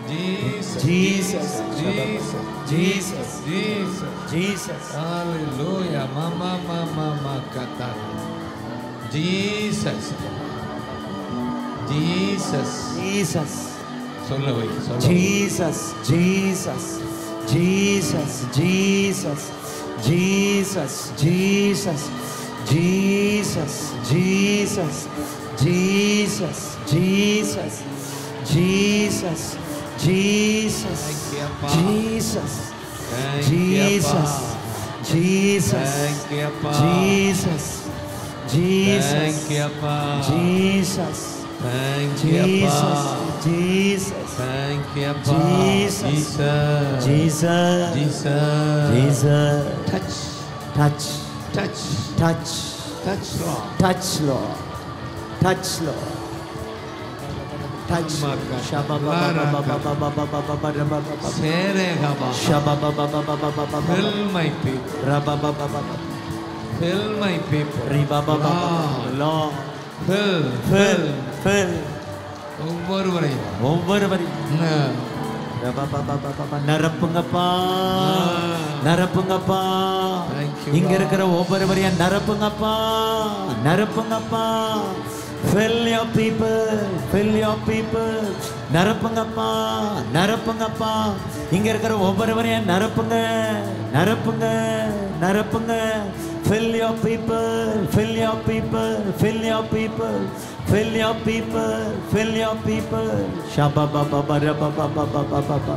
Jesus. Jesus. Jesus. Jesus. Jesus. Jesus. Hallelujah. Mama, mama, makata. Jesus. Jesus. Jesus. சொல்ல வை சொல்ல வை. Jesus, Jesus, Jesus, Jesus, Jesus, Jesus, Jesus, Jesus, Jesus, Jesus, Jesus, Jesus, Thank you, Appa. Jesus, Thank you, Jesus, Appa. Jesus, Thank you, Appa. Jesus, Jesus, Thank you, Appa. Jesus, Thank you, Jesus, Appa. Jesus. Thank you, Appa. Jesus. Jesus. Jesus. Jesus. Jesus. Touch. Touch. Touch. Touch. Touch, Lord. Touch, Lord. Touch, Lord. Touch. Maka. Shabba-ba-ba-ba-ba-ba-ba-ba-ba-ba-ba-ba-ba. Seregaba. Shabba-ba-ba-ba-ba-ba-ba-ba. Fill my people. Rabba-ba-ba-ba-ba. Fill my people. Riba-ba-ba-ba-ba. Lord. Lord. Fill. Fill. Fill. ஒவ்வொருவரையும் ஒவ்வொருவரையும் ம். ரபபபபபப. நிரப்புங்கப்பா நிரப்புங்கப்பா Thank you, இங்க Lord. இருக்கிற ஒவ்வொருவரையும் நிரப்புங்கப்பா நிரப்புங்கப்பா fill your people fill your people நிரப்புங்கப்பா நிரப்புங்கப்பா இங்க இருக்கிற ஒவ்வொருவரையும் நிரப்புங்க நிரப்புங்க நிரப்புங்க fill your people fill your people fill your people fill your people fill your people shababababababababababa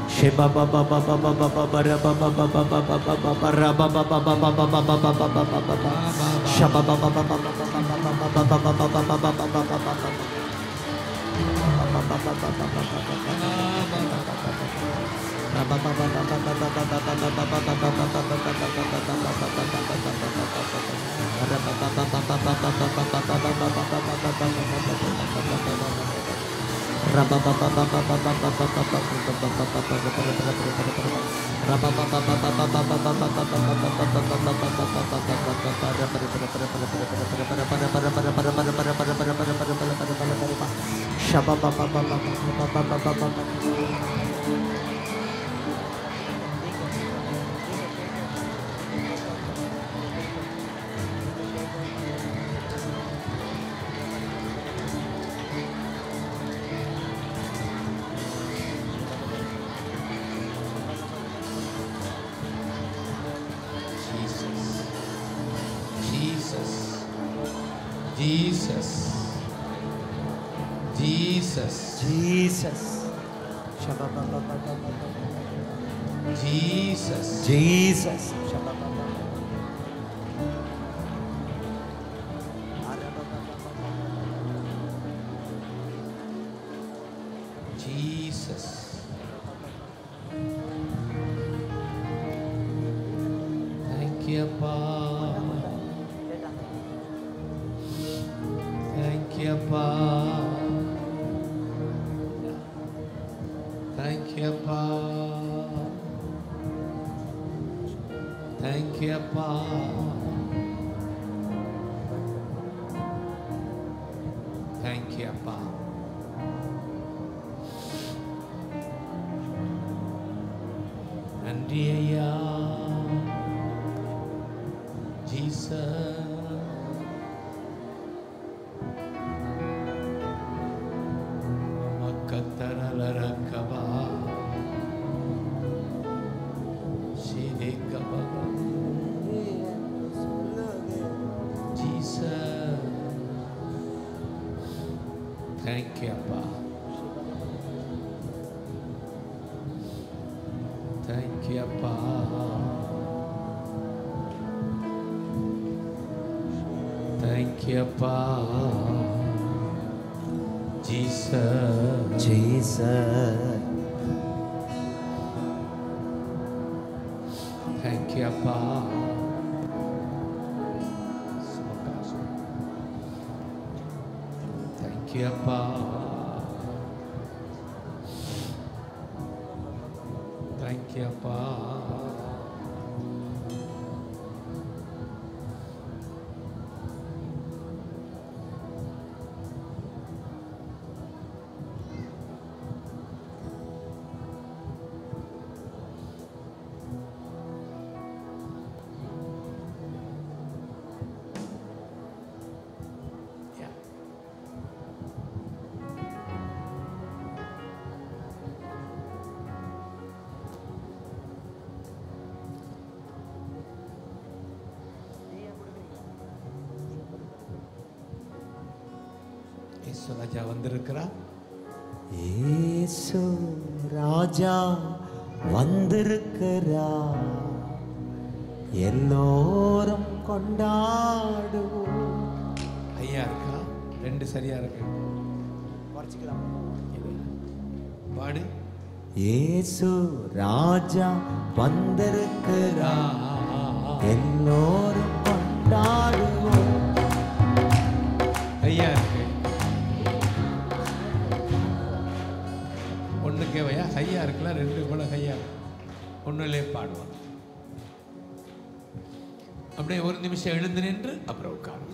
Jesus. Jesus. Jesus. Jesus. Jesus. Jesus. Jesus. Thank you, Appa. Thank you, Appa. Thank you, Appa. Thank you, Appa. Thank you, Appa. நன்றி ஐயா Jesus மக்கத்தரலரக்கவா சிரிக்கவா Jesus thank you அப்பா thank you அப்பா thank you அப்பா Jesus Jesus. Thank you அப்பா thank you அப்பா thank you அப்பா இயேசு ராஜா வந்திருக்கிறார் இயேசு ராஜா வந்திருக்கிறா எல்லோரும் கொண்டாடுவோம் ஐயா இருக்கா ரெண்டு சரியா இருக்கு இது. பாடு இயேசு ராஜா வந்திருக்கிறா எல்லோரும் கொண்டாடுவோம் ஐயா இருக்கு ஒண்ணுக்கே வையா கையா இருக்குல்ல ரெண்டு கூட கையா ஒண்ணுலே பாடுவான் அப்படியே ஒரு நிமிஷம் எழுந்து நின்று அப்புறம் உட்காருவோம்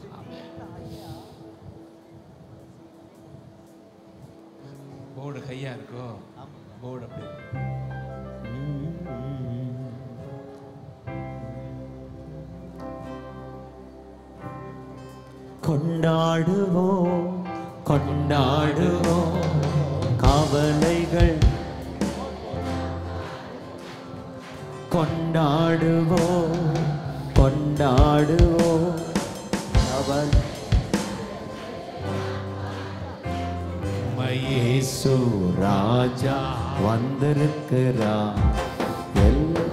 போர்டு கையா இருக்கோ போர்டு அப்படி கொண்டாடுவோம் கொண்டாடுவோம் கவலைகள் கொண்டாடுவோம் கொண்டாடுவோம் கவலை இயேசு ராஜா வந்திருக்கிறா எல்லா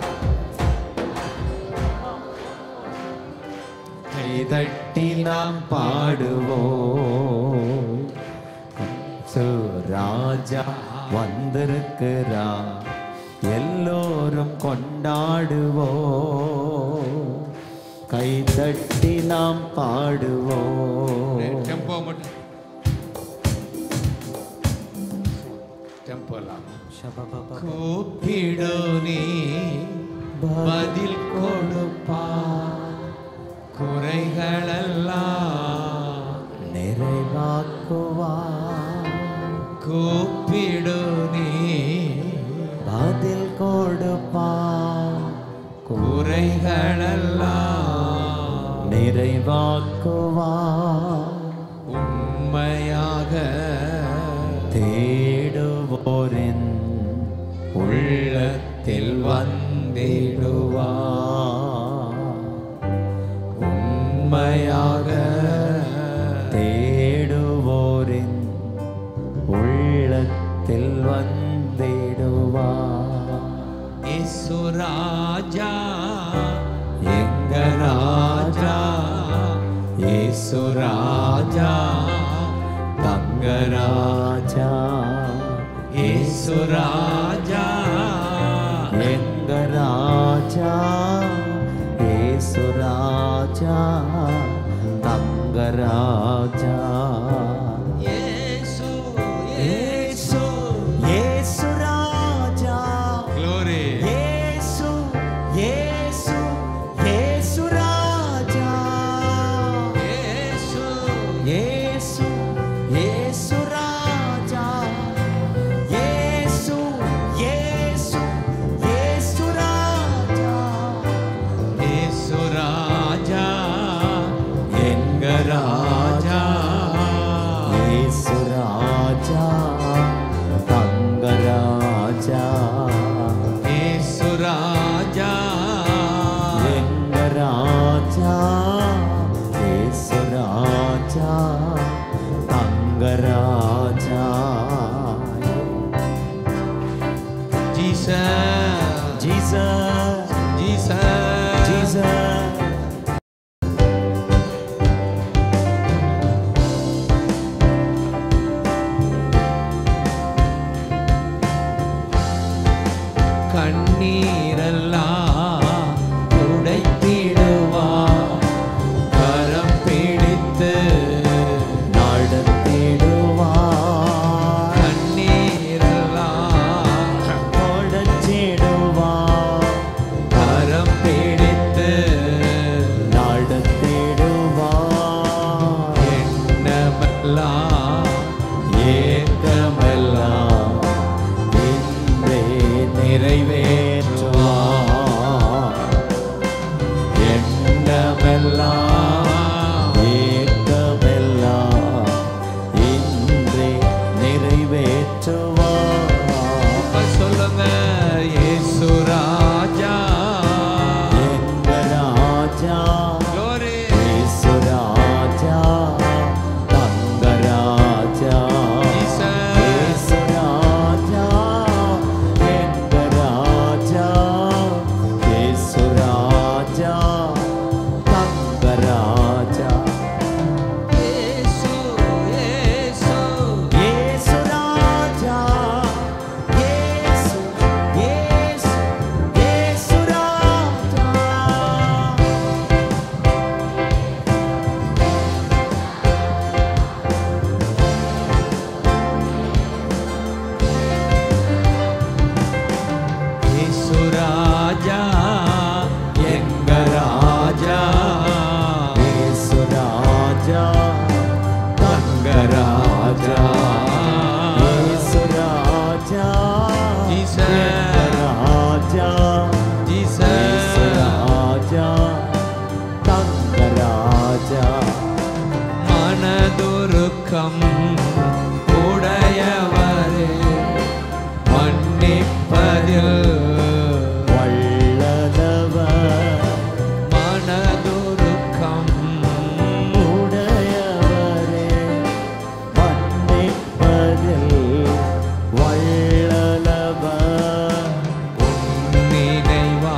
கைதட்டி நாம் பாடுவோம் இயேசு ராஜா வந்திருக்கிறா எல்லோரும் கொண்டாடுவோம் கைதட்டி நாம் பாடுவோம் டெம்போ மட்டும் டெம்போ இல்லாம கூப்பிடு நீ பதில் கொடுப்பா குறைகளெல்லாம் நிறைவாக்குவா கூப்பிடு நீ பதில் கொடுப்பா குறைகளெல்லாம் நிறைவாக்குவா உண்மையாக தேடுவோரின் உள்ளத்தில் வந்திடுவா உண்மையாக தேடுவோரின் உள்ளத்தில் வந்திடுவா இயேசு ராஜா எங்க ராஜா இயேசு ராஜா தங்க ராஜா இயேசு ராஜா எங்க ராஜா ஏசு ராஜா தங்க ராஜா இயேசு ஏசு ஏசு ராஜா glory ஏசு ஏசு ஏசு ராஜா இயேசு ஏசு ஏசு ராஜா ஏசு ஏசு ஏசு ராஜா இயேசு ராஜா எங்க ராஜா ஏசு ராஜா தங்க ராஜா இயேசு ராஜா எங்க ராஜா ஏசு ராஜா தங்க ராஜா ஜீசஸ் ஜீசஸ் ஜீசஸ் ஜீசஸ் கண்ணீரெல்லாம் துடைத்திடுவா கரம் பிடித்து நடத்திடுவா கண்ணீரெல்லாம் தொடச்சிடுவா ராஜா இயேசு ராஜா Jesus. எங்க ராஜா இயேசு Jesus. ராஜா தங்க ராஜா மனதுருக்கம் உடையவரே மன்னிப்பதில் வல்லதவர் மனதுருக்கம் உடையவரே மன்னிப்பதில் வல்லலவர் நினைவா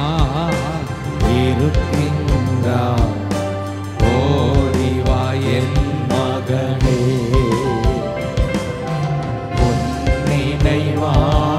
இருக்கின்றார் ஓடிவா என் மகனே உன் நினைவா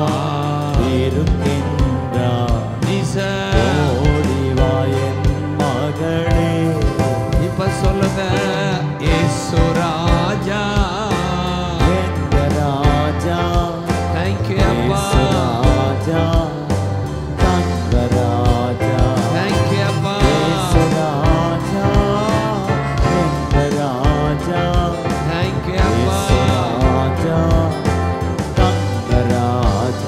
இருக்கின்றார் Jesus. ஓடிவா என் மகனே இப்ப சொல்லுங்க இயேசு ராஜா எங்க ராஜா தேங்க்யூ அப்பா இயேசு ராஜா தங்க ராஜா தேங்க்யூ அப்பா இயேசு ராஜா எங்க ராஜா தேங்க்யூ அப்பா இயேசு ராஜா தங்க ராஜா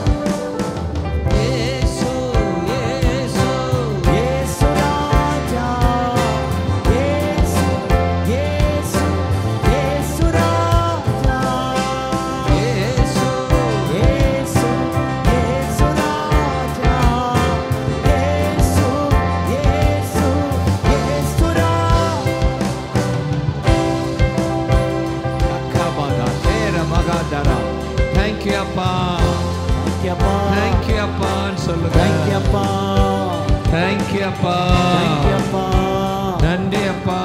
இயேசு இயேசு இயேசு ராஜா இயேசு இயேசு இயேசு ராஜா இயேசு இயேசு இயேசு ராஜா இயேசு இயேசு இயேசு ராஜா அக்கபகா தேர மகாதரா தேங்க்யூ அப்பா தேங்க்யூப்பா தேங்க்யூ அப்பான்னு சொல்லுங்க தேங்க்யூப்பா தேங்க்யூ அப்பா தேங்க்யூப்பா நன்றி அப்பா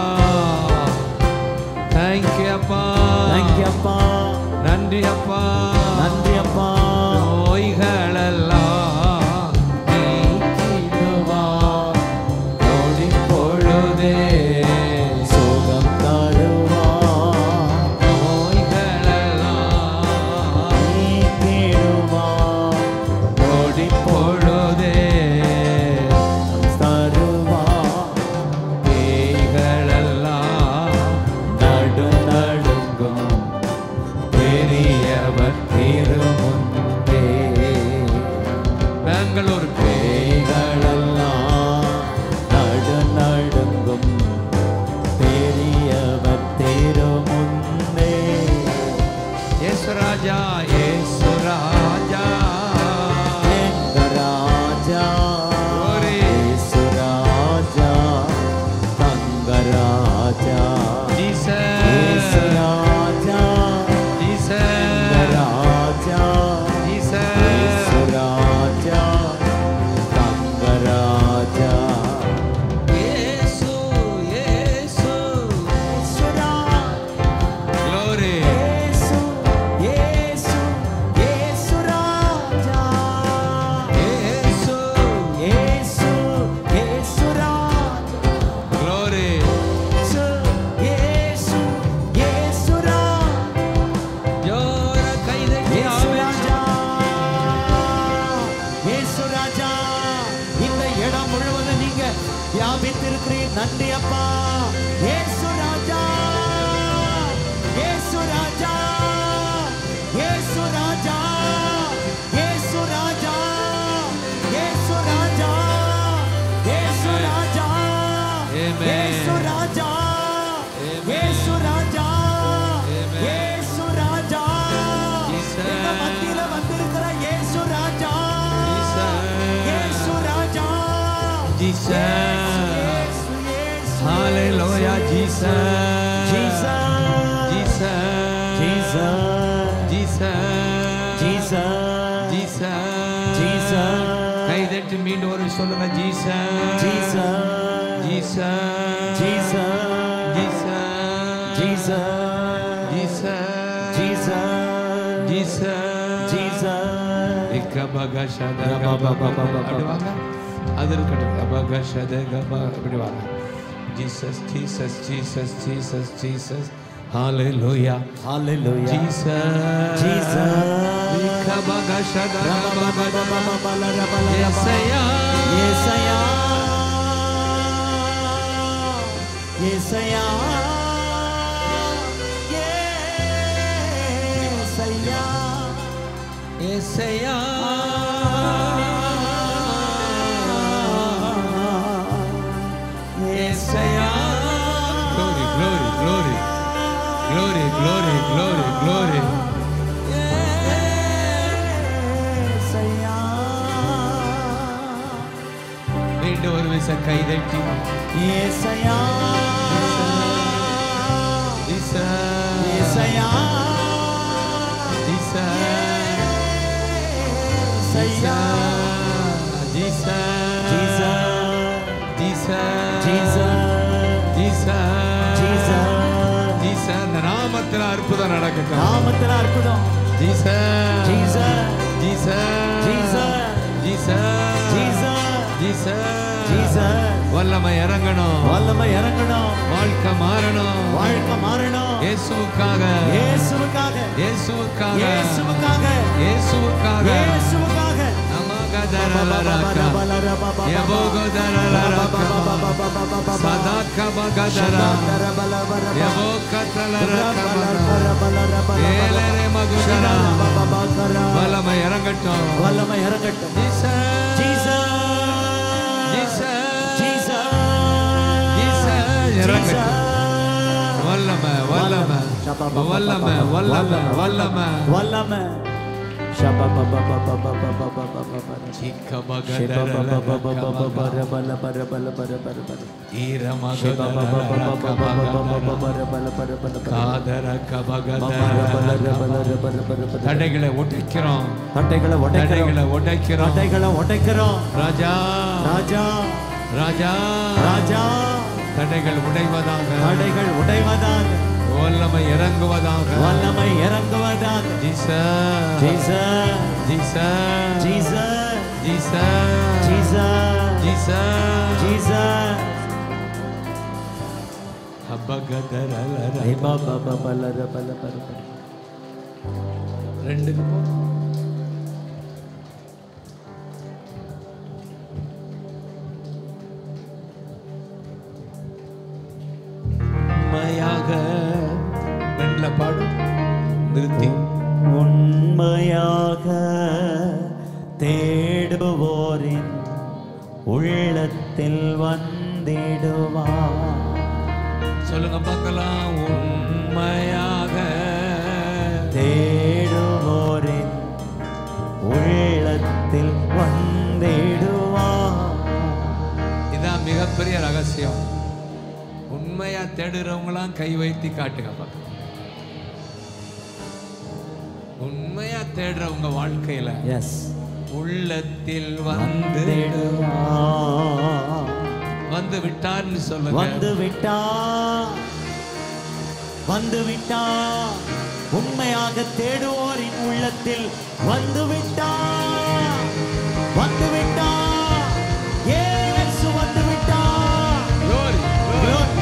தேங்க்யூ அப்பா தேங்க்யூப்பா நன்றி அப்பா நன்றி அப்பா நோய்களெல்லாம் நீக்கிடுவார் நொடி பொழுதே சுகம் தருவா நோய்களெல்லாம் நீக்கிடுவா நொடி பொழுதே தருவா பேய்களெல்லாம் நடு நடுங்கும் பெரியவர் திருமுன்பே பெங்களூர் பேய்களெல்லாம் நடு நடுங்கும் பெரியவர் திருமுன்னே யேசுராஜா யேசுராஜா எங்க ராஜா ஒரே. இயேசு ராஜா தங்க ராஜா ஜீசஸ் இயேசு ராஜா எங்க ஜீசஸ் ராஜா ஜீசஸ் இயேசு ராஜா தங்க ராஜா இயேசு இயேசு இயேசு ராஜா glory இயேசு இயேசு இயேசு ராஜா இயேசு இயேசு இயேசு ராஜா glory இயேசு இயேசு இயேசு ராஜா ஜோர கைதட்டி இயேசு ஆமென் ராஜா இயேசு ராஜா இந்த இடம் முழுவதும் நீங்க வியாபித்திருக்கிறீர் நன்றி அப்பா இயேசு ராஜா இயேசு ராஜா இயேசு ராஜா இயேசு ராஜா இயேசு ராஜா இயேசு ராஜா Amen. இயேசு ராஜா Amen. இயேசு ராஜா Amen. இயேசு ராஜா Jesus. இந்த மத்தியில வந்திருக்கிற இயேசு ராஜா இயேசு ராஜா Jesus இயேசு, இயேசு, Hallelujah Jesus Jesus. Jesus Jesus. Jesus Jesus. Jesus Jesus. கைதட்டி மீண்டும் ஒரு சொல்லுங்க Jesus Jesus. Jesus Jesus. Jesus Jesus. Jesus Jesus. Jesus Jesus. இக்கபகஷத அப்படி வாங்க அது இருக்கட்டும் கபகஷத கப இப்படி வாங்க Jesus Jesus Jesus Jesus Jesus ஹalleluya Hallelujah. Jesus Jesus. இக்கபகஷத Yes, Yesaya Yesaya. Yesaya. Yesaya Yesaya Yesaya glory glory glory glory glory glory glory Yesaya மீண்டும் ஒரு விச கைதட்டி Yesaya Jesus Yesaya Jesus Yesaya Jesus Jesus Jesus Jesus Jesus Jesus Jesus இந்த நாமத்தில் அற்புதம் நடக்கட்டும் நாமத்தில் அற்புதம் Jesus Jesus Jesus Jesus Jesus Jesus Jesus Jesus வல்லமை இறங்கணும் வல்லமை இறங்கணும் வாழ்க்கை மாறணும் வாழ்க்கை மாறணும் இயேசுவுக்காக இயேசுவுக்காக இயேசுவுக்காக இயேசுவுக்காக இயேசுவுக்காக இயேசுவுக்காக நமகதரலரக யபோகதரலரக சதாகபகதர யபோகதரலரக ஏலரே மகுதர வல்லமை இறங்கட்டும் வல்லமை இறங்கட்டும் Jesus Jesus Jesus Jesus Jesus இறங்கட்டும் வல்லமை வல்லமை வல்லமை வல்லமை வல்லமை வல்லமை தடைகளை உடைக்கிறோம் தட்டைகளை உடைக்கிறோம் தடைகளை உடைக்கிறோம் தட்டைகளை உடைக்கிறோம் ராஜா ராஜா ராஜா ராஜா தடைகள் உடைவதாக தடைகள் உடைவதாக வல்லமை இறங்குவதாக வல்லமை இறங்குவதாக Jesus Jesus Jesus Jesus Jesus Jesus Jesus Jesus அபகதரலர ரெண்டுக்கு போ உண்மையாக ரெண்டுல பாடும் நிறுத்தி உண்மையாக தேடுவோரின் உள்ளத்தில் வந்திடுவார் சொல்லுங்க பார்க்கலாம் உண்மையாக தேடுவோரின் உள்ளத்தில் வந்திடுவார் இதான் மிகப்பெரிய ரகசியம் உண்மையா தேடுறவங்களாம் கை வைத்து காட்டுங்க பார்க்கலாம் உண்மையா தேடுறவங்க வாழ்க்கையில எஸ் உள்ளத்தில் வந்து வந்திடுவார் வந்து விட்டார்னு சொல்லுங்க வந்து விட்டா வந்து விட்டா உண்மையாக தேடுவோரின் உள்ளத்தில் வந்து விட்டா வந்து விட்டா இயேசு வந்து விட்டா Glory, glory.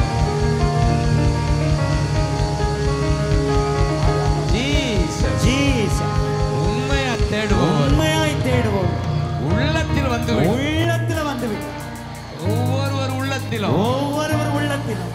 Jesus. ஜீசஸ் உண்மையா தேடுபவர் உண்மையாய் தேடுவோம் உள்ளத்தில் வந்து விட்டார். உள்ளத்தில் வந்து விட்டா ஒவ்வொருவர் உள்ளத்திலும் ஒவ்வொருவர் உள்ளத்திலும்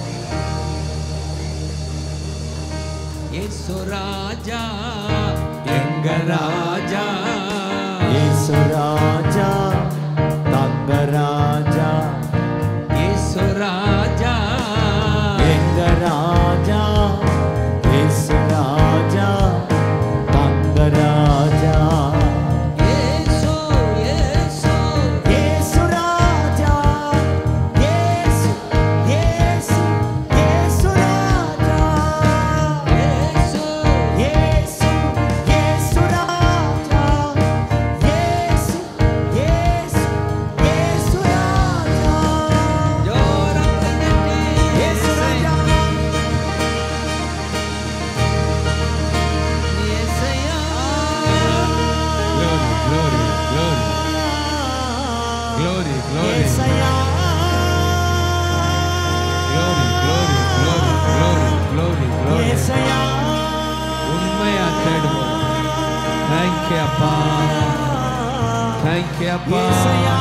இயேசு ராஜா எங்க ராஜா இயேசு ராஜா தங்க ராஜா இயேசு ராஜா எங்க ராஜா இயேசு ராஜா தங்க ராஜா இயேசு இயேசு இயேசு ராஜா இயேசு இயேசு இயேசு ராஜா இயேசு இயேசு இயேசு ராஜா இயேசு இயேசு இயேசு ராஜா ஜோரத்தனடி இயேசு ராஜா இயேசையா glory glory glory glory glory இயேசையா glory glory glory glory glory glory இயேசையா உண்மையா தேடுவோம் தேங்க்யூ அப்பா தேங்க்யூ அப்பா இயேசையா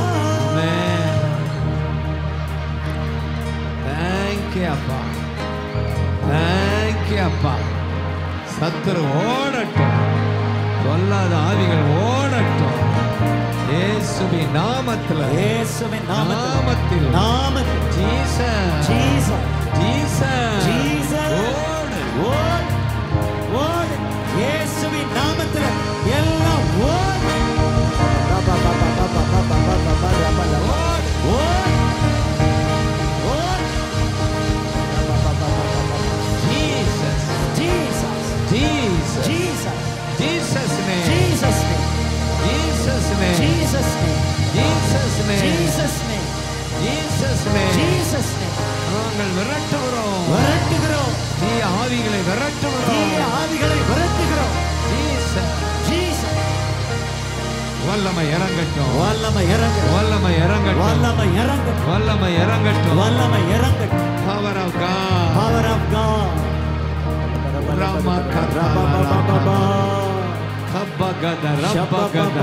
தேங்க்யூ அப்பா தேங்க்யூ அப்பா சத்துரு ஓடட்டும் கொல்லாத ஆவிகள் ஓடட்டும் இயேசுவின் நாமத்தில் இயேசுவின் நாமத்தில் நாமத்தில் நாமத்தில் ஜீசஸ் ஜீசஸ் ஜீசஸ் ஜீசஸ் ஓடு ஓடு ஓடு இயேசுவின் நாமத்தில் எல்லாம் ஓடு ரபா பபா பபா பபா பபா பபா ரபா ரபா ஓடு ஓடு ஓடு ரபா பபா பபா பபா Jesus Jesus Jesus Jesus Jesus name Jesus name Jesus name Jesus name Jesus name Jesus name Jesus name Jesus name நாங்கள் விரட்டுகிறோம் விரட்டுகிறோம் தீய ஆவிகளை தீய விரட்டுகிறோம் ஆவிகளை விரட்டுகிறோம் ஜீசஸ் ஜீசஸ் வல்லமை இறங்கட்டும் வல்லமை இறங்கு வல்லமை இறங்கட்டும் வல்லமை இறங்கு வல்லமை இறங்கட்டும் வல்லமை இறங்கு power of God power of God ராமா கர்த்தா கப்பகத ரப்பகத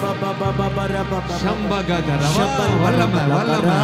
சம்பகத ரவ வல்லமை வல்லமை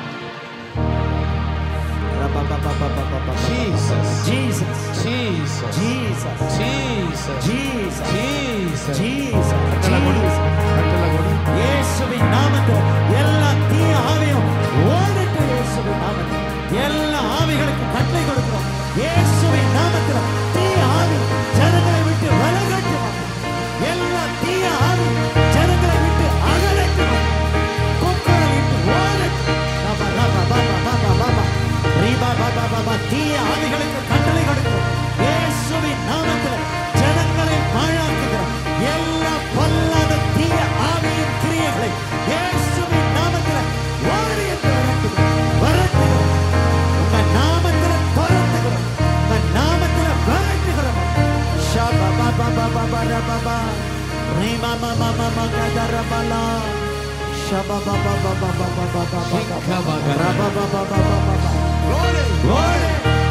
Jesus Jesus, Jesus Jesus, Jesus Jesus, Jesus Jesus, கட்டளை கொடு Jesus. கட்டளை கொடு இயேசுவின் நாமத்தில் எல்லா தீய ஆவியும் ஓடட்டும் இயேசுவின் நாமத்தில் எல்லா ஆவிகளுக்கும் கட்டளை கொடுக்கிறோம் இயேசுவின் நாமத்தில் தீய ஆவி ஜனங்களை விட்டு விலகட்டும் எல்லா தீய ஆவி ஜனங்களை விட்டு அகலட்டும் கொக்கரை விட்டு ஓடட்டும் பாபா பாபா பாபா பாபா பாபா ரீபா பாபா பாபா தீய ஆவிகளுக்கு கட்டளை கொடுக்கிறோம் இயேசுவின் நாமத்தில் ஜனங்களை பாழாக்குகிறோம் எல்லா பொல்லாத தீய ஆவியின் கிரியைகளை இயேசுவின் நாமத்தில் ஓடி என்று விரட்டுகிறோம் விரட்டுகிறோம் உங்க நாமத்தில் துரத்துகிறோம் உங்க நாமத்தில் விரட்டுகிறோம் ஷபா பாபா பாபா பாபா பாபா ரீமா மாமா மாமா கதரபலா ஷபா பாபா பாபா பாபா பாபா பாபா ரபா பாபா பாபா பாபா Glory. ஓடு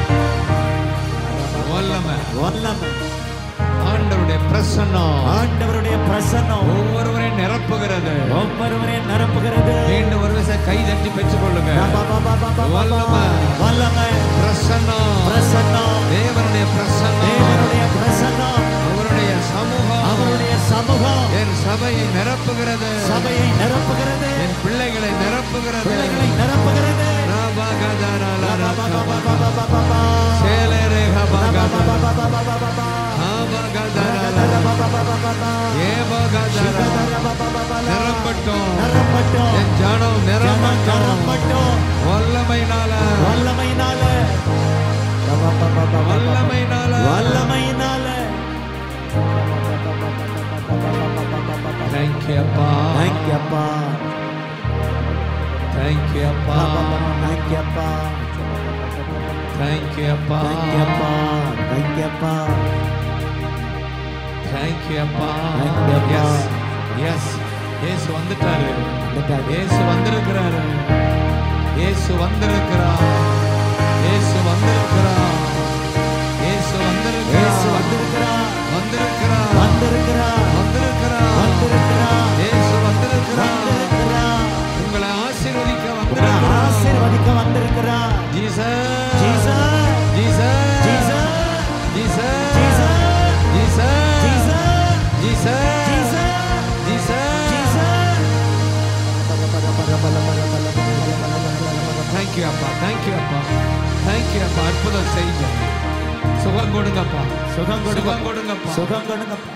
வல்லமை வல்லமை ஆண்டவருடைய பிரசன்னம் ஆண்டவருடைய பிரசன்னம் ஒவ்வொருவரையும் நிரப்புகிறது ஒவ்வொருவரையும் நிரப்புகிறது மீண்டும் ஒரு விஷயம் கை தட்டி பெற்றுக் கொள்ளுங்க ரபா பாபா பாபா பாபா வல்லமை. வல்லமை பிரசன்னம் பிரசன்னம் தேவனுடைய பிரசன்னம் தேவனுடைய பிரசன்னம் அவருடைய சமூகம் அவருடைய சமூகம் என் சபையை நிரப்புகிறது சபையை நிரப்புகிறது என் பிள்ளைகளை நிரப்புகிறது பிள்ளைகளை நிரப்புகிறது ராபகதரலரகப. ரபா பாபா பாபா பாபா பாபா சேலரேகபகத. ரபா பாபா பாபா பாபா பாபா ஆபகதரல. ரபா பாபா பாபா பாபா ஏபகதர. நிரம்பட்டும் நிரம்பட்டும் என் ஜனம் நிரம்பட்டும் நிரம்பட்டும் வல்லமைனால வல்லமையினால வல்லமைனால வல்லமையினால தேங்க்யூ அப்பா தேங்க்யூ அப்பா தேங்க்யூ அப்பா தேங்க்யூ அப்பா தேங்க்யூ அப்பா தேங்க்யூ அப்பா தேங்க்யூ அப்பா தேங்க்யூ அப்பா Thank you, அப்பா. எஸ் எஸ் இயேசு வந்துட்டாரு வந்துட்டாரு. இயேசு வந்திருக்கிறாரு இயேசு வந்திருக்கிறார் இயேசு வந்திருக்கிறார் இயேசு இயேசு வந்திருக்கிறார் வந்திருக்கிறார் வந்திருக்கிறார் வந்திருக்கிறார் வந்திருக்கிறார் வந்திருக்கிறார் இயேசு வந்திருக்கிறார் வந்திருக்கிறார் உங்களை ஆசீர்வதிக்க உங்களை வந்திருக்கிறார் ஆசீர்வதிக்க வந்திருக்கிறார் Jesus Jesus Jesus Jesus Jesus Jesus Jesus Jesus Jesus Jesus Jesus thank you அப்பா தேங்க்யூ அப்பா தேங்க்யூ அப்பா அற்புதம் செய்யுங்க சுகம் கொடுங்கப்பா சுகம் கொடுங்க சுகம் கொடுங்கப்பா சுகம் கொடுங்கப்பா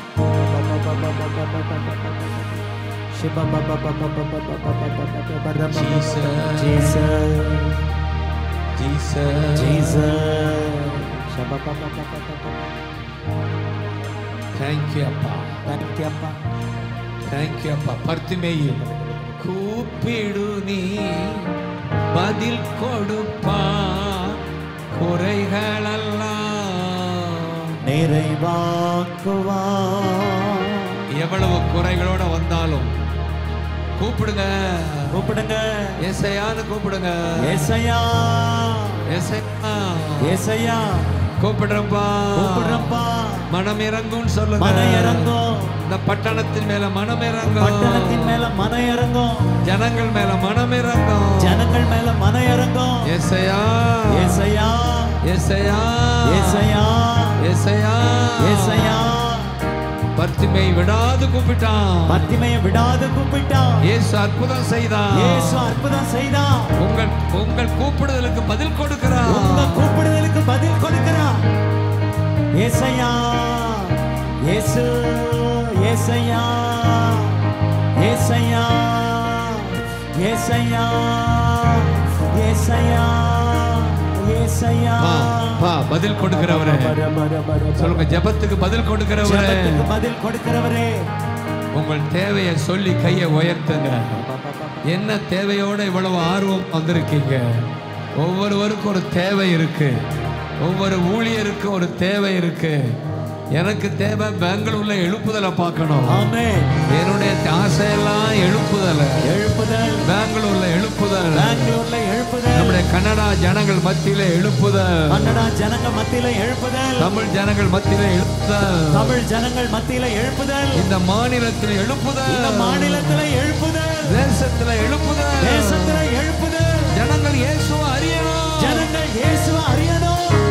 Jesus. ஜீசஸ் தேங்க்யூ அப்பா தேங்க்யூ அப்பா பர்த்திமேயு கூப்பிடு நீ பதில் கொடுப்பா குறைகளெல்லாம் நிறைவாக்குவா எவ்வளவு குறைகளோட வந்தாலும் கூப்பிடுங்க கூப்பிடுங்க ஏசையான்னு கூப்பிடுங்க ஏசையா ஏசையா ஏசையா கூப்பிடுறப்பா கூப்பிடுறப்பா மனம் இறங்கும்னு சொல்லுங்க மன இறங்கும் இந்த பட்டணத்தின் மேல மனம் இறங்கும் பட்டணத்தின் மேல மன இறங்கும் ஜனங்கள் மேல மனம் இறங்கும் ஜனங்கள் மேல மன இறங்கும் ஏசையா ஏசையா ஏசையா ஏசையா ஏசையா ஏசையா பர்த்திமை விடாது கூப்பிட்டான் பத்திமையை விடாது கூப்பிட்டான் இயேசு அற்புதம் செய்தான் இயேசு அற்புதம் செய்தான் உங்கள் உங்கள் கூப்பிடுதலுக்கு பதில் கொடுக்கிறார் உங்க கூப்பிடுதலுக்கு பதில் கொடுக்கிறார் ஏசையா இயேசு ஏசையா ஏசையா ஏசையா ஏசையா ஏசையா பா, பா, பதில் கொடுக்கிறவரே பர, பர, பர, பர. சொல்லுங்க ஜெபத்துக்கு பதில் கொடுக்கிறவரே ஜெபத்துக்கு பதில் கொடுக்கிறவரே உங்கள் தேவையை சொல்லி கையை உயர்த்துங்க என்ன தேவையோட இவ்வளவு ஆர்வம் வந்திருக்கீங்க ஒவ்வொருவருக்கும் ஒரு தேவை இருக்கு ஒவ்வொரு ஊழியருக்கும் ஒரு தேவை இருக்கு எனக்கு தேவை பெங்களூர்ல எழுப்புதலை பார்க்கணும் ஆமென் என்னுடைய ஆசையெல்லாம் எழுப்புதலை எழுப்புதல் பெங்களூர்ல எழுப்புதல் பெங்களூர்ல எழுப்புதல் நம்முடைய கன்னடா ஜனங்கள் மத்தியில எழுப்புதல் கன்னடா ஜனங்க மத்தியில எழுப்புதல் தமிழ் ஜனங்கள் மத்தியில எழுப்புதல் தமிழ் ஜனங்கள் மத்தியில எழுப்புதல் இந்த மாநிலத்தில் எழுப்புதல் இந்த மாநிலத்துல எழுப்புதல் தேசத்துல எழுப்புதல் தேசத்துல எழுப்புதல் ஜனங்கள் இயேசுவை அறியணும் ஜனங்கள் இயேசுவ அறியணும்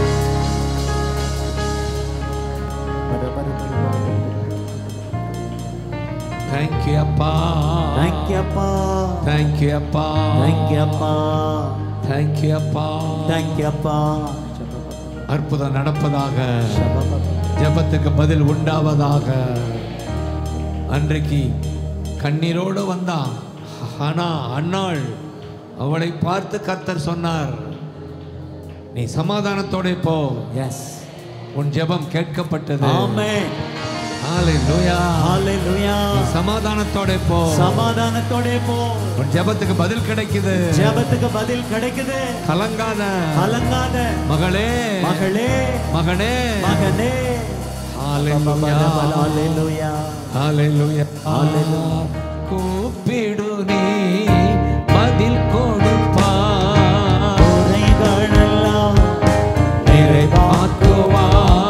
தேங்க்யூ அப்பா தேங்க்யூ அப்பா தேங்க்யூ அப்பா தேங்க்யூ அப்பா தேங்க்யூ அப்பா தேங்க்யூ அப்பா அற்புதம் நடப்பதாக ஜெபத்துக்கு பதில் உண்டாவதாக அன்றைக்கு கண்ணீரோடு வந்தான் ஆனா அன்னாள் அவளை பார்த்து கர்த்தர் சொன்னார் நீ சமாதானத்தோட போ எஸ் உன் ஜெபம் கேட்கப்பட்டது ஆமென் ஹalleluya ஹalleluya நீ சமாதானத்தோட போ சமாதானத்தோட போ உன் ஜெபத்துக்கு பதில் கிடைக்குது ஜெபத்துக்கு பதில் கிடைக்குது கலங்காத கலங்காத மகளே மகளே மகனே மகனே ஹalleluya ஹalleluya ஹalleluya Hallelujah. கூப்பிடு நீ பதில் கொடுப்பா குறைகளெல்லாம் நிறைவாக்குவா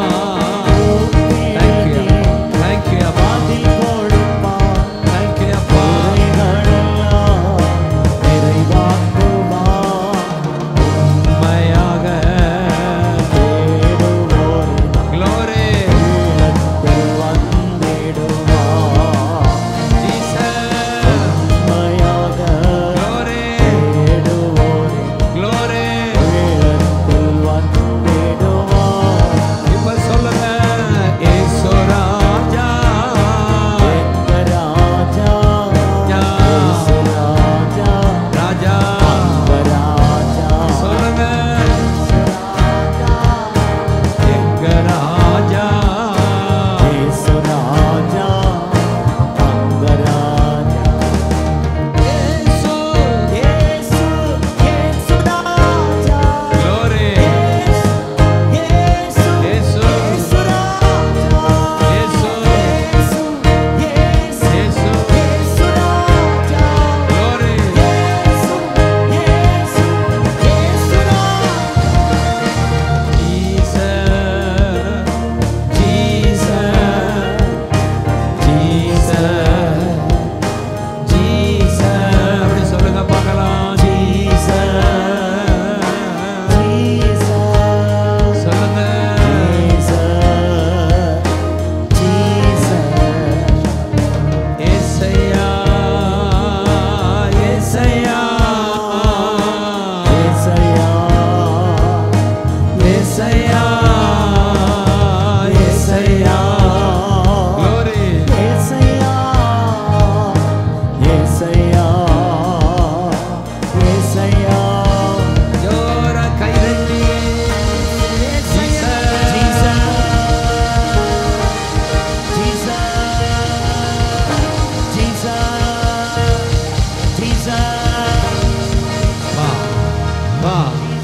Thank you. Thank you, அப்பா. பதில் கொடுப்பார் Thank you, அப்பா. குறைகளெல்லாம் நிறைவாக்குவார் உண்மையாக தேடுவோர் Glory. உள்ளத்தில் வந்திடுவார் Jesus. உண்மையாக Glory. தேடுவோர் Glory. உள்ளத்தில் வந்திடுவார் இப்ப சொல்லுங்க இயேசு ராஜா எங்க ராஜா யா. இயேசு ராஜா ராஜா அங்க ராஜா சொல்லுங்க எங்க ராஜா இயேசு ராஜா அங்க ராஜா இயேசு இயேசு இயேசு ராஜா Glory. இயேசு இயேசு. இயேசு ராஜா இயேசு. இயேசு இயேசு இயேசு. இயேசு ராஜா Glory. இயேசு இயேசு இயேசு ராஜா Jesus. Jesus. Jesus. Jesus. அப்படி சொல்லுங்க பார்க்கலாம். Jesus. சொல்லுங்க. ஏசையா. ஏசையா. ஏசையா. ஏசையா. Glory. ஜோர கைதட்டி. வா, வா.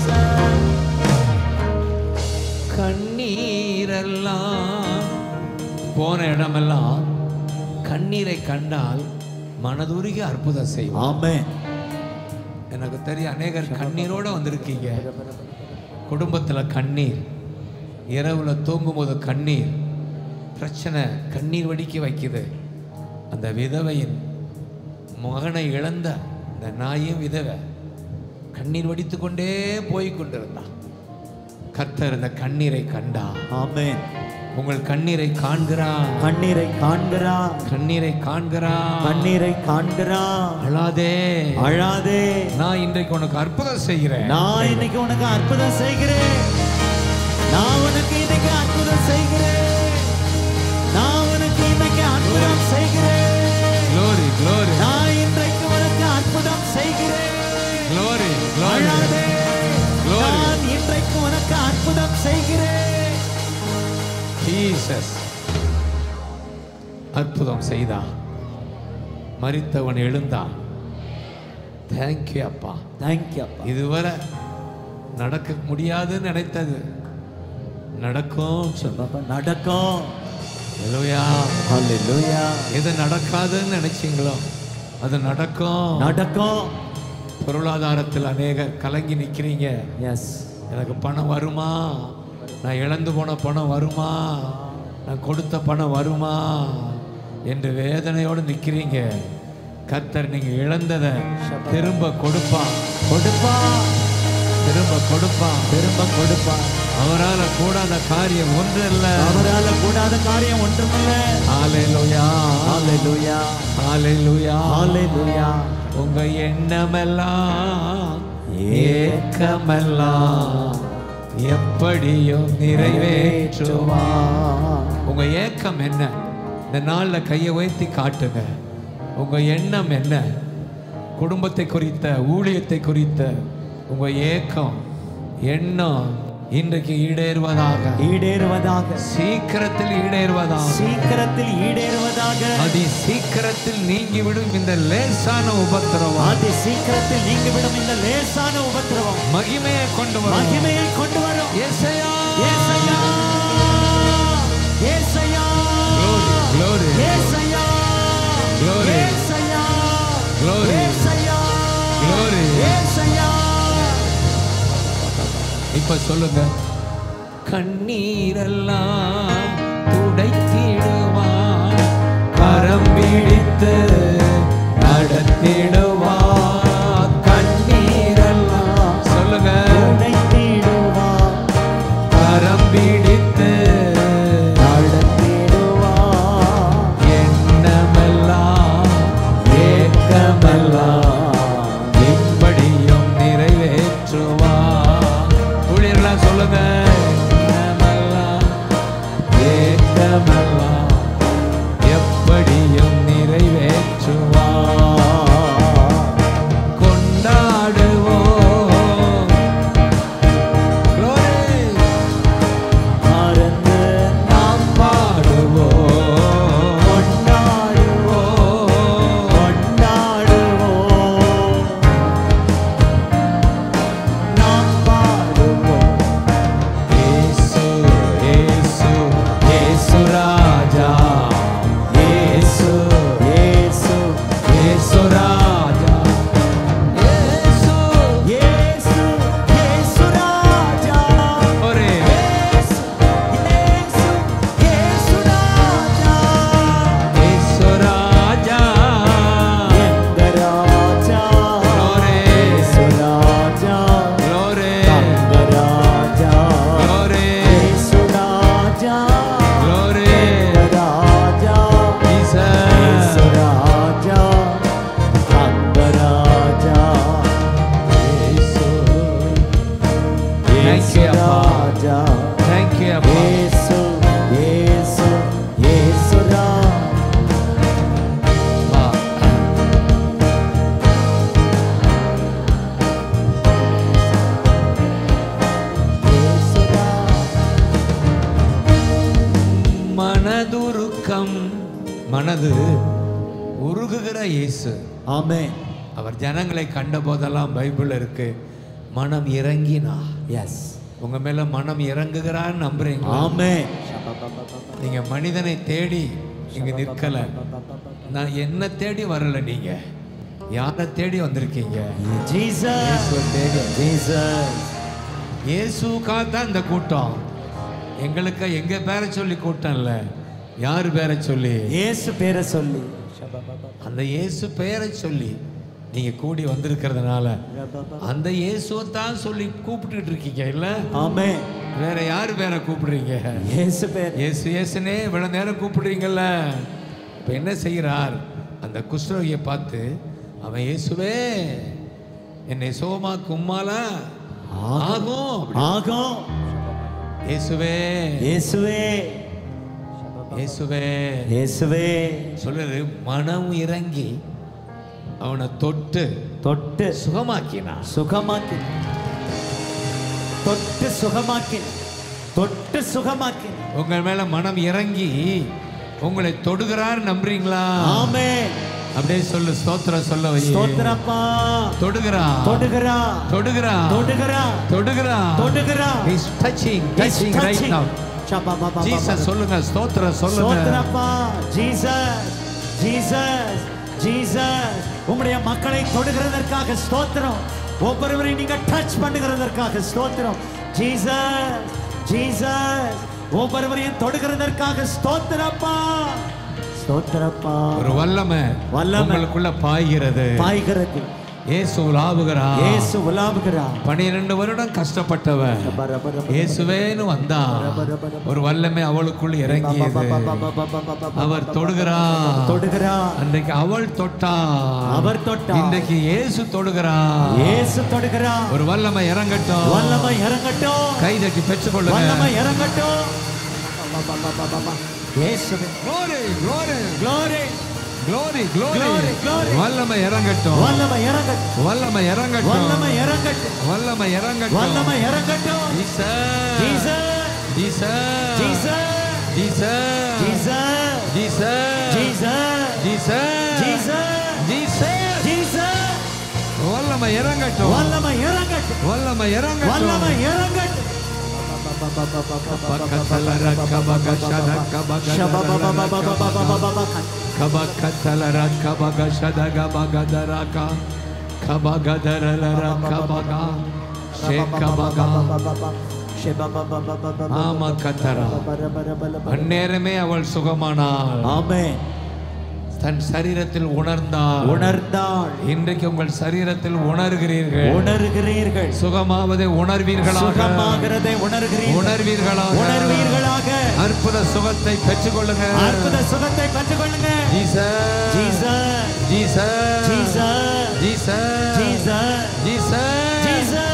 கண்ணீரெல்லாம் போன இடமெல்லாம் கண்ணீரை கண்டால் மனதுருகி அற்புதம் செய்வோம் ஆமென் எனக்கு தெரியும் அநேகர் கண்ணீரோட வந்திருக்கீங்க குடும்பத்துல கண்ணீர் இரவுல தூங்கும்போது கண்ணீர் பிரச்சனை கண்ணீர் வடிக்க வைக்குது அந்த விதவையின் மகனை இழந்த இந்த நாயும் விதவை கண்ணீர் வடித்து கொண்டே போய் கொண்டிருந்தான் கர்த்தர் இந்த கண்ணீரை கண்டா ஆமென் உங்கள் கண்ணீரை காண்கிறா கண்ணீரை காண்கிறா கண்ணீரை காண்கிறா கண்ணீரை காண்கிறா அழாதே அழாதே நான் இன்றைக்கு உனக்கு அற்புதம் செய்கிறேன் நான் இன்னைக்கு உனக்கு அற்புதம் செய்கிறேன் நான் உனக்கு இன்னைக்கு அற்புதம் செய்கிறேன் நான் உனக்கு இன்னைக்கு அற்புதம் செய்கிறேன் glory glory நான் இன்றைக்கு உனக்கு அற்புதம் செய்கிறேன் glory glory அழாதே Glory. நான் இன்றைக்கு உனக்கு அற்புதம் செய்கிறேன் ஜீசஸ் அற்புதம் செய்தா மரித்தவன் எழுந்தான் தேங்க்யூ அப்பா தேங்க்யூ அப்பா இதுவரை நடக்க முடியாதுன்னு நினைத்தது நடக்கும் சொல்ல பாப்பா நடக்கும் ஹalleluya ஹalleluya எது நடக்காதுன்னு நினைச்சீங்களோ அது நடக்கும் நடக்கும் பொருளாதாரத்தில் அநேகர் கலங்கி நிற்கிறீங்க எஸ் எனக்கு பணம் வருமா நான் இழந்து போன பணம் வருமா நான் கொடுத்த பணம் வருமா என்று வேதனையோடு நிற்கிறீங்க கர்த்தர் நீங்க இழந்ததை திரும்ப கொடுப்பான் கொடுப்பா திரும்ப கொடுப்பான் திரும்ப கொடுப்பா அவரால் கூடாத காரியம் ஒன்று இல்லை அவரால கூடாத காரியம் ஒன்றுமில்ல ஹalleluya ஹalleluya ஹalleluya ஹalleluya உங்க எண்ணமெல்லாம் ஏக்கமெல்லாம் எப்படியும் நிறைவேற்றுவா உங்க ஏக்கம் என்ன இந்த நாள்ல கையை உயர்த்தி காட்டுங்க உங்க எண்ணம் என்ன குடும்பத்தை குறித்த ஊழியத்தை குறித்த உங்க ஏக்கம் எண்ணம் இன்றைக்கு ஈடேறுவதாக ஈடேறுவதாக சீக்கிரத்தில் ஈடேறுவதாக சீக்கிரத்தில் ஈடேறுவதாக அதி சீக்கிரத்தில் நீங்கிவிடும் இந்த லேசான உபத்திரவம் அதி சீக்கிரத்தில் நீங்கிவிடும் இந்த லேசான உபத்திரவம் மகிமையை கொண்டு வரும் மகிமையை கொண்டு வரும் ஏசையா Yesaya Yesaya Glory, glory. Yesaya Glory. Yesaya Glory. Yesaya Glory. ஏசையா இப்ப சொல்லுங்க கண்ணீரெல்லாம் துடைத்திடுவான் கரம் பிடித்து நடத்திடுவான் கண்ணீரெல்லாம் சொல்லுங்க உடைத்திடுவார் கரம் பிடித்து நடத்திடுவார் எண்ணமெல்லாம் ஏக்கமெல்லாம் எப்படியும் நிறைவேற்றுவா ஊழியர்களா சொல்லுங்க எண்ணமெல்லாம் ஏக்கமெல்லாம் எப்படியும் நிறைவேற்றுவா கொண்டாடுவோம் Glory. மறந்து நாம் பாடுவோம் கொண்டாடுவோம் கொண்டாடுவோம் நாம் பாடுவோம் இயேசு இயேசு இயேசு ராஜா இயேசு இயேசு இயேசு ராஜா இயேசு இயேசு இயேசு ராஜா ஒரே இயேசு இயேசு இயேசு ராஜா இயேசு ராஜா எங்க ராஜா Glory. இயேசு ராஜா Glory தங்க ராஜா Glory இயேசு ராஜா Glory ராஜா Jesus இயேசு ராஜா தங்க ராஜா இயேசு Thank you, இயேசு அப்பா. ராஜா Thank you அப்பா இயேசு இயேசு இயேசு ராஜா வா. இயேசு ராஜா மனதுருக்கம் மனது உருகுகிற இயேசு ஆமென் அவர் ஜனங்களை கண்ட போதெல்லாம் பைபிள் இருக்கு மனம் இறங்கினா எஸ் உங்க மேல மனம் இறங்குகிறான்னு நம்புறீங்க ஆமென் நீங்க மனிதனை தேடி இங்க நிற்கல நான் என்ன தேடி வரல நீங்க யாரை தேடி வந்திருக்கீங்க ஜீசஸ் இயேசுவை தேடி ஜீசஸ் இயேசுக்காக தான் இந்த கூட்டம் எங்களுக்கு எங்க பேரை சொல்லி கூட்டம் இல்ல யார் பேரை சொல்லி இயேசு பேரை சொல்லி அந்த இயேசு பெயரை சொல்லி நீங்க கூடி வந்திருக்கிறதுனால அந்த இயேசுவை தான் சொல்லி கூப்பிட்டுட்டு இருக்கீங்க இல்ல ஆமென் வேற யார் பேரை கூப்பிடுறீங்க இயேசு பேர் இயேசு இயேசுனே இவ்வளவு நேரம் கூப்பிடுறீங்கல்ல இப்போ என்ன செய்கிறார் அந்த குஷ்டரோகியை பார்த்து அவன் இயேசுவே என்னை சோமா கும்மாலா ஆகும் ஆகும் இயேசுவே இயேசுவே இயேசுவே இயேசுவே சொல்லுது மனம் இறங்கி அவனை தொட்டு தொட்டு சுகமாக்கினான் சுகமாக்கி தொட்டு சுகமாக்கி தொட்டு சுகமாக்கி உங்கள் மேல மனம் இறங்கி உங்களை தொடுகிறார் நம்புறீங்களா ஆமே அப்படியே சொல்லு ஸ்தோத்திரம் சொல்ல வை ஸ்தோத்திரப்பா தொடுகிறா தொடுகிறா தொடுகிறா தொடுகிறா தொடுகிறா தொடுகிறா He's touching touching right now Jesus சொல்லுங்க ஸ்தோத்திரம் சொல்லுங்க ஸ்தோத்திரப்பா ஜீசஸ் ஜீசஸ் ஜீசஸ் உம்முடைய மக்களை தொடுகிறதற்காக ஸ்தோத்திரம் ஒவ்வொருவரையும் நீங்க டச் பண்ணுகிறதற்காக ஸ்தோத்திரம் ஜீசஸ் ஜீசஸ் ஒவ்வொருவரையும் தொடுகிறதற்காக ஸ்தோத்திரப்பா ஸ்தோத்திரப்பா ஒரு வல்லமை வல்லமை. உங்களுக்குள்ள பாய்கிறது பாய்கிறது இயேசு உலாவுகிறா இயேசு உலாவுகிறார் பனிரெண்டு வருடம் கஷ்டப்பட்டவன் இயேசுவேன்னு வந்தா ஒரு வல்லமை அவளுக்குள் இறங்கியது அவர் தொடுகிறார் தொடுகிறார் அன்றைக்கு அவள் தொட்டா அவர் தொட்டார். இன்றைக்கு இயேசு தொடுகிறா இயேசு தொடுகிறார் ஒரு வல்லமை இறங்கட்டும் வல்லமை இறங்கட்டும் கை தட்டி பெற்றுக்கொள்ளுங்க வல்லமை இறங்கட்டும் இயேசுவே Glory, glory, glory glory, glory. Glory, glory. வல்லமை இறங்கட்டும் வல்லமை இறங்கட்டும் வல்லமை இறங்கட்டும் வல்லமை இறங்கட்டும் வல்லமை இறங்கட்டும் வல்லமை இறங்கட்டும் Jesus Jesus Jesus Jesus Jesus Jesus Jesus Jesus Jesus Jesus Jesus Jesus வல்லமை இறங்கட்டும் வல்லமை இறங்கட்டும் வல்லமை இறங்கட்டும் வல்லமை இறங்கட்டும் பக்கத்தலர கபகஷத கபகதரலக கபக்கத்தலர கபகஷத கபகதரக கபகதரலர கபக ஷேக்கபக ஆமா கத்தரா அந்நேரமே அவள் சுகமானாள் ஆமென் தன் சரீரத்தில் உணர்ந்தாள் உணர்ந்தாள் இன்றைக்கு உங்கள் சரீரத்தில் உணர்கிறீர்கள் உணர்கிறீர்கள் சுகமாவதை உணர்வீர்களாக சுகமாகிறதை உணர்கிறீர்கள் உணர்வீர்களாக உணர்வீர்களாக அற்புத சுகத்தை பெற்றுக்கொள்ளுங்க அற்புத சுகத்தை பெற்றுக்கொள்ளுங்க Jesus Jesus Jesus Jesus Jesus Jesus Jesus Jesus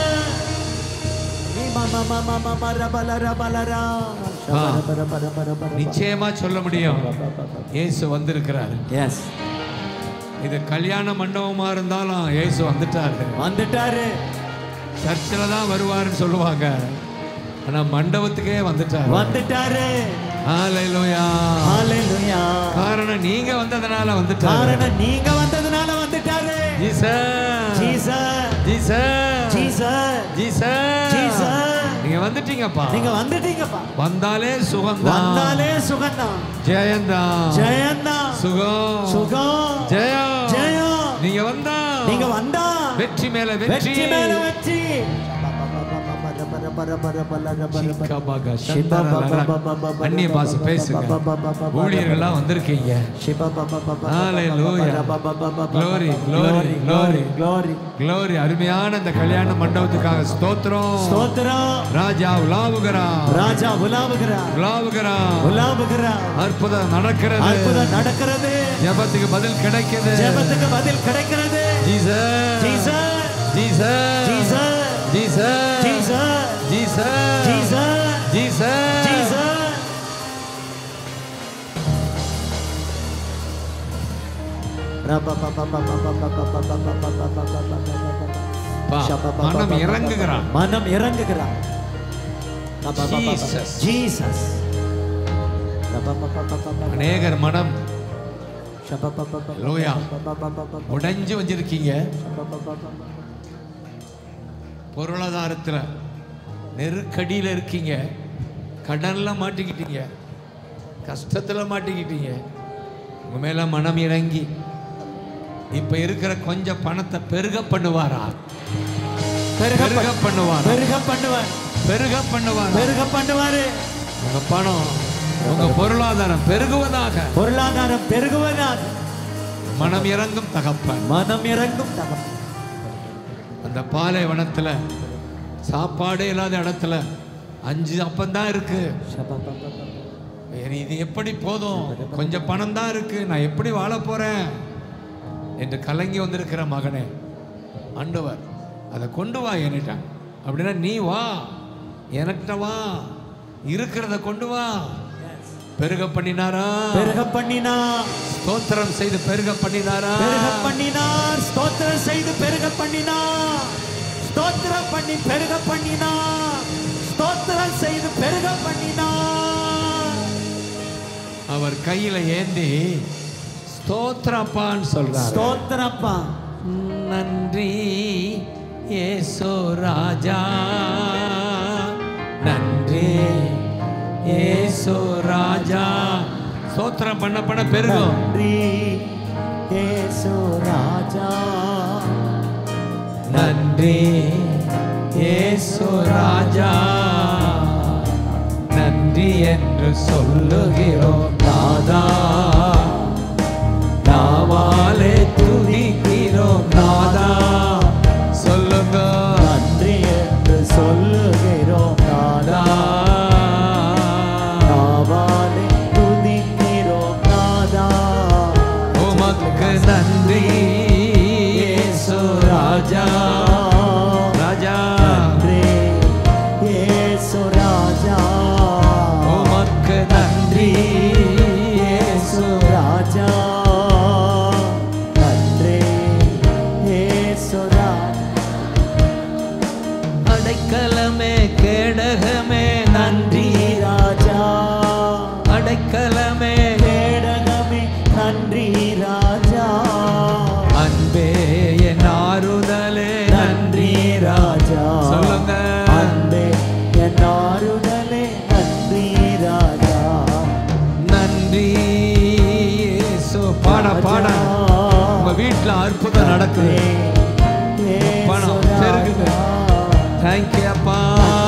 நிச்சயமா சொல்ல முடியும் இயேசு வந்திருக்கிறார் எஸ் இது கல்யாண மண்டபமா இருந்தாலும் இயேசு வந்துட்டாரு வந்துட்டாரு சர்ச்சில் தான் வருவாருன்னு சொல்லுவாங்க ஆனா மண்டபத்துக்கே வந்துட்டாரு வந்துட்டாரு ஹalleluya ஹalleluya காரணம் நீங்க வந்ததுனால வந்துட்டாரு காரணம் நீங்க வந்ததுனால வந்துட்டாரு Jesus Jesus Jesus Jesus Jesus Jesus நீங்க வந்துட்டீங்கப்பா நீங்க வந்துட்டீங்கப்பா வந்தாலே சுகம்தான் வந்தாலே சுகம்தான் ஜெயந்தான் ஜெயந்தான் சுகம் சுகம் ஜெயம் ஜெயம் நீங்க வந்தா நீங்க வந்தா வெற்றி மேல வெற்றி வெற்றி மேல வெற்றி சிக்கபக சந்தரலர. அந்நிய பாசை பேசுங்க ஊழியர்கள்லாம் வந்திருக்கீங்க Hallelujah. Glory, glory, glory. glory glory அருமையான இந்த கல்யாண மண்டபத்துக்காக ஸ்தோத்திரம் ஸ்தோத்திரம் ராஜா உலாவுகிறா ராஜா உலாவுகிறார் உலாவுகிறா உலாவுகிறார் அற்புதம் நடக்கிறது அற்புதம் நடக்கிறது ஜெபத்துக்கு பதில் கிடைக்குது ஜெபத்துக்கு பதில் கிடைக்கிறது Jesus Jesus Jesus Jesus Jesus Jesus Jesus Jesus Jesus Jesus பா, மனம் இறங்குகிறான் மனம் இறங்குகிறார் Jesus. ஜீசஸ் அநேகர் மனம் லோயா உடைஞ்சு வச்சிருக்கீங்க பொருளாதாரத்துல நெருக்கடியில இருக்கீங்க கடன்ல மாட்டிக்கிட்டீங்க கஷ்டத்துல மாட்டிக்கிட்டீங்க உங்க மேல மனம் இறங்கி இப்ப இருக்கிற கொஞ்சம் பணத்தை பெருக பண்ணுவாரா பெருக பண்ணுவாரா பெருக பண்ணுவார் பெருக பண்ணுவாரா பெருக பண்ணுவாரு உங்க பணம் உங்க பொருளாதாரம் பெருகுவதாக பொருளாதாரம் பெருகுவதாக மனம் இறங்கும் தகப்பன் மனம் இறங்கும் தகப்பன் அந்த பாலைவனத்துல சாப்பாடே இல்லாத இடத்துல அஞ்சு அப்பந்தான் இருக்கு வேற இது எப்படி போதும் கொஞ்சம் பணம் தான் இருக்கு நான் எப்படி வாழ போறேன் என்று கலங்கி வந்திருக்கிற மகனே ஆண்டவர் அதை கொண்டு வா என்கிட்ட அப்படின்னா நீ வா எனக்கிட்ட வா இருக்கிறத கொண்டு வா பெருக பண்ணினாரா பெருக பண்ணினார் ஸ்தோத்திரம் செய்து பெருக பண்ணினாரா பெருக பண்ணினார் ஸ்தோத்திரம் செய்து பெருக பண்ணினார் ஸ்தோத்திரம் பண்ணி பெருக பண்ணினார் ஸ்தோத்திரம் செய்து பெருக பண்ணினார் அவர் கையில ஏந்தி ஸ்தோத்திரப்பான்னு சொல்றார் ஸ்தோத்திரப்பா நன்றி ஏசோ ராஜா நன்றி ஏசோ ராஜா ஸ்தோத்திரம் பண்ண பண்ண பெருகும் நன்றி ஏசு ராஜா நன்றி ஏசு ராஜா நன்றி என்று சொல்லுகிறோம் நாதா நாவாலே துதிக்கிறோம் நாதா சொல்லுங்க நன்றி என்று சொல்லுகிறோம் நாதா நாவாலே துதிக்கிறோம் நாதா உமக்கு நன்றி ஏசு ராஜா ராஜா நன்றி ஏசு ராஜா உமக்கு நன்றி ஏசு ராஜா நன்றி ஏசு ராஜா அடைக்கலமே கேடகமே நன்றி ராஜா அடைக்கலமே கேடகமே நன்றி ராஜா அன்பே என் ஆறுதலே நன்றி ராஜா சொல்லுங்க அன்பே என் ஆறுதலே நன்றி ராஜா நன்றி இயேசு பாட பாட உங்க வீட்டுல அற்புதம் நடக்குது பணம் பெருகுது. தேங்க்யூ அப்பா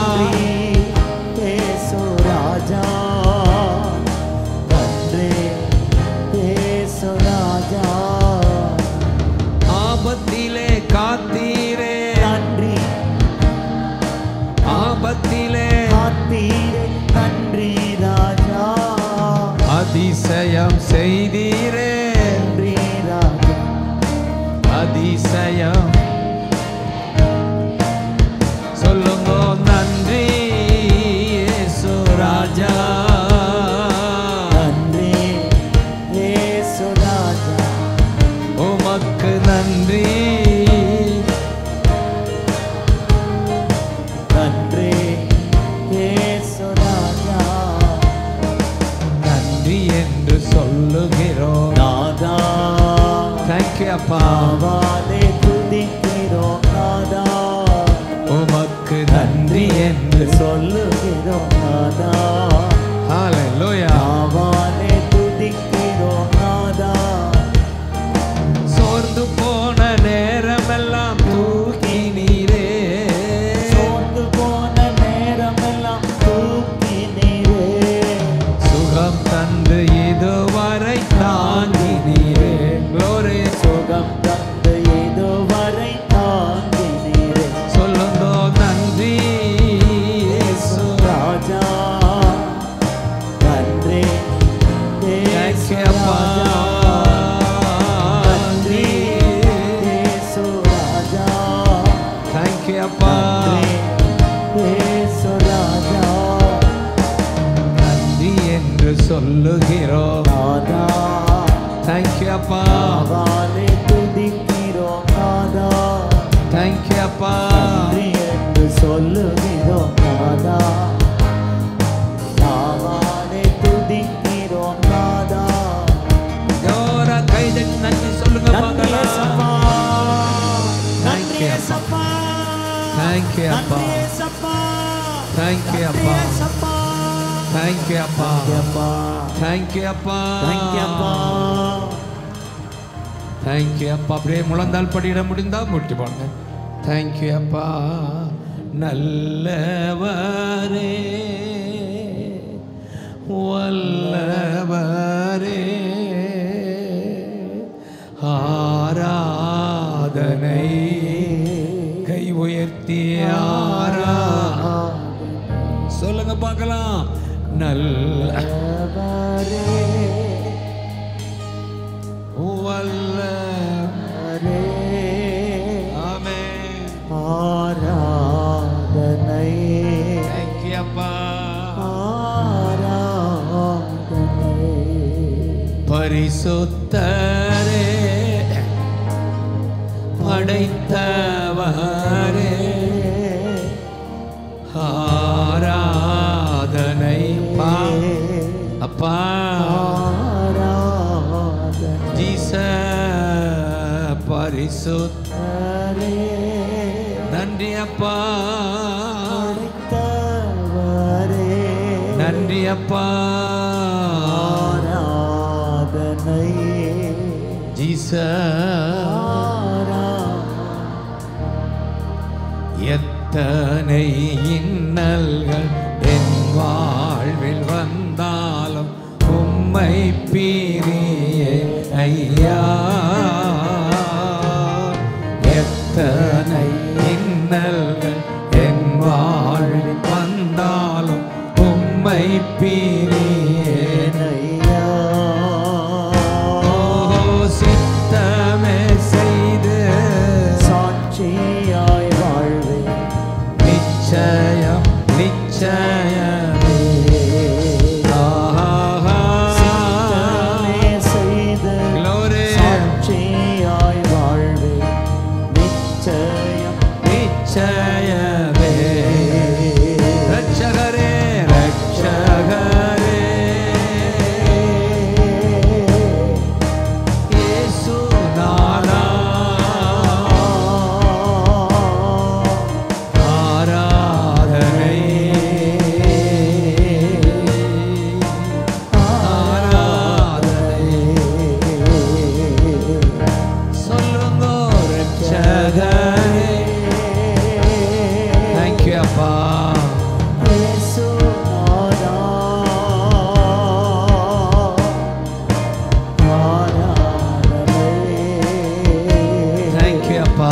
ஏசு ராஜா நன்றி ஏசு ராஜா ஆபத்திலே காத்தீரே நன்றி ஆபத்திலே காத்தீரே நன்றி ராஜா அதிசயம் செய்தீரே நன்றி ராஜா அதிசயம் சொல்லுங்க நன்றி இயேசு ராஜா நன்றி ஏசு ராஜா உமக்கு நன்றி நன்றி ஏசு ராஜா நன்றி என்று சொல்லுகிறோம் நாதா தேங்க்யூ அப்பா ஆவாலே துதிக்கிறோம் நாதா உமக்கு நன்றி என்று சொல்லுகிறோம் நாதா ஹalleluya ஆவாலே துதிக்கிறோம் நாதா சோர்ந்து போன நேரமெல்லாம் தூக்கி நீரே சோர்ந்து போன நேரமெல்லாம் தூக்கி நீரே சுகம் தந்து இதுவரை தாங்கி நீரே glory சுகம் தந்து இதுவரை தாங்கி நீரே சொல்லுங்க நன்றி இயேசு ராஜா நன்றி Thank ஏசு you, அப்பா. ராஜா நன்றி ஏசு ராஜா Thank you அப்பா நன்றி ஏசு ராஜா நன்றி என்று சொல்லுகிறோம் நாதா Thank you அப்பா ஆவாலே துதிக்கிறோம் நாதா Thank you அப்பா நன்றி என்று சொல்லுகிறோம் நாதா ஆவாலே துதிக்கிறோம் நாதா ஜோரா கைதட்டி நன்றி சொல்லுங்க நன்றி மகளா ஏசப்பா Thank நன்றி you, ஏசப்பா Thank you, அப்பா. நன்றி ஏசப்பா Thank you, நன்றி அப்பா. ஏசப்பா Thank you அப்பா அப்பா Thank you அப்பா Thank you, அப்பா Thank you அப்பா அப்படியே முழந்தால் படியிட முடிந்தா முட்டி போடுங்க Thank you அப்பா நல்லவரே வல்லவரே ஆராதனை கை உயர்த்தி ஆரா சொல்லுங்க நல்ல அவரே வல்ல அவரே ஆமென் ஆராதனை Thank you, அப்பா ஆராதனை பரிசுத்தரே படைத்தவரே ஆராதனை பா அப்பா ஆராதனை ஜீச பரிசுத்த நன்றி அப்பா படைத்தவரே நன்றி அப்பா ஆராதனை ஜீச ஆரா எத்தனை இன்னல்கள் என் வாழ்வில் வந்தாலும் உம்மை பீரியே ஐயா எத்தனை இன்னல்கள் என் வாழ்வில் வந்தாலும் உம்மை பீரியே ஐயா ஓ சித்தமே செய்து சாட்சியாய் வாழ்வே நிச்சயம் நிச்சயமே ஆஹா. சித்தமே செய்து Glory. சாட்சியாய் வாழ்வே நிச்சயம் நிச்சயமே ரட்சகரே ரட்சகரே இயேசு நாதா ஆராதனை ஆராதனை சொல்லுங்க ரட்சகரே தேங்க்யூ அப்பா தேங்க்யூ அப்பா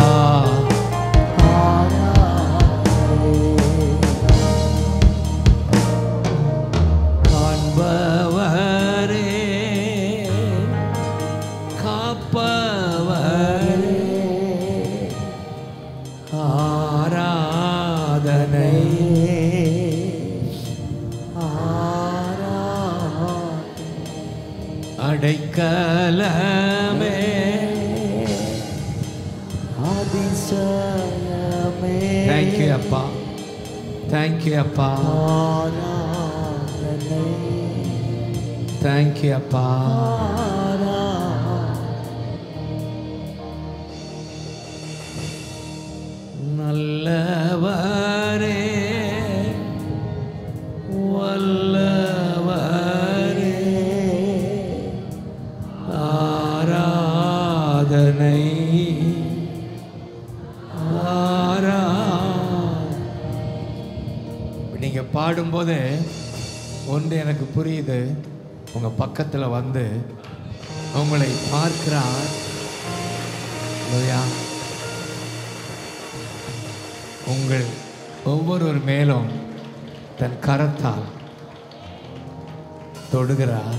காண்பவரே காப்பவரே ஆராதனை அடைக்கலமே தேங்க்யூ அப்பா தேங்க்யூ அப்பா தேங்க்யூ அப்பா நல்லவரே வல்லவரே ஆராதனை ஆரா நீங்க பாடும்போது ஒன்று எனக்கு புரியுது உங்க பக்கத்துல வந்து உங்களை பார்க்கிறார் இல்லையா உங்கள் ஒவ்வொருவர் மேலும் தன் கரத்தால் தொடுகிறார்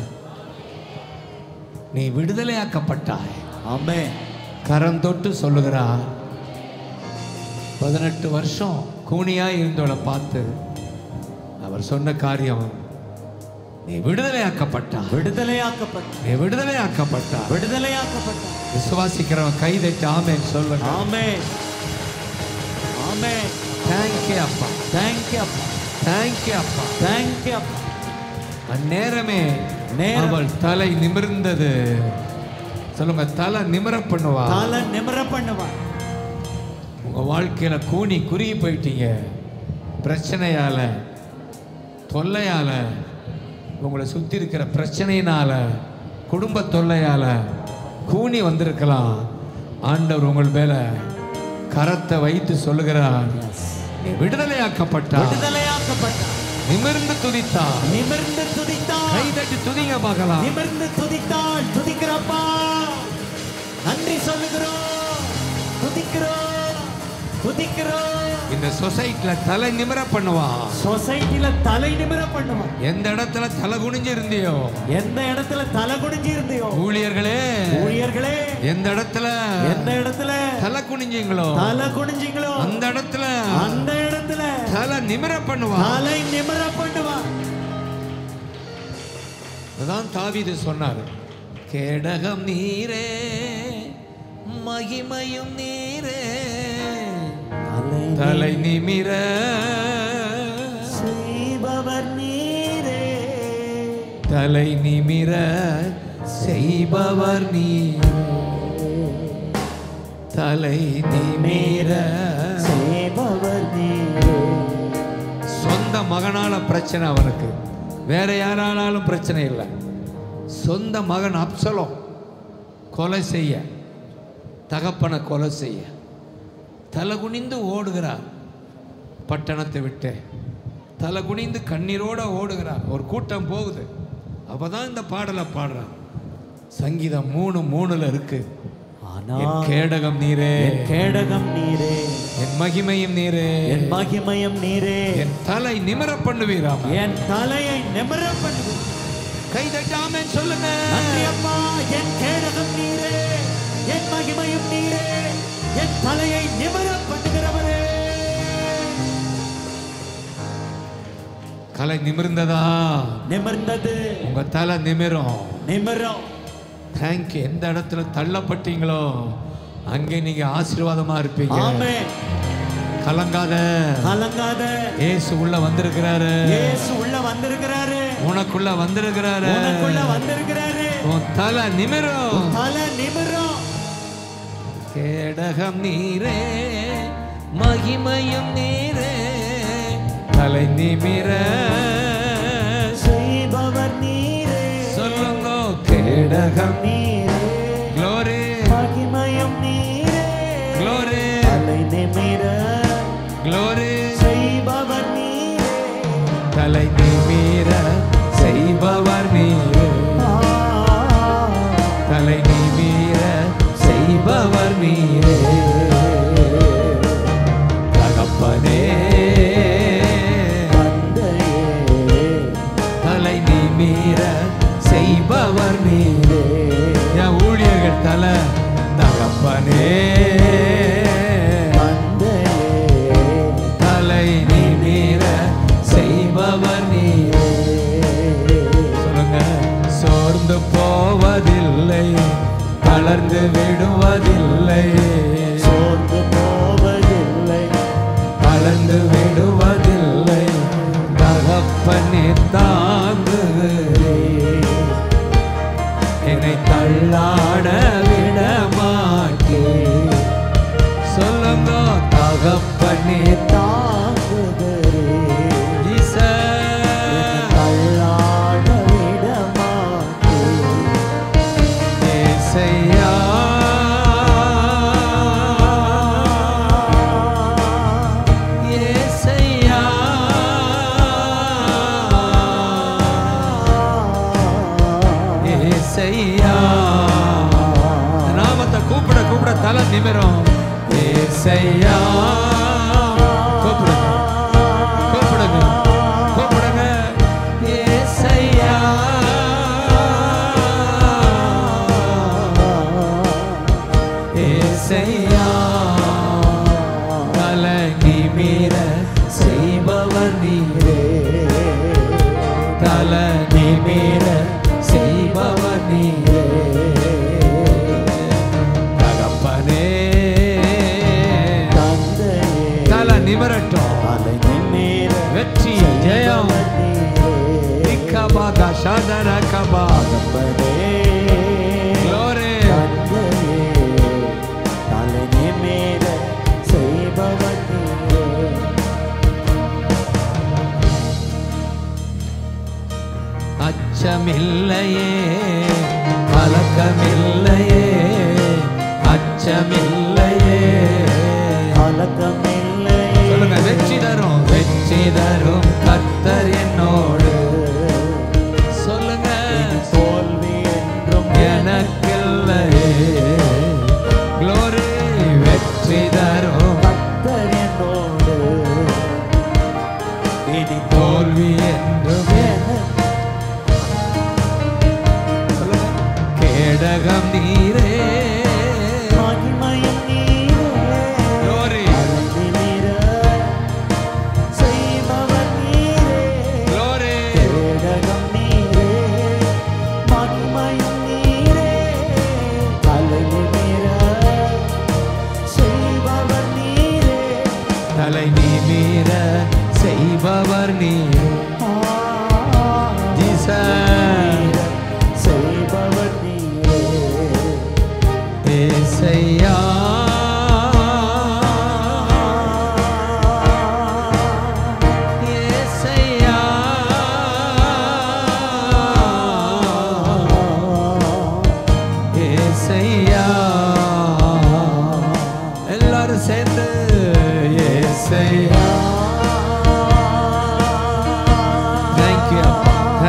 நீ விடுதலையாக்கப்பட்டாய் ஆமே கரம் தொட்டு சொல்லுகிறார் பதினெட்டு வருஷம் கூனியாய் இருந்தவளை பார்த்து அவர் சொன்ன காரியம் நீ விடுதலையாக்கப்பட்டாய் விடுதலையாக்கப்பட்ட நீ விடுதலையாக்கப்பட்டாய் விடுதலையாக்கப்பட்ட விசுவாசிக்கிறவன் கை தட்டி ஆமேன் சொல்லுங்க ஆமே ஆமே தேங்க்யூ அப்பா தேங்க்யூ அப்பா தேங்க்யூ அப்பா தேங்க்யூ அப்பா அந்நேரமே நேரம். அவள் தலை நிமிர்ந்தது சொல்லுங்க தலை நிமிர பண்ணுவா தலை நிமிர பண்ணுவார் உங்க வாழ்க்கையில கூனி குறுகி போயிட்டீங்க பிரச்சனையால தொல்லையால உங்களை சுத்தி இருக்கிற பிரச்சனையினால குடும்ப தொல்லையால கூனி வந்திருக்கலாம் ஆண்டவர் உங்கள் மேல கரத்தை வைத்து சொல்லுகிறார் நீ விடுதலையாக்கப்பட்டா விடுதலையாக்கப்பட்ட நிமிர்ந்து துதித்தா நிமிர்ந்து துதித்தாள் கை தட்டி துதிங்க பார்க்கலாம் நிமிர்ந்து துதித்தாள் துதிக்கிறப்பா நன்றி சொல்லுகிறோம் துதிக்கிறோம் துதிக்கிறோம் இந்த சொசைட்டில தலை நிமிர பண்ணுவான் சொசைட்டில தலை நிமிர பண்ணுவான் எந்த இடத்துல தலை குனிஞ்சு இருந்தியோ எந்த இடத்துல தலை குனிஞ்சு இருந்தியோ ஊழியர்களே ஊழியர்களே எந்த இடத்துல எந்த இடத்துல தலை குனிஞ்சீங்களோ தலை குனிஞ்சீங்களோ அந்த இடத்துல அந்த இடத்துல தலை நிமிர பண்ணுவான் தலை நிமிர பண்ணுவான் அதான் தாவீது சொன்னார் கேடகம் நீரே மகிமையும் நீரே தலை நிமிர செய்பவர் நீரே தலை நிமிர செய்பவர் நீ தலை நிமிர செய்பவர் நீரே சொந்த மகனால பிரச்சனை அவனுக்கு வேற யாரானாலும் பிரச்சனை இல்லை சொந்த மகன் அப்சலோம் கொலை செய்ய தகப்பனை கொலை செய்ய தலை குனிந்து ஓடுகிறார் பட்டணத்தை விட்டு தலை குனிந்து கண்ணீரோட ஓடுகிறார் ஒரு கூட்டம் போகுது அப்பதான் இந்த பாடலை பாடுறான் சங்கீதம் மூணு மூணுல இருக்கு ஆனா என் கேடகம் நீரே என் கேடகம் நீரே என் மகிமையும் நீரே என் மகிமையும் நீரே என் தலை நிமிர பண்ணுவீராம் என் தலையை நிமிர பண்ணு கை தட்டாம சொல்லுங்க நன்றி அப்பா என் கேடகம் நீரே என் மகிமையும் நீரே என் தலையை நிமிர பண்ணுகிறவரே கலை நிமிர்ந்ததா நிமிர்ந்தது உங்க தலை நிமிரும் நிமிரம் தேங்க்யூ எந்த இடத்துல தள்ளப்பட்டீங்களோ அங்கே நீங்க ஆசீர்வாதமா இருப்பீங்க ஆமே கலங்காத கலங்காத ஏசு உள்ள வந்திருக்கிறாரு இயேசு உள்ள வந்திருக்கிறாரு உனக்குள்ள வந்திருக்கிறாரு உனக்குள்ள வந்திருக்கிறாரு உன் தலை நிமிரும் தலை நிமிரம் கேடகம் நீரே மகிமையும் நீரே தலை நிமிர செய்பவர் நீரே சொல்லுங்க கேடகம் நீரே க்ளோரி மகிமையும் நீரே க்ளோரி தலை நிமிர க்ளோரி செய்பவர் நீரே தலை நிமிர செய்பவர் நீரே ஆ, தலை நிமிர செய்பவர் நீரே தகப்பனே தந்தையே தலை நிமிர செய்பவர் நீரே என் ஊழியர்கள் தலை தகப்பனே தந்தையே தலை நிமிர செய்பவர் நீரே சொல்லுங்க சோர்ந்து போவதில்லை தளர்ந்து விடுவதில்லை சோர்ந்து போவதில்லை கலந்து விடுவதில்லை தகப்பனே தாங்குகிறே என்னை தள்ளாட விட மாட்டே சொல்லுங்க தகப்பனே தாங்குகிறே ஈசா. தள்ளாட விடமாட்டே ஏசையா. ஏசையா. ஏசையா. நாமத்தை கூப்பிட கூப்பிட தலை நிமிரும் ஏசையா கூப்பிடுங்க கூப்பிடுங்க கூப்பிடுங்க ஏசையா ஏசையா தலை நிமிர செய்பவர் நீரே தலை நிமிர செய்பவர் நீரே தகப்பனே தந்தையே தலை நிமிரட்டும் தலை நிமிர வெற்றி ஜெயம் இக்கபாகா ஷாதர கபா Glory. தலை நிமிர செய்பவர் நீரே அச்சமில்லையே கலக்கமில்லையே அச்சமில்லையே கலக்கமில்லை சொல்லுங்க வெற்றி தரும் வெற்றி தரும் கர்த்தர் என்னோடு சொல்லுங்க தோல்வி என்றும் எனக்கில்லையே க்ளோரி வெற்றி தரும் கர்த்தர்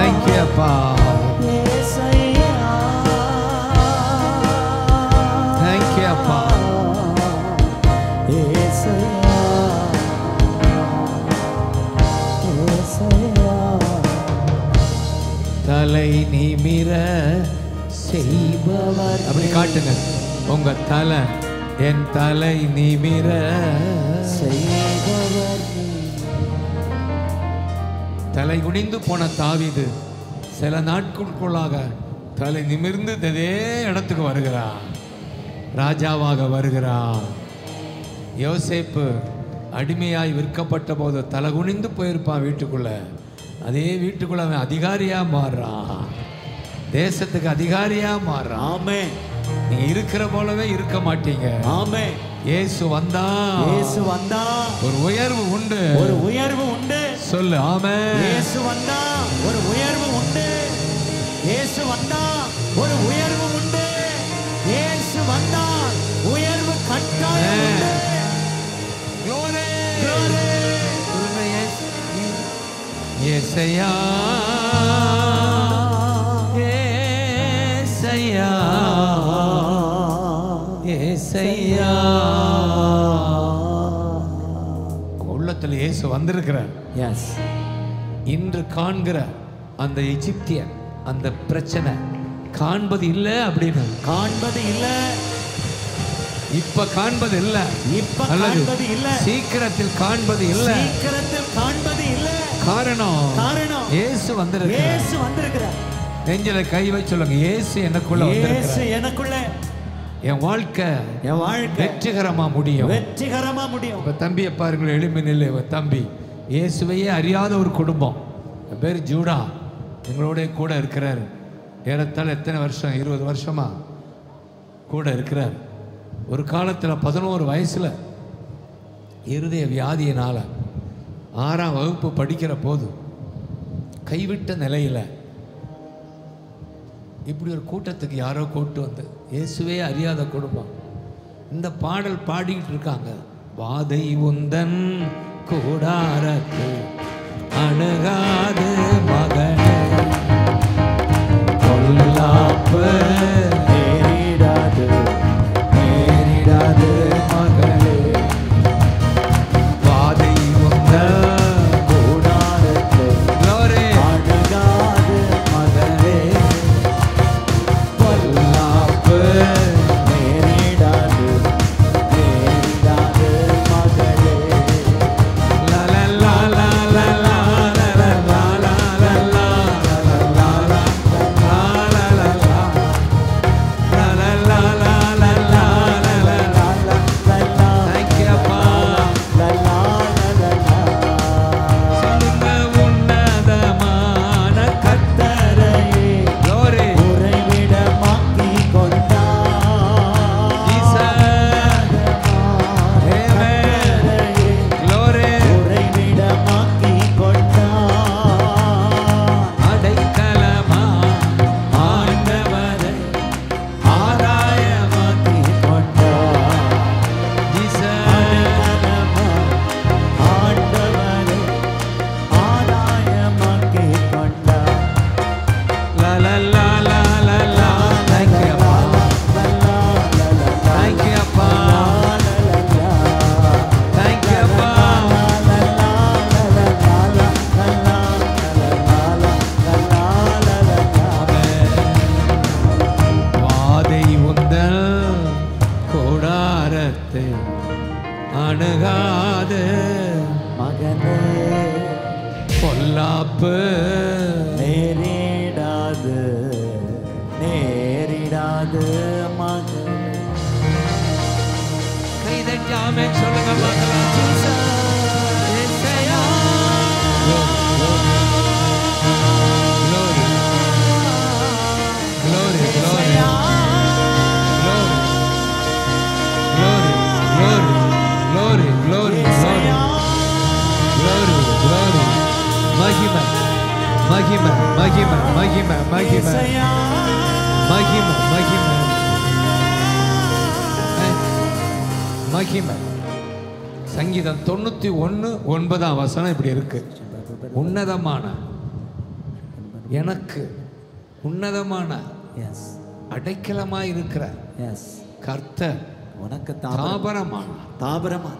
தேங்க்யூ அப்பா ஏசையா தேங்க்யூ அப்பா ஏசையா ஏசையா தலை நிமிர செய்பவர் அப்படி காட்டுங்க உங்க தலை என் தலை நிமிர செய்பவர் நீ. தலை குனிந்து போன தாவீது சில நாட்களுக்குள்ளாக தலை நிமிர்ந்து இதே இடத்துக்கு வருகிறான் ராஜாவாக வருகிறான் யோசேப்பு அடிமையாய் விற்கப்பட்ட போது தலை குனிந்து போயிருப்பான் வீட்டுக்குள்ள அதே வீட்டுக்குள்ள அவன் அதிகாரியா மாறுறான் தேசத்துக்கு அதிகாரியா மாறுறான் ஆமென் நீங்க இருக்கிற போலவே இருக்க மாட்டீங்க ஆமென் இயேசு வந்தா இயேசு வந்தா ஒரு உயர்வு உண்டு ஒரு உயர்வு உண்டு சொல்லு ஆமே இயேசு வந்தா ஒரு உயர்வு உண்டு இயேசு வந்தா ஒரு உயர்வு உண்டு இயேசு வந்தா உயர்வு கட்டாயம் உண்டு. Glory. Glory. சொல்லுங்க, yes. ஏசையா ஏசையா ஏசையா உள்ளத்துல இயேசு வந்திருக்கிறார் Yes. இன்று காண்கிற அந்த எகிப்தியன் அந்த பிரச்சனை காண்பது இல்லை அப்படின்னு காண்பது இல்ல இப்ப காண்பது இல்ல இப்ப அல்லது காண்பது இல்ல சீக்கிரத்தில் காண்பது இல்ல சீக்கிரத்தில் காண்பது இல்ல காரணம் காரணம் இயேசு வந்திருக்கிறார் இயேசு வந்திருக்கிறார் நெஞ்சில கை வச்சு சொல்லுங்க இயேசு எனக்குள்ள இயேசு வந்திருக்கிறார் எனக்குள்ள என் வாழ்க்கை என் வாழ்க்கை வெற்றிகரமா முடியும் வெற்றிகரமா முடியும் இப்ப தம்பியை பாருங்களேன் எளிமை நிலை இவன் தம்பி இயேசுவையே அறியாத ஒரு குடும்பம் என் பேர் ஜூடா எங்களோட கூட இருக்கிறார் ஏறத்தாழ எத்தனை வருஷம் இருபது வருஷமா கூட இருக்கிறார் ஒரு காலத்தில் பதினோரு வயசுல இருதய வியாதியினால ஆறாம் வகுப்பு படிக்கிற போது கைவிட்ட நிலையில இப்படி ஒரு கூட்டத்துக்கு யாரோ கூட்டு வந்து இயேசுவே அறியாத குடும்பம் இந்த பாடல் பாடிக்கிட்டு இருக்காங்க வாதை உந்தன் கூடாரத்து அணுகாது மகனே பொல்லாப்பு நேரிடாது நேரிடாது மகளே வாதை உந்தன் கூடாரத்தை glory. அணுகாது மகனே பொல்லாப்பு நேரிடாது நேரிடாது மகளே லா லா லா லா லா லா லா லா லா லா லா லா லா லா லா லா லா அணுகாது மகனே பொல்லாப்பு நேரிடாது நேரிடாது மகனே கைதட்டாமே சொல்லுங்க பார்க்கலாம் ஏசையா. Glory. Glory, glory. Glory, glory, glory, glory, glory, glory, glory. மகிமை மகிமை மகிமை மகிமை மகிமை மகிமை மகிமை அஹ், மகிமை சங்கீதம் தொண்ணூத்தி ஒன்று ஒன்பதாம் வசனம் இப்படி இருக்கு உன்னதமான எனக்கு உன்னதமான எஸ் அடைக்கலமாய் இருக்கிற எஸ் கர்த்தர் உனக்கு தாபரம் தாபரமானார் தாபரமான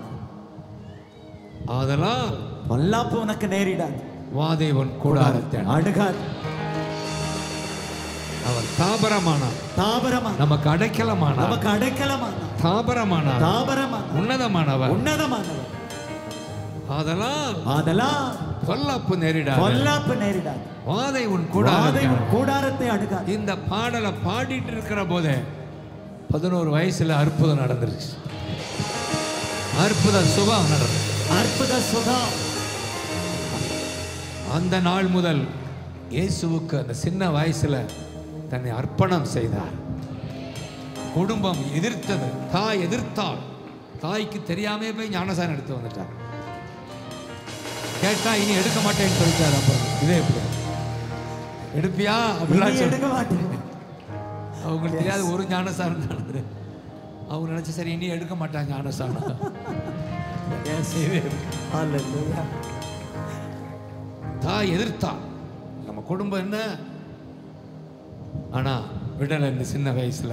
ஆதலால் பொல்லாப்பு உனக்கு நேரிடாது வாதேவன் கூடாரத்தை அணுகாது அவர் தாபரமானார் தாபரமான நமக்கு அடைக்கலமானார் நமக்கு அடைக்கலமான தாபரமானார் தாபரமான உன்னதமானவர் உன்னதமானவர் ஆதலால் அதெல்லாம் பொல்லாப்பு நேரிடாது பொல்லாப்பு நேரிடாது வாதை உன் வாதை கூடாரத்தை உன் கூடாரத்தை அணுகாது இந்த பாடலை பாடிட்டு இருக்கிற போதே பதினோரு வயசுல அற்புதம் நடந்துருச்சு அற்புத சுபம் நடந்தது அற்புத சுகம் அந்த நாள் முதல் இயேசுவுக்கு அந்த சின்ன வயசுல தன்னை அர்ப்பணம் செய்தார் குடும்பம் எதிர்த்தது தாய் எதிர்த்தாள் தாய்க்கு தெரியாமே போய் ஞானசாரம் எடுத்து வந்துட்டார் கேட்டா இனி எடுக்க மாட்டேன்னு சொல்லிட்டார் அப்புறம் இதே எப்படி எடுப்பியா அப்படிலாம் இனி சொல்லி எடுக்க மாட்டேன் அவங்களுக்கு தெரியாது ஒரு ஞானசாரம் தான் அது. அவங்க நினைச்ச சரி இனி எடுக்க மாட்டாங்க ஞானசாரம் இதே Hallelujah. தாய் எதிர்த்தா நம்ம குடும்பம் என்ன ஆனா விடலை இந்த சின்ன வயசுல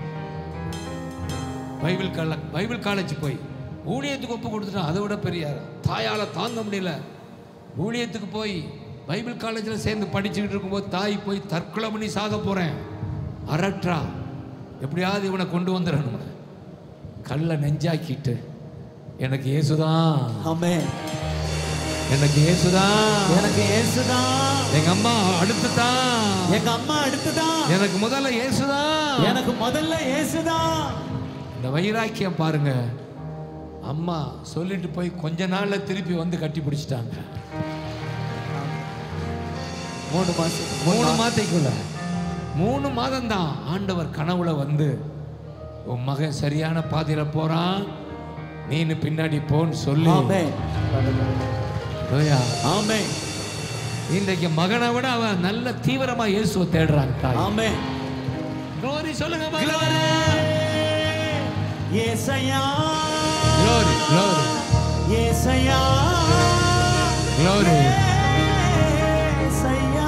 பைபிள் கால பைபிள் காலேஜ் போய் ஊழியத்துக்கு ஒப்பு கொடுத்துட்டான் அதை விட பெரிய தாயால தாங்க முடியல ஊழியத்துக்கு போய் பைபிள் காலேஜில் சேர்ந்து படிச்சுக்கிட்டு இருக்கும்போது தாய் போய் தற்கொலை பண்ணி சாக போறேன் அரற்றா எப்படியாவது இவனை கொண்டு வந்துடணும் கல்லை நெஞ்சாக்கிட்டு எனக்கு இயேசுதான் ஆமென். எனக்கு இயேசுதான் எனக்கு இயேசுதான் எங்க அம்மா அடுத்து தான் எங்க அம்மா அடுத்துதான் எனக்கு முதல்ல இயேசுதான் எனக்கு முதல்ல இயேசுதான் இந்த வைராக்கியம் பாருங்க அம்மா சொல்லிட்டு போய் கொஞ்ச நாள்ல திருப்பி வந்து கட்டி பிடிச்சிட்டாங்க மூணு மாசம் மூணு மாதத்துக்குள்ள மூணு மாதம் தான் ஆண்டவர் கனவுல வந்து உன் மகன் சரியான பாதையில போறான் நீனு பின்னாடி போன்னு சொல்லி ஆமென். லோயா, ஆமென். இன்றைக்கு மகனை விட அவன் நல்ல தீவிரமா இயேசுவை தேடுறாங்க தாய் ஆமென். Glory சொல்லுங்க மகளே. Glory. Yesaya Glory, glory. Yesaya Glory. Yesaya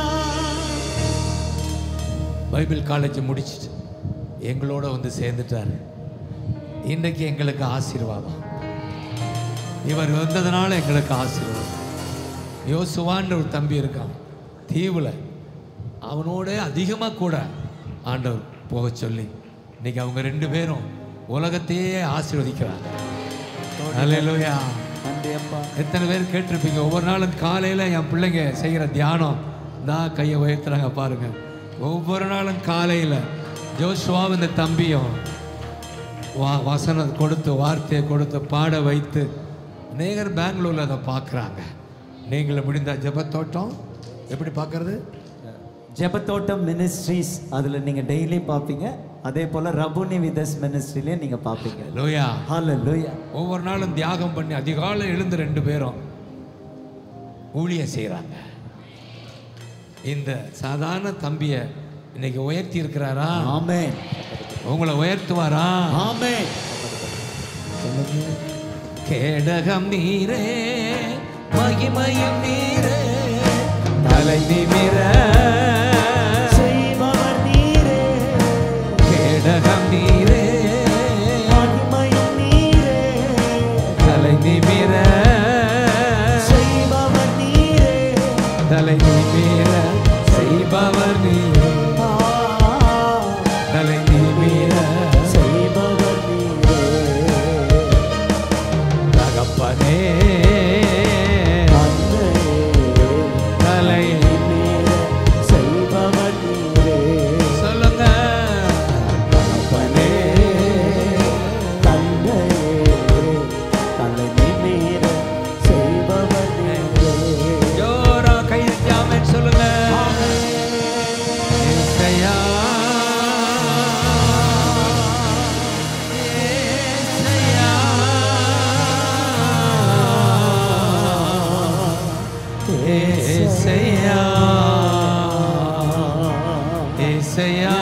Bible college முடிச்சிட்டு எங்களோட வந்து சேர்ந்துட்டார் இன்றைக்கு எங்களுக்கு ஆசீர்வாதம் இவர் வந்ததுனால எங்களுக்கு ஆசீர்வாதம் யோசுவான்ற ஒரு தம்பி இருக்கான் தீவுல அவனோட அதிகமாக கூட ஆண்டவர் போக சொல்லி இன்னைக்கு அவங்க ரெண்டு பேரும் உலகத்தையே ஆசீர்வதிக்கிறாங்க அல்லேலூயா நன்றி அப்பா எத்தனை பேர் கேட்டிருப்பீங்க ஒவ்வொரு நாளும் காலையில் என் பிள்ளைங்க செய்கிற தியானம் தான் கையை உயர்த்துறாங்க பாருங்க ஒவ்வொரு நாளும் காலையில் ஜோஷுவாவும் இந்த தம்பியும் வா வசனம் கொடுத்து வார்த்தையை கொடுத்து பாட வைத்து அநேகர் பெங்களூரில் அதை பார்க்குறாங்க நீங்களும் முடிந்த ஜெபத்தோட்டம் எப்படி பார்க்கறது ஜெபத்தோட்டம் மினிஸ்ட்ரீஸ் அதுல நீங்க டெய்லி பார்ப்பீங்க அதே போல ரபுனி விதஸ் மினிஸ்ட்ரிலையும் நீங்க பார்ப்பீங்க லோயா ஹalleluya ஒவ்வொரு நாளும் தியாகம் பண்ணி அதிகாலை எழுந்து ரெண்டு பேரும் ஊழியம் செய்கிறாங்க இந்த சாதாரண தம்பியை இன்னைக்கு உயர்த்தி இருக்கிறாரா ஆமென் உங்களை உயர்த்துவாரா ஆமென் கேடகம் நீரே மகிமையும் நீரே தலை நிமிர செய்பவர் நீரே கேடகம் நீரே மகிமையும் நீரே தலை நிமிர செய்பவர் நீரே தலை நிமிர செய்பவர் நீரே ஆ, தலை நிமிர செய்பவர் நீரே தகப்பனே தலை செய்பவர் நீரே சொல்லுங்க தகப்பனே ஜோரா கை ஜாமன் சொல்லுங்க ஏசையா ஏசையா ஏசையா ஏசையா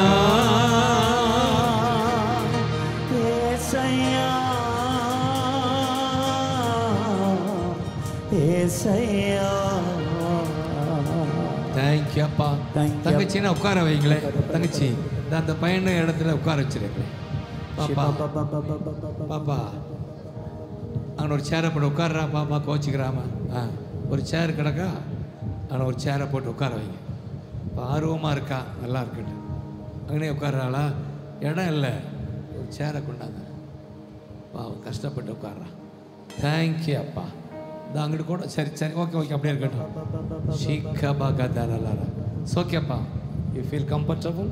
ஏசையா தேங்க் தேங்க்யூ அப்பா Thank you. தங்கச்சின்னா உட்கார வைங்களேன் தங்கச்சி இந்த அந்த பையன் இடத்துல உட்கார வச்சிருக்கேன் பாப்பா பாப்பா அங்கே ஒரு சேரை போட்டு உட்கார்றா பாப்பா கோச்சிக்கிறாம ஆ ஒரு சேர் கிடக்கா அங்கே ஒரு சேரை போட்டு உட்கார வைங்க இப்போ ஆர்வமாக இருக்கா நல்லா இருக்குட்டு அங்கனே உட்கார்றாளா இடம் இல்லை ஒரு சேரை கொண்டாங்க பாவம் கஷ்டப்பட்டு உட்கார்றா தேங்க்யூ அப்பா இந்த அங்கிட்டு கூட சரி சரி ஓகே ஓகே அப்படியே இருக்கட்டும் ஷீக்கபா கதாரலாரா ஓகேப்பா யூ ஃபீல் கம்ஃபர்டபுள்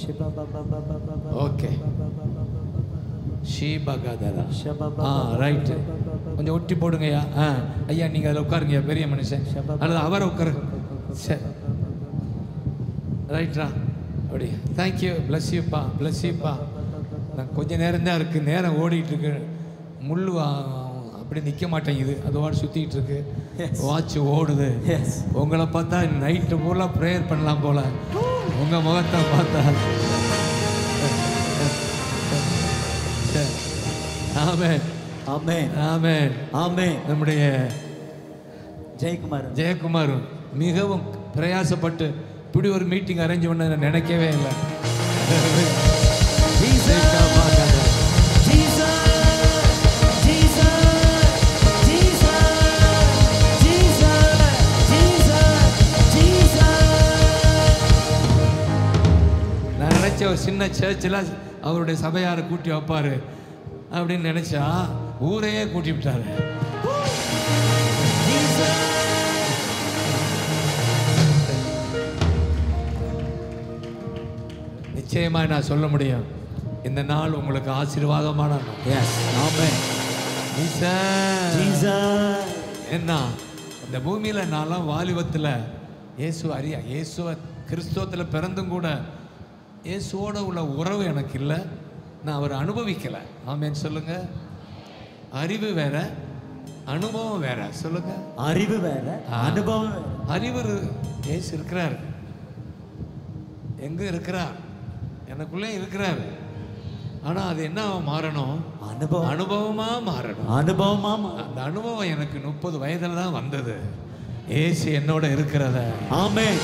ஓகே ஷீபா கதாரா ஆ ரைட்டு கொஞ்சம் ஒட்டி போடுங்கய்யா ஆ ஐயா நீங்கள் அதில் உட்காருங்க பெரிய மனுஷன் அல்லது அவரை உட்காரு சரி ரைட்ரா அப்படி தேங்க்யூ பிளஸ் யூப்பா பிளஸ் யூப்பா நான் கொஞ்ச நேரம் தான் இருக்குது நேரம் ஓடிட்டு இருக்கு முள் அப்படி நிற்க மாட்டேங்குது அதோட சுற்றிட்டு இருக்கு வாட்ச் ஓடுது எஸ் உங்களை பார்த்தா நைட்டு பூரா ப்ரேயர் பண்ணலாம் போல உங்க முகத்தை பார்த்தா ஆமென் ஆமென் ஆமென் ஆமென் நம்முடைய ஜெயக்குமார் ஜெயக்குமார் மிகவும் பிரயாசப்பட்டு இப்படி ஒரு மீட்டிங் அரேஞ்ச் பண்ண நான் நினைக்கவே இல்லை நான் நினைச்ச ஒரு சின்ன சர்ச்சில் அவருடைய சபையாரை கூட்டி வைப்பாரு அப்படின்னு நினைச்சா ஊரையே கூட்டி விட்டாரு நிச்சயமா நான் சொல்ல முடியும் இந்த நாள் உங்களுக்கு ஆசீர்வாதமான நாள். எஸ் ஆமென் ஜீசஸ். ஜீசஸ் என்ன இந்த பூமியில நான்லாம் வாலிபத்தில் இயேசு அறியா இயேசுவ கிறிஸ்துவத்தில் பிறந்தும் கூட இயேசுவோட உள்ள உறவு எனக்கு இல்லை நான் அவரை அனுபவிக்கலை ஆமேன்னு சொல்லுங்க அறிவு வேற அனுபவம் வேற சொல்லுங்க அறிவு வேற அனுபவம் வேற அறிவு இரு- இயேசு இருக்கிறார் எங்க இருக்கிறார் எனக்குள்ளே இருக்கிறார் ஆனா அது என்ன மாறணும் அனுபவம் அனுபவமா மாறணும் அனுபவமா மா- அந்த அனுபவம் எனக்கு முப்பது வயதுல தான் வந்தது ஏசு என்னோட இருக்கிறத ஆமென்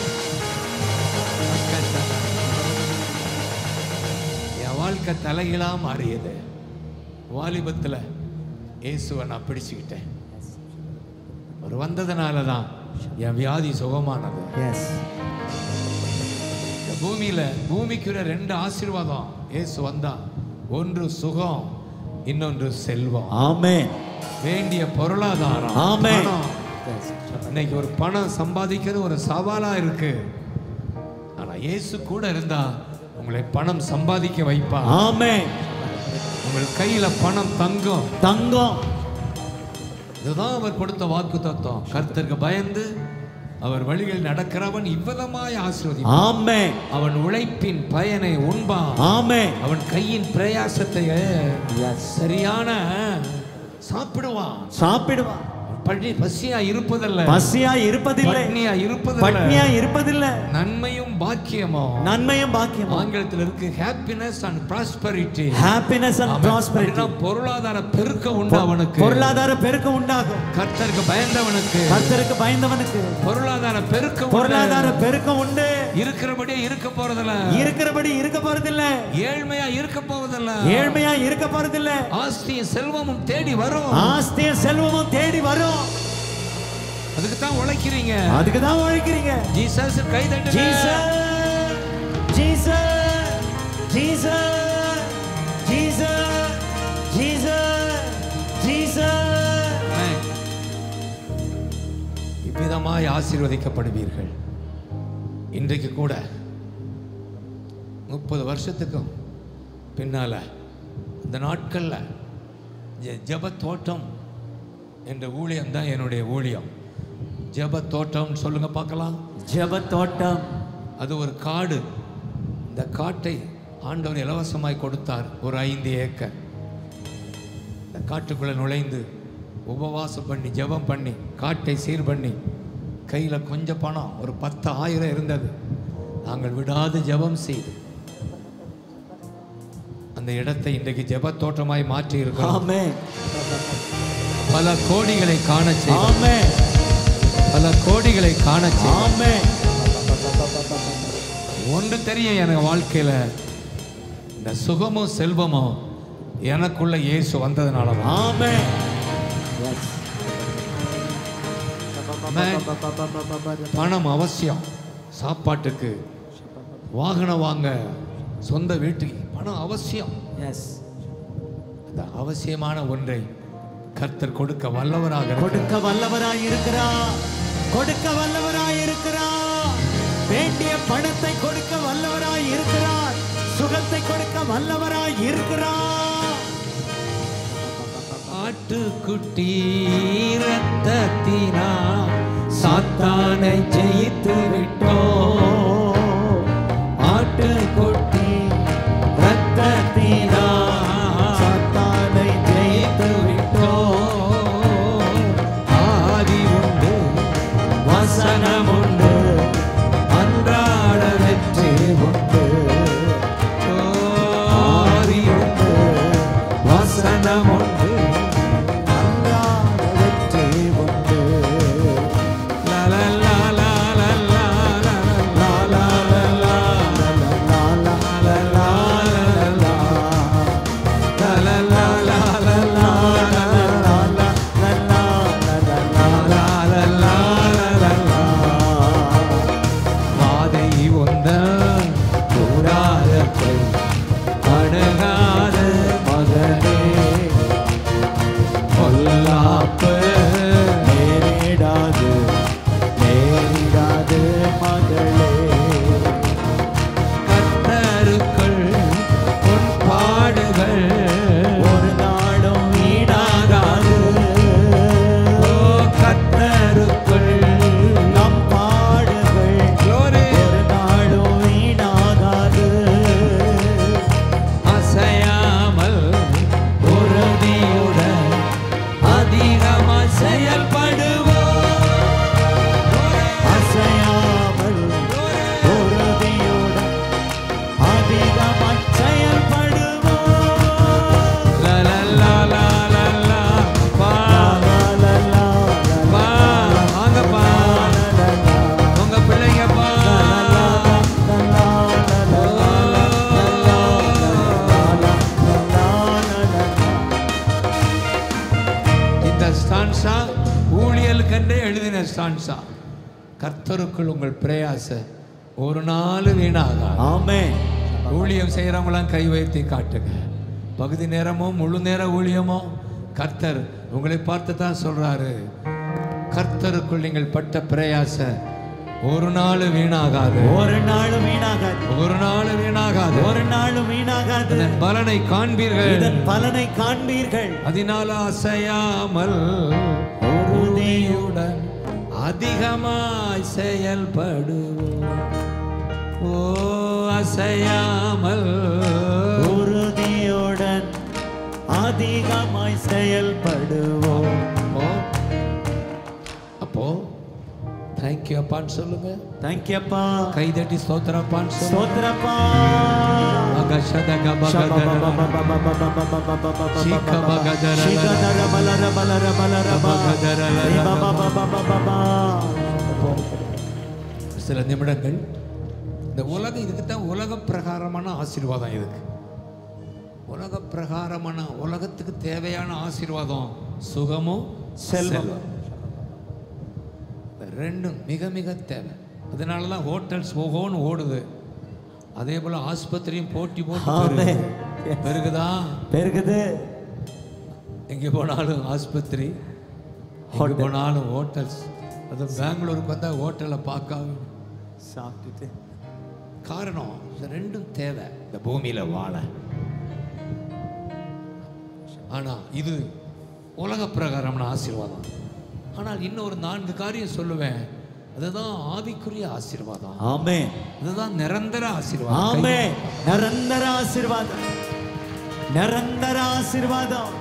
என் வாழ்க்கை தலைகீழா மாறியது வாலிபத்துல இயேசுவை நான் பிடிச்சுக்கிட்டேன் அவர் வந்ததுனால தான் என் வியாதி சுகமானது எஸ் இந்த பூமியில பூமிக்குள்ள ரெண்டு ஆசீர்வாதம் இயேசு வந்தா ஒன்று சுகம் இன்னொன்று செல்வம் ஆமென் வேண்டிய பொருளாதாரம் ஆமென். பணம். இன்னைக்கு ஒரு பணம் சம்பாதிக்கிறது ஒரு சவாலா இருக்கு ஆனா இயேசு கூட இருந்தா உங்களை பணம் சம்பாதிக்க வைப்பா ஆமென் உங்கள் கையில பணம் தங்கும் தங்கம் இதுதான் அவர் கொடுத்த வாக்கு தத்துவம் கர்த்தருக்கு பயந்து அவர் வழியில் நடக்கிறவன் இவ்விதமாய் ஆசிர்வதி ஆமென் அவன் உழைப்பின் பயனை உண்பான் ஆமென் அவன் கையின் பிரயாசத்தை எஸ் சரியான சாப்பிடுவான் சாப்பிடுவான் பழி பசியா இருப்பதல்ல பசியா இருப்பதில்லை பட்னியா இருப்பதல்ல பட்னியா இருப்பதில்லை நன்மையும் பாக்கியமும் நன்மையும் பாக்கியம் ஆங்கிலத்தில் இருக்கு happiness and prosperity happiness and prosperity பொருளாதார பெருக்கம் உண்டு அவனுக்கு பொருளாதார பெருக்கம் உண்டாகும் கர்த்தருக்கு பயந்தவனுக்கு கர்த்தருக்கு பயந்தவனுக்கு பொருளாதார பெருக்கம் உண்டு. பொருளாதார பெருக்கம் உண்டு இருக்கிறபடியே இருக்க போறதில்ல இருக்கிறபடி இருக்க போறதில்ல ஏழ்மையா இருக்க போவதில்ல ஏழ்மையா இருக்க போறதில்ல ஆஸ்தியும் செல்வமும் தேடி வரும் ஆஸ்தியும் செல்வமும் தேடி வரும் அதுக்கு தான் உழைக்கிறீங்க அதுக்கு தான் உழைக்கிறீங்க ஜீசஸ் கை தட்டுங்க Jesus Jesus Jesus Jesus Jesus Jesus amen. இவ்விதமாய் ஆசீர்வதிக்கப்படுவீர்கள் இன்றைக்கு கூட முப்பது வருஷத்துக்கும் பின்னால இந்த நாட்கள்ல ஜெ- ஜெப தோட்டம் என்ற ஊழியம் தான் என்னுடைய ஊழியம் ஜெப தோட்டம் சொல்லுங்க பார்க்கலாம் ஜெப தோட்டம் அது ஒரு காடு இந்த காட்டை ஆண்டவர் இலவசமாய் கொடுத்தார் ஒரு ஐந்து ஏக்கர் இந்த காட்டுக்குள்ளே நுழைந்து உபவாசம் பண்ணி ஜெபம் பண்ணி காட்டை சீர் பண்ணி கையில் கொஞ்சம் பணம் ஒரு பத்து ஆயிரம் இருந்தது நாங்கள் விடாது ஜெபம் செய்து அந்த இடத்தை இன்றைக்கு ஜெப தோட்டமாய் மாற்றி இருக்கிறோம் ஆமென் பல கோடிகளை காண செய்தோம் ஆமென் பல கோடிகளை காண செய்தோம் ஆமென் ஒன்று தெரியும் எனக்கு வாழ்க்கையில இந்த சுகமும் செல்வமும் எனக்குள்ள இயேசு வந்ததுனால தான். Amen yes Amen. பணம் அவசியம் சாப்பாட்டுக்கு வாகனம் வாங்க சொந்த வீட்டுக்கு பணம் அவசியம் எஸ் அந்த அவசியமான ஒன்றை கர்த்தர் கொடுக்க வல்லவராக இருக்கிறார். கொடுக்க வல்லவராய் இருக்கிறார் கொடுக்க வல்லவராய் இருக்கிறார் வேண்டிய பணத்தை கொடுக்க வல்லவராய் இருக்கிறார் சுகத்தை கொடுக்க வல்லவராய் இருக்கிறார் ஆட்டுக்குட்டி ரத்தத்தினா சாத்தானை ஜெயித்து விட்டோம் ஆட்டுக்குட்டி ரத்தத்தினா சாத்தானை ஜெயித்து விட்டோம் ஆதி உண்டு வசனம் உண்டு அன்றாட வெற்றி உண்டு ஆதி உண்டு வசனம் உண்டு அன்றாட வெற்றி உண்டு லா லா லா லா லா லா லா லா லா லா லா லா லா வாதை ஒந்த கூடாரத்தை அணுகாத மகனே பொல்லாப்பு நேரிடாது நேரிடாது மகளே கத்தருக்குள் உன் பாடுகள் ஒரு நாளும் வீணாகாது ஓ கத்தருக்குள் நம் பாடுகள் Glory. ஒரு நாளும் வீணாகாது அசையாமல் உறுதியுடன் அதிகமாக செயல்படுவோம் அசையாமல் உறுதியுடன் அதிகமாய் செயல்படுவோம் லா லா லா லா லா லா பா பா வாங்கப்பா உங்க பிள்ளைங்கப்பா இந்த ஸ்டான்ஸா ஊழியலுக்கென்றே எழுதின ஸ்டான்ஸா கர்த்தருக்குள் உங்கள் பிரயாச ஒரு நாள் வீணாகாது ஆமென் ஊழியம் செய்கிறவங்களாம் கை வைத்து காட்டுங்க பகுதி நேரமோ முழு நேர ஊழியமோ கர்த்தர் உங்களை பார்த்து தான் சொல்றாரு கர்த்தருக்குள் நீங்கள் பட்ட பிரயாச ஒரு நாள் வீணாகாது ஒரு நாளும் வீணாகாது ஒரு நாள் வீணாகாது ஒரு நாளும் வீணாகாது அதன் பலனை காண்பீர்கள் இதன் பலனை காண்பீர்கள் அதனால அசையாமல் உறுதியுடன் அதிகமாய் செயல்படுவோம் ஓ அசையாமல் உறுதியுடன் அதிகமாய் செயல்படுவோம் அப்போ அப்போ தேங்க்யூ அப்பான்னு சொல்லுங்க தேங்க்யூப்பா கைதட்டி ஸ்தோத்திரப்பான்னு சொல்லுங்க ஸ்தோத்திரப்பா மகஷதக மகதர. சில நிமிடங்கள் இந்த உலகம் இதுக்கு தான் உலக பிரகாரமான ஆசீர்வாதம் இதுக்கு உலக பிரகாரமான உலகத்துக்கு தேவையான ஆசீர்வாதம் சுகமும் செல்வம். இந்த ரெண்டும் மிக மிக தேவை அதனால தான் ஹோட்டல்ஸ் ஓஹோன்னு ஓடுது அதே போல ஆஸ்பத்திரியும் போட்டி போட்டு ஆமென். பெருகுது. பெருகுதா பெருகுது எங்கே போனாலும் ஆஸ்பத்திரி எங்கே Hotel. போனாலும் ஹோட்டல்ஸ் அது பெங்களூருக்கு வந்தால் ஹோட்டலை பார்க்காம சாப்பிட்டுட்டு காரணம் இந்த ரெண்டும் தேவை இந்த பூமியில வாழ ஆனா இது உலக பிரகாரமான ஆசீர்வாதம் ஆனால் இன்னொரு நான்கு காரியம் சொல்லுவேன் அதுதான் ஆவிக்குரிய ஆசீர்வாதம் ஆமென் அதுதான் நிரந்தர ஆசீர்வாதம் ஆமென் நிரந்தர ஆசீர்வாதம் நிரந்தர ஆசீர்வாதம்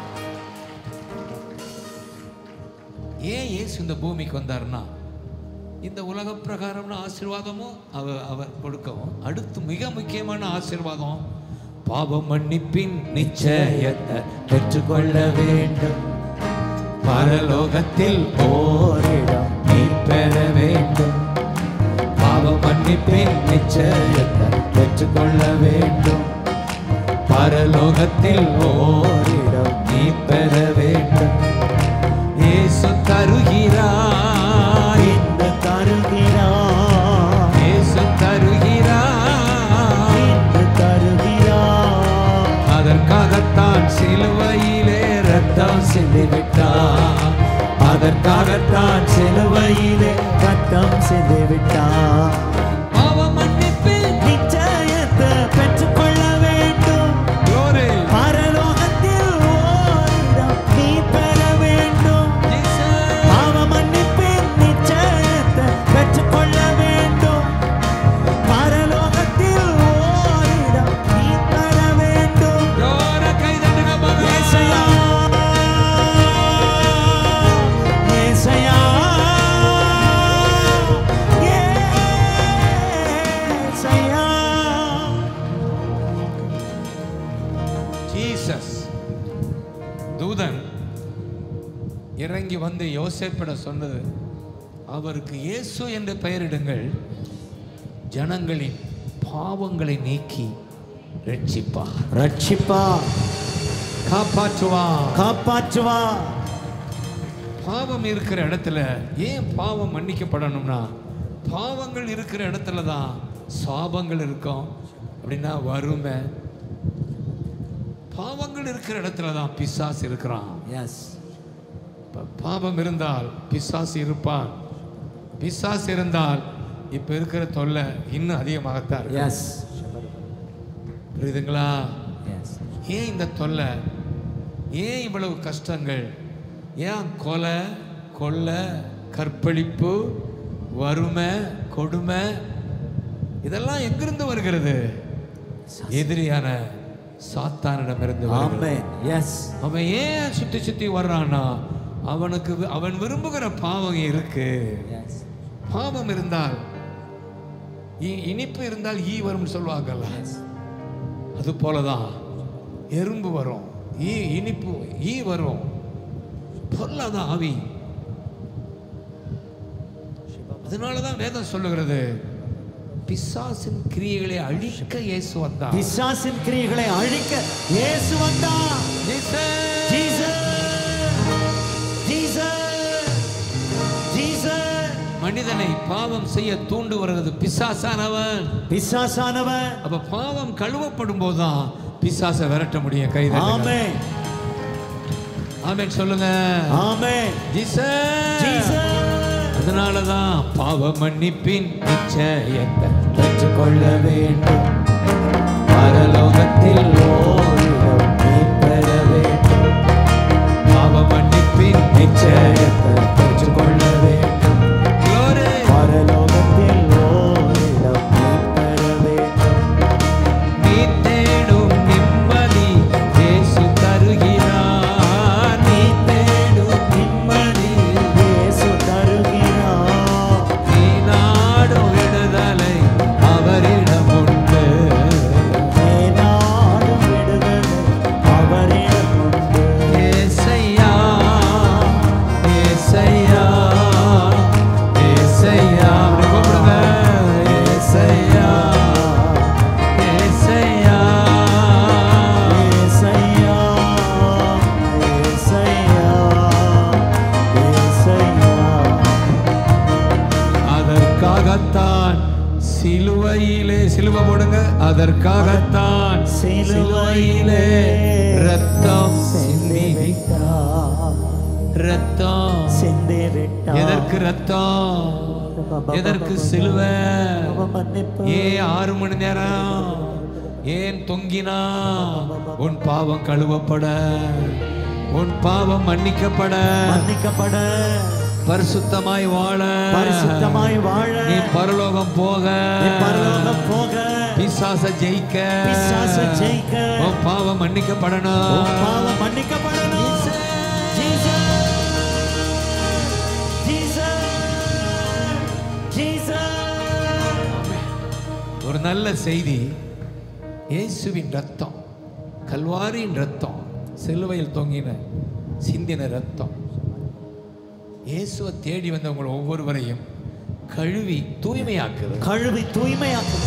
ஏன் இயேசு இந்த பூமிக்கு வந்தாருன்னா இந்த உலக பிரகாரமான ஆசீர்வாதமும் அவர் அவர் கொடுக்கவும் அடுத்து மிக முக்கியமான ஆசீர்வாதம் பாவ மன்னிப்பின் நிச்சயத்தை பெற்றுக்கொள்ள வேண்டும் பரலோகத்தில் ஓரிடம் நீ பெற வேண்டும் பாவ மன்னிப்பு மன்னிப்பின் நிச்சயத்தை பெற்றுக்கொள்ள வேண்டும் பரலோகத்தில் ஓரிடம் நீ பெற வேண்டும் இயேசு தருகிறார் இன்று தருகிறார் இயேசு தருகிறார் இன்று தருகிறார் அதற்காகத்தான் சிலுவையிலே ரத்தம் சிந்திவிட்டார் அதற்காகத்தான் சிலுவையிலே ரத்தம் செய்து விட்டார் பாவ மன்னிப்பில் நிச்சயத்தை பெற்றுக்கொள்ள வேண்டும் glory. பரலோகத்தில் ஓரிடம் நீ பெற வேண்டும் Jesus. பாவ மன்னிப்பின் நிச்சயத்தை பெற்றுக்கொள்ள வேண்டும் பரலோகத்தில் ஓரிடம் நீ பெற வேண்டும் ஜோர கை தட்டுங்க மகா. ஏசையா ஏசையா ஏசையா ஜீசஸ் தூதன் இறங்கி வந்து யோசேப்பிட சொன்னது அவருக்கு இயேசு என்று பெயரிடுங்கள் ஜனங்களின் பாவங்களை நீக்கி ரட்சிப்பார் ரட்சிப்பா காப்பாற்றுவார் காப்பாற்றுவா பாவம் இருக்கிற இடத்துல ஏன் பாவம் மன்னிக்கப்படணும்னா பாவங்கள் இருக்கிற இடத்துல தான் சாபங்கள் இருக்கும் அப்படின்னா வறுமை பாவங்கள் இருக்கிற இடத்துல தான் பிசாசு இருக்கிறான் எஸ் இப்ப பாவம் இருந்தால் பிசாசு இருப்பான் பிசாசு இருந்தால் இப்ப இருக்கிற தொல்லை இன்னும் அதிகமாகத்தான் இருக்கு எஸ் புரியுதுங்களா எஸ் ஏன் இந்த தொல்லை ஏன் இவ்வளவு கஷ்டங்கள் ஏன் கொலை கொள்ளை கற்பழிப்பு வறுமை கொடுமை இதெல்லாம் எங்கிருந்து வருகிறது எதிரியான சாத்தானிடமிருந்து வருகிறது ஆமென் எஸ் அவன் ஏன் சுத்தி சுத்தி வர்றான்னா அவனுக்கு வி- அவன் விரும்புகிற பாவம் இருக்கு எஸ் பாவம் இருந்தால் இ- இனிப்பு இருந்தால் ஈ வரும்னு சொல்லுவாங்கல்ல அது போலதான் எறும்பு வரும் ஈ இனிப்பு ஈ வரும் பொல்லாதான் ஆவி அதனாலதான் வேதம் சொல்லுகிறது பிசாசின் கிரியைகளை அழிக்க இயேசு வந்தார் பிசாசின் கிரியைகளை அழிக்க இயேசு வந்தார் ஜீசஸ் ஜீசஸ் ஜீசஸ் மனிதனை பாவம் செய்ய தூண்டு வருகிறது பிசாசானவன் பிசாசானவன் அப்ப பாவம் கழுவப்படும் போதுதான் பிசாசை விரட்ட முடியும் கைது ஆமென் ஆமென் சொல்லுங்க ஆமென் ஜீசஸ் ஜீசஸ் அதனாலதான் பாவ மன்னிப்பின் நிச்சயத்தை பெற்றுக்கொள்ள வேண்டும் பரலோகத்தில் ஓரிடம் நீ பெற வேண்டும் பாவ மன்னிப்பின் நிச்சயத்தை பெற்றுக்கொள்ள வேண்டும் Glory. பரலோகத்தில் ஓரிடம் நீ பெற வேண்டும் நீ தேடும் நிம்மதி இயேசு தருகிறார் நீ தேடும் நிம்மதி இயேசு தருகிறார் நீ நாடும் விடுதலை அவரிடம் உண்டு நீ நாடும் விடுதலை அவரிடம் உண்டு ஏசையா ஏசையா ஏசையா அப்படி கூப்பிடுங்க ஏசையா ஏசையா ஏசையா ஏசையா ஏசையா அதற்காகத்தான் சிலுவையிலே சிலுவை போடுங்க அதற்காகத்தான் சிலுவையிலே ரத்தம் சிந்தி ரத்தம் சிந்தி விட்டார் எதற்கு ரத்தம் எதற்கு சிலுவை ஏன் ஆறு மணி நேரம் ஏன் தொங்கினா உன் பாவம் கழுவப்பட உன் பாவம் மன்னிக்கப்பட மன்னிக்கப்பட பரிசுத்தமாய் வாழ பரிசுத்தமாய் வாழ நீ பரலோகம் போக நீ பரலோகம் போக பிசாச ஜெயிக்க பிசாசை ஜெயிக்க உன் பாவம் மன்னிக்கப்படணும் உன் பாவம் மன்னிக்கப்படணும் ஜீசஸ் ஜீசஸ் ஜீசஸ் ஒரு நல்ல செய்தி இயேசுவின் ரத்தம் கல்வாரியின் ரத்தம் சிலுவையில் தொங்கின சிந்தின ரத்தம் இயேசுவை தேடி வந்த உங்கள் ஒவ்வொருவரையும் கழுவி தூய்மையாக்குது கழுவி தூய்மையாக்கும்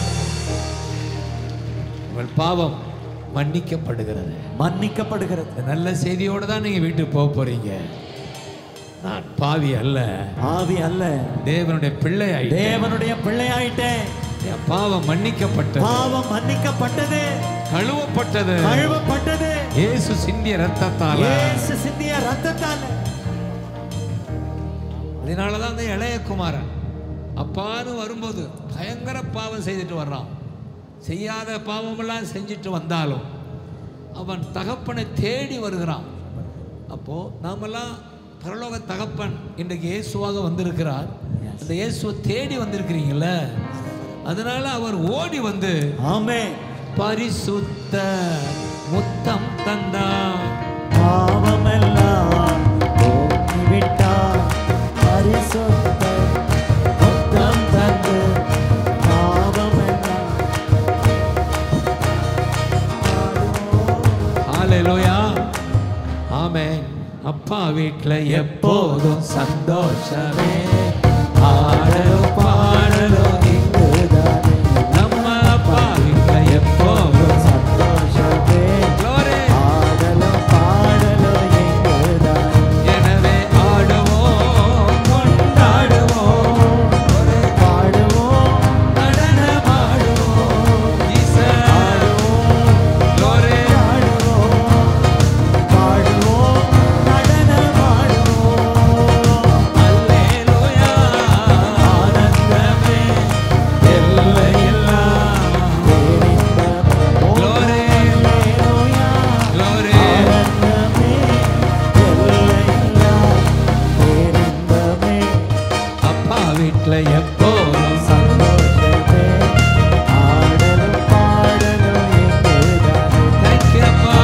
உங்கள் பாவம் மன்னிக்கப்படுகிறது மன்னிக்கப்படுகிறது இந்த நல்ல செய்தியோடு தான் நீங்க வீட்டுக்கு போக போறீங்க நான் பாவி அல்ல ஆவி அல்ல தேவனுடைய பிள்ளை ஆயிட்டேன் தேவனுடைய பிள்ளையாயிட்டேன் என் பாவம் மன்னிக்கப்பட்டது பாவம் மன்னிக்கப்பட்டது கழுவப்பட்டது கழுவப்பட்டது இயேசு சிந்திய ரத்தத்தால இயேசு சிந்திய ரத்தத்தால அதனாலதான் அந்த இளைய குமாரன் அப்பான்னு வரும்போது பயங்கர பாவம் செய்துட்டு வர்றான் செய்யாத பாவமெல்லாம் செஞ்சுட்டு வந்தாலும் அவன் தகப்பனை தேடி வருகிறான் அப்போ நாமெல்லாம் பரலோக தகப்பன் இன்றைக்கு இயேசுவாக வந்திருக்கிறார் அந்த இயேசுவை தேடி வந்திருக்கிறீங்கல்ல அதனால அவர் ஓடி வந்து ஆமே பரிசுத்த முத்தம் தந்தார் பாவமெல்லாம் போக்கிவிட்டார் பரிசுத்த முத்தம் தந்து பாவமெல்லாம் ஹalleluya ஆமென் அப்பா வீட்ல எப்போதும் சந்தோஷமே ஆடலும் பாடலும் இங்குதானே நம்ம அப்பா வீட்ல எப்போதும் சந்தோஷமே glory. ஆடலும் பாடலும் இங்குதானே எனவே ஆடுவோம் கொண்டாடுவோம் பாடுவோம் நடனமாடுவோம் Jesus. glory. பாடுவோம் நடனமாடுவோம் அல்லேலூயா. ஆனந்தமே எல்லையில்லா. glory. அல்லேலூயா glory. ஆனந்தமே எல்லையில்லா பேரின்பமே அப்பா வீட்ல எப்போதும் சந்தோஷமே ஆடலும் பாடலும் எங்குதானே Thank you, அப்பா.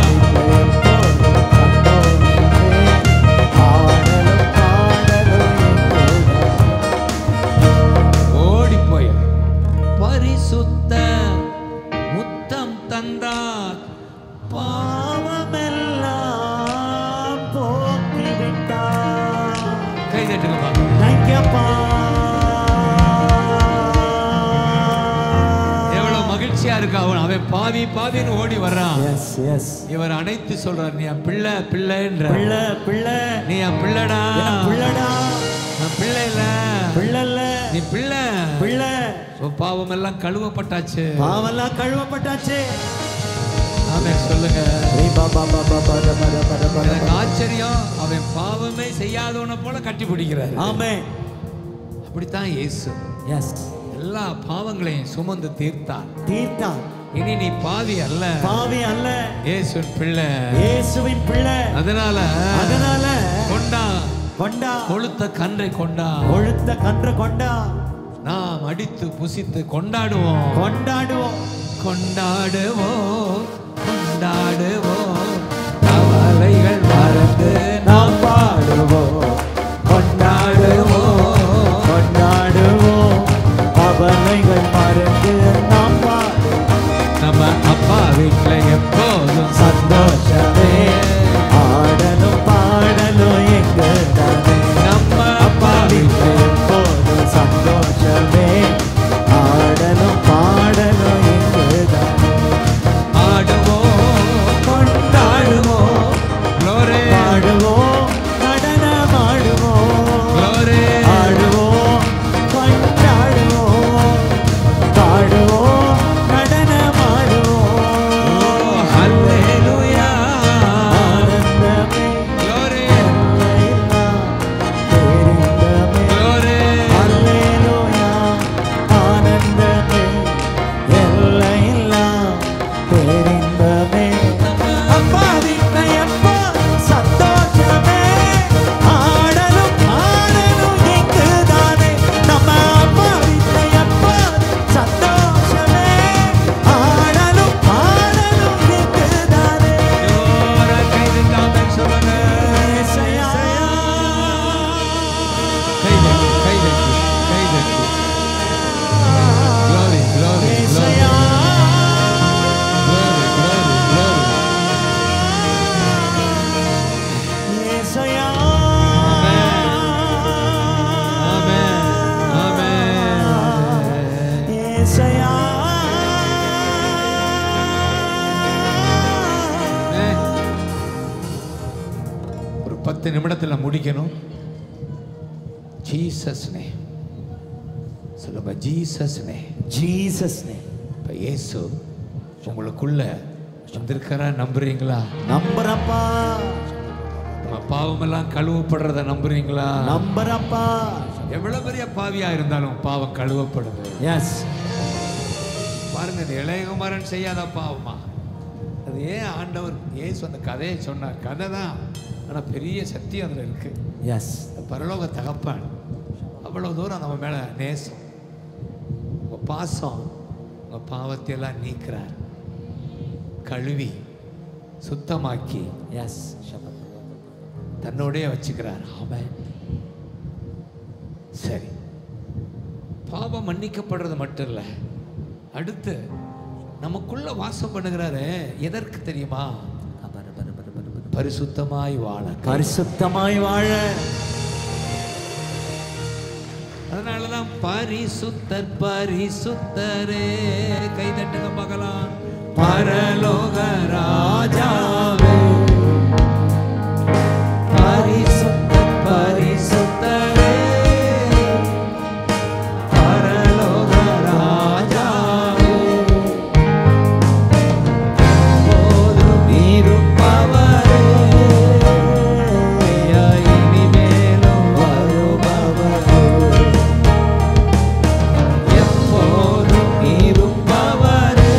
ஓடி போய் பரிசுத்த முத்தம் தந்தார் பாவமெல்லாம் போக்கிவிட்டார். கை தட்டுங்கப்பா Thank you, அப்பா. எவ்வளவு மகிழ்ச்சியா இருக்கு அவன் அவன் பாவி பாவின்னு ஓடி வர்றான் Yes, yes. இவர் அனைத்து சொல்றார் நீ என் பிள்ளை பிள்ளைன்ற பிள்ளை, பிள்ளை. நீ என் பிள்ளைடா என் பிள்ளைடா. நான் பிள்ளை இல்ல பிள்ளை இல்ல. நீ பிள்ளை பிள்ளை. உன் பாவம் எல்லாம் கழுவப்பட்டாச்சு பாவெல்லாம் கழுவப்பட்டாச்சு ஆமென் சொல்லுங்க ரீ பா பா பா பா பா த பா த பா த பா த எனக்கு பா. ஆச்சரியம் அவன் பாவமே செய்யாதவனை போல கட்டி பிடிக்கிறார் ஆமென். அப்படித்தான் இயேசு Yes. எல்லா பாவங்களையும் சுமந்து தீர்த்தார் தீர்த்தான். இனி நீ பாவி அல்ல பாவி அல்ல இயேசுவின் பிள்ளை இயேசுவின் பிள்ளை அதனால அதனால கொண்டா கொண்டா கொளுத்த கன்றை கொண்டா கொழுத்த கன்று கொண்டா நாம் அடித்து புசித்து கொண்டாடுவோம் கொண்டாடுவோம் கொண்டாடுவோம் கொண்டாடுவோம் கவலைகள் மறந்து நாம் பாடுவோம் கொண்டாடுவோம் கொண்டாடுவோம் கவலைகள் மறந்து நாம் பாடுவோம் நம்ம அப்பா வீட்டுல எப்போதும் சந்தோஷமே ஆடலும் பாடலும் எங்கு தானே நம்ம அப்பா வீட்டுல எப்போதும் சந்தோஷமே ஆடலும் பாடலும் எங்கு தானே ஆடுவோம் கொண்டாடுவோம் Glory. பாடுவோம் நடனமாடுவோம் ஏசையா ஒரு பத்து நிமிடத்துல முடிக்கணும் ஜீசஸ் நே சொல்லுங்க ஜீசஸ் நே ஜீசஸ் நேம் இப்ப இயேசு உங்களுக்குள்ள வந்திருக்கிறா நம்புறீங்களா நம்புறப்பா நம்ம பாவமெல்லாம் கழுவப்படுறத நம்புறீங்களா நம்புறப்பா எவ்வளவு பெரிய பாவியா இருந்தாலும் பாவம் கழுவப்படுது எஸ் பாருங்க இந்த இளையகுமாரன் செய்யாத பாவமா அது ஏன் ஆண்டவர் ஏசு அந்த கதையை சொன்னார் கதை தான் ஆனால் பெரிய சத்தியம் அதில் இருக்கு எஸ் இந்த பரலோக தகப்பான் அவ்வளோ தூரம் நம்ம மேலே நேசம் உங்கள் பாசம் உங்கள் பாவத்தையெல்லாம் நீக்கிறார் கழுவி சுத்தமாக்கி எஸ் தன்னோடயே வச்சுக்கிறார் ஆமென் சரி பாவம் மன்னிக்கப்படுறது மட்டும் இல்லை அடுத்து நமக்குள்ள வாசம் பண்ணுகிறாரு எதற்கு தெரியுமா பரிசுத்தமாய் வாழ பரிசுத்தமாய் வாழ அதனாலதான் பரிசுத்தர் பரிசுத்தரே கைதட்டுங்க மகளான் பரலோக ராஜாவே பரிசுத்தர் பரிசுத்தரே பரலோக ராஜாவே போதும் இருப்பவரே இனிமேலும் வருபவரே எப்போதும் இருப்பவரே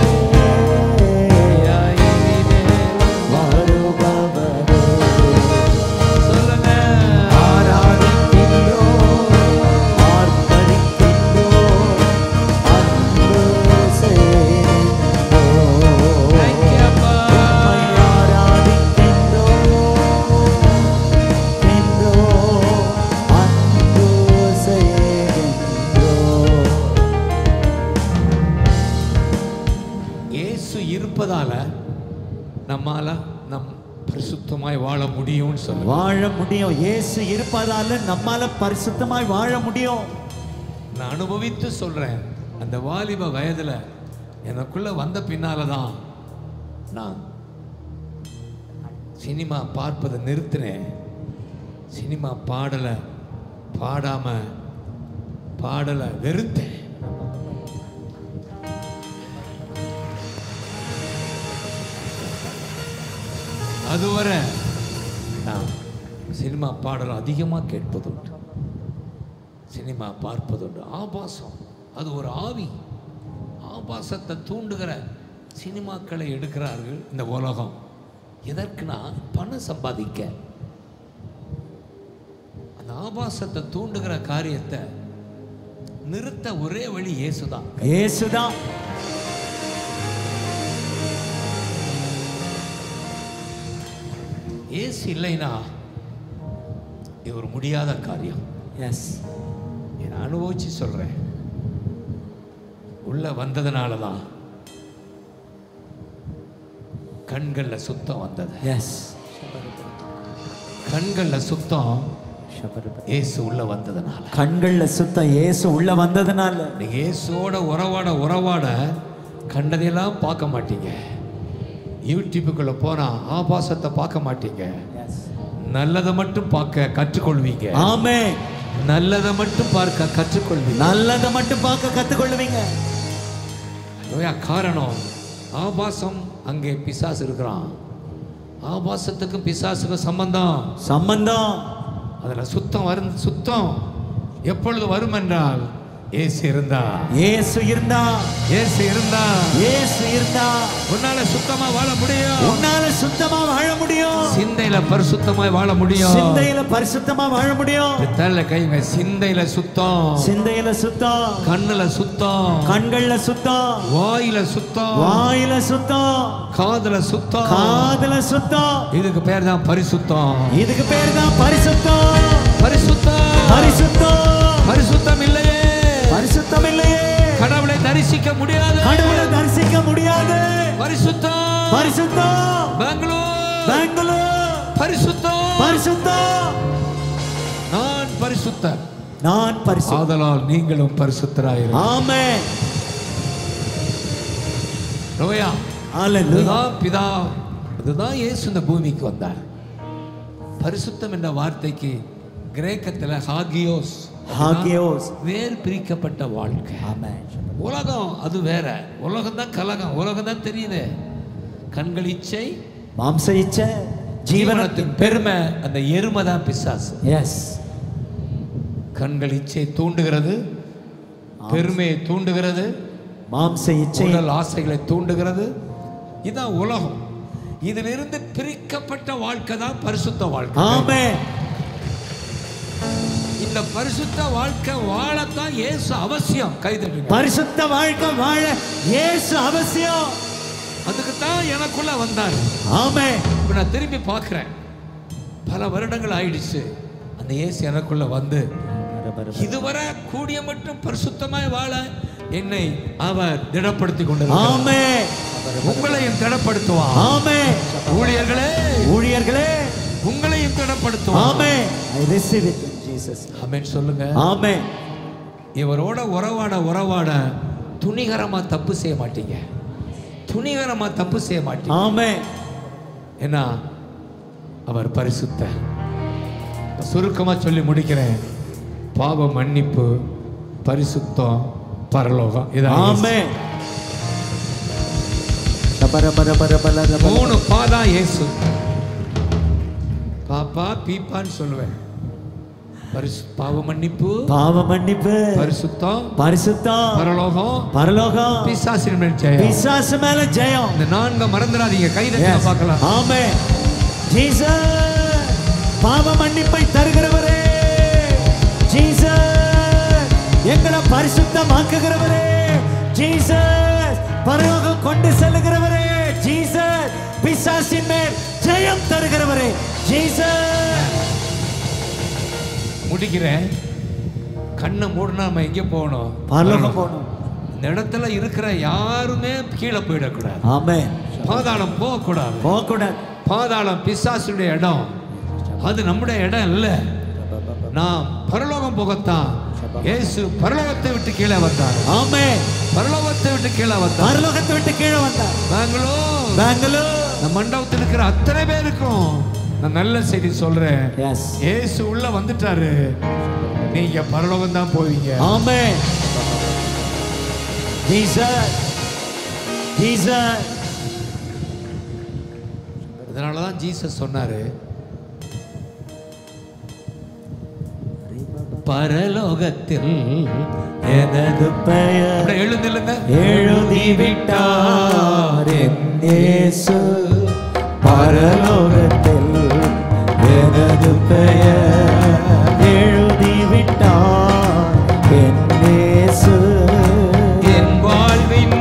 சொல்லுங்க Thank you, அப்பா. இயேசு இருப்பதால நம்மால நம் பரிசுத்தமாய் வாழ முடியும்னு சொல்லுங்க வாழ முடியும் இயேசு இருப்பதால நம்மால பரிசுத்தமாய் வாழ முடியும் நான் அனுபவித்து சொல்றேன் அந்த வாலிப வயதுல எனக்குள்ள வந்த பின்னால தான் நான் சினிமா பார்ப்பதை நிறுத்தினேன் சினிமா பாடலை பாடாம பாடலை வெறுத்தேன் அதுவரை நான் சினிமா பாடல் அதிகமாக கேட்பதுண்டு சினிமா பார்ப்பதுண்டு ஆபாசம் அது ஒரு ஆவி ஆபாசத்தை தூண்டுகிற சினிமாக்களை எடுக்கிறார்கள் இந்த உலகம் எதற்குனா பணம் சம்பாதிக்க அந்த ஆபாசத்தை தூண்டுகிற காரியத்தை நிறுத்த ஒரே வழி இயேசுதான் இயேசுதான் இயேசு இல்லைன்னா இது ஒரு முடியாத காரியம் எஸ் நான் அனுபவிச்சு சொல்றேன் உள்ள வந்ததுனால தான் கண்கள்ல சுத்தம் வந்தது எஸ் கண்கள்ல சுத்தம் இயேசு உள்ள வந்ததுனால கண்கள்ல சுத்தம் இயேசு உள்ள வந்ததுனால நீங்க இயேசுவோட உறவாட உறவாட கண்டதையெல்லாம் பார்க்க மாட்டீங்க யூடியூப்புக்குள்ள போனா ஆபாசத்தை பார்க்க மாட்டீங்க நல்லதை மட்டும் பார்க்க கற்றுக்கொள்வீங்க ஆமே நல்லதை மட்டும் பார்க்க கற்றுக்கொள்வீங்க நல்லதை மட்டும் பார்க்க கத்துக்கொள்ளுவீங்க நோயா காரணம் ஆபாசம் அங்கே பிசாசு இருக்கிறான் ஆபாசத்துக்கும் பிசாசுக்கும் சம்பந்தம் சம்பந்தம் அதுல சுத்தம் வரும் சுத்தம் எப்பொழுது வரும் என்றால் ஏசு இருந்தா இயேசு இருந்தா ஏசு இருந்தா இயேசு இருந்தா உன்னால சுத்தமா வாழ முடியும் உன்னால சுத்தமா வாழ முடியும் சிந்தையில பரிசுத்தமாய் வாழ முடியும் சிந்தையில பரிசுத்தமா வாழ முடியும் தள்ள கைங்க சிந்தையில சுத்தம் சிந்தையில சுத்தம் கண்ணுல சுத்தம் கண்கள்ல சுத்தம் வாயில சுத்தம் வாயில சுத்தம் காதுல சுத்தம் காதுல சுத்தம் இதுக்கு பேர் தான் பரிசுத்தம் இதுக்கு பேர் தான் பரிசுத்தம் பரிசுத்தம் பரிசுத்தம் பரிசுத்தம் இல்லையே பரிசுத்தம் இல்லையே கடவுளை தரிசிக்க முடியாது கடவுளை தரிசிக்க முடியாது பரிசுத்தம் பரிசுத்தம் பெங்களூர் பெங்களூர் பரிசுத்தம் பரிசுத்தம் நான் பரிசுத்தர் நான் பரிசுத்தம் ஆதலால் நீங்களும் பரிசுத்தராயிரு ஆமென் நோயா Hallelujah. இதுதான் பிதா இதுதான் இயேசு இந்த பூமிக்கு வந்தார் பரிசுத்தம் என்ற வார்த்தைக்கு கிரேக்கத்துல ஹாகியோஸ் Hagios. வேர் பிரிக்கப்பட்ட வாழ்க்கை Amen. உலகம் அது வேற உலகம் தான் கலகம் உலகம் தான் தெரியுது கண்கள் இச்சை மாம்ச இச்சை ஜீவனத்தின் ஜீவனத்தின் பெருமை அந்த எருமை தான் பிசாசு எஸ் கண்கள் இச்சை தூண்டுகிறது பெருமையை தூண்டுகிறது மாம்ச இச்சை உடல் ஆசைகளை தூண்டுகிறது இதுதான் உலகம் இதிலிருந்து பிரிக்கப்பட்ட வாழ்க்கை தான் பரிசுத்த வாழ்க்கை ஆமென் இந்த பரிசுத்த வாழ்க்கை வாழத்தான் இயேசு அவசியம் கைதட்டுங்க பரிசுத்த வாழ்க்கை வாழ இயேசு அவசியம் அதுக்கு தான் எனக்குள்ள வந்தார் ஆமென் இப்ப நான் திரும்பி பார்க்கிறேன் பல வருடங்கள் ஆயிடுச்சு அந்த இயேசு எனக்குள்ள வந்து இதுவரை கூடிய மட்டும் பரிசுத்தமாய் வாழ என்னை அவர் திடப்படுத்தி கொண்டிருக்கிறார் ஆமென் உங்களையும் திடப்படுத்துவான் ஆமென் ஊழியர்களே ஊழியர்களே உங்களையும் திடப்படுத்துவான் amen I receive it in Jesus amen சொல்லுங்க ஆமென் இவரோட உறவாட உறவாட துணிகரமா தப்பு செய்ய மாட்டீங்க துணிகரமா தப்பு செய்ய மாட்டீங்க ஆமென் ஏன்னா அவர் பரிசுத்தர் சுருக்கமா சொல்லி முடிக்கிறேன் பாவ மன்னிப்பு பரிசுத்தம் பரலோகம் இதான் இயேசு. ஆமென் பர பர பர பர பர மூணு பாதா இயேசு பாப்பா பீப்பான்னு சொல்லுவேன் பரிசு பாவ மன்னிப்பு பாவ மன்னிப்பு பரிசுத்தம் பரிசுத்தம் பரலோகம் பரலோகம் பிசாசின் மேல் ஜெயம் பிசாசு மேல ஜெயம் இந்த நான்கு மறந்துடாதீங்க கைதட்டி Yes. பார்க்கலாம் ஆமென் ஜீசஸ் பாவ மன்னிப்பை தருகிறவரே ஜீசஸ் எங்களை பரிசுத்தமாக்குகிறவரே ஜீசஸ் பரலோகம் கொண்டு செல்லுகிறவரே ஜீசஸ் பிசாசின் மேல் ஜெயம் தருகிறவரே ஜீசஸ் முடிக்கிறேன் கண்ணை மூடினா நம்ம எங்கே போகணும் பரலோகம் போகணும் இந்த இடத்துல இருக்கிற யாருமே கீழே போயிடக்கூடாது ஆமென் பாதாளம் போகக்கூடாது போகக்கூடாது பாதாளம் பிசாசுடைய இடம் அது நம்முடைய இடம் இல்லை நாம் பரலோகம் போகத்தான் இயேசு பரலோகத்தை விட்டு கீழே வந்தார் ஆமென் பரலோகத்தை விட்டு கீழே வந்தார் பரலோகத்தை விட்டு கீழே வந்தார் பெங்களூர் பெங்களூர் இந்த மண்டபத்தில் இருக்கிற அத்தனை பேருக்கும் நான் நல்ல செய்தி சொல்றேன் எஸ் இயேசு உள்ள வந்துட்டாரு நீங்க பரலோகம் தான் போவீங்க ஆமென் ஜீசஸ் ஜீசஸ் அதனால தான் ஜீசஸ் சொன்னாரு பரலோகத்தில் எனது பெயர் அப்படியே எழுந்தில்லுங்க எழுதி விட்டார் என் இயேசு பரலோகத்தில் எனது பெயர் எழுதி விட்டார் என் இயேசு என் வாழ்வின்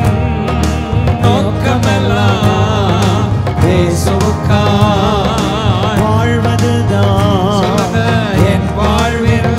நோக்கமெல்லாம் இயேசுவுக்காய் வாழ்வதுதான் சொல்லுங்க, என் வாழ்வின்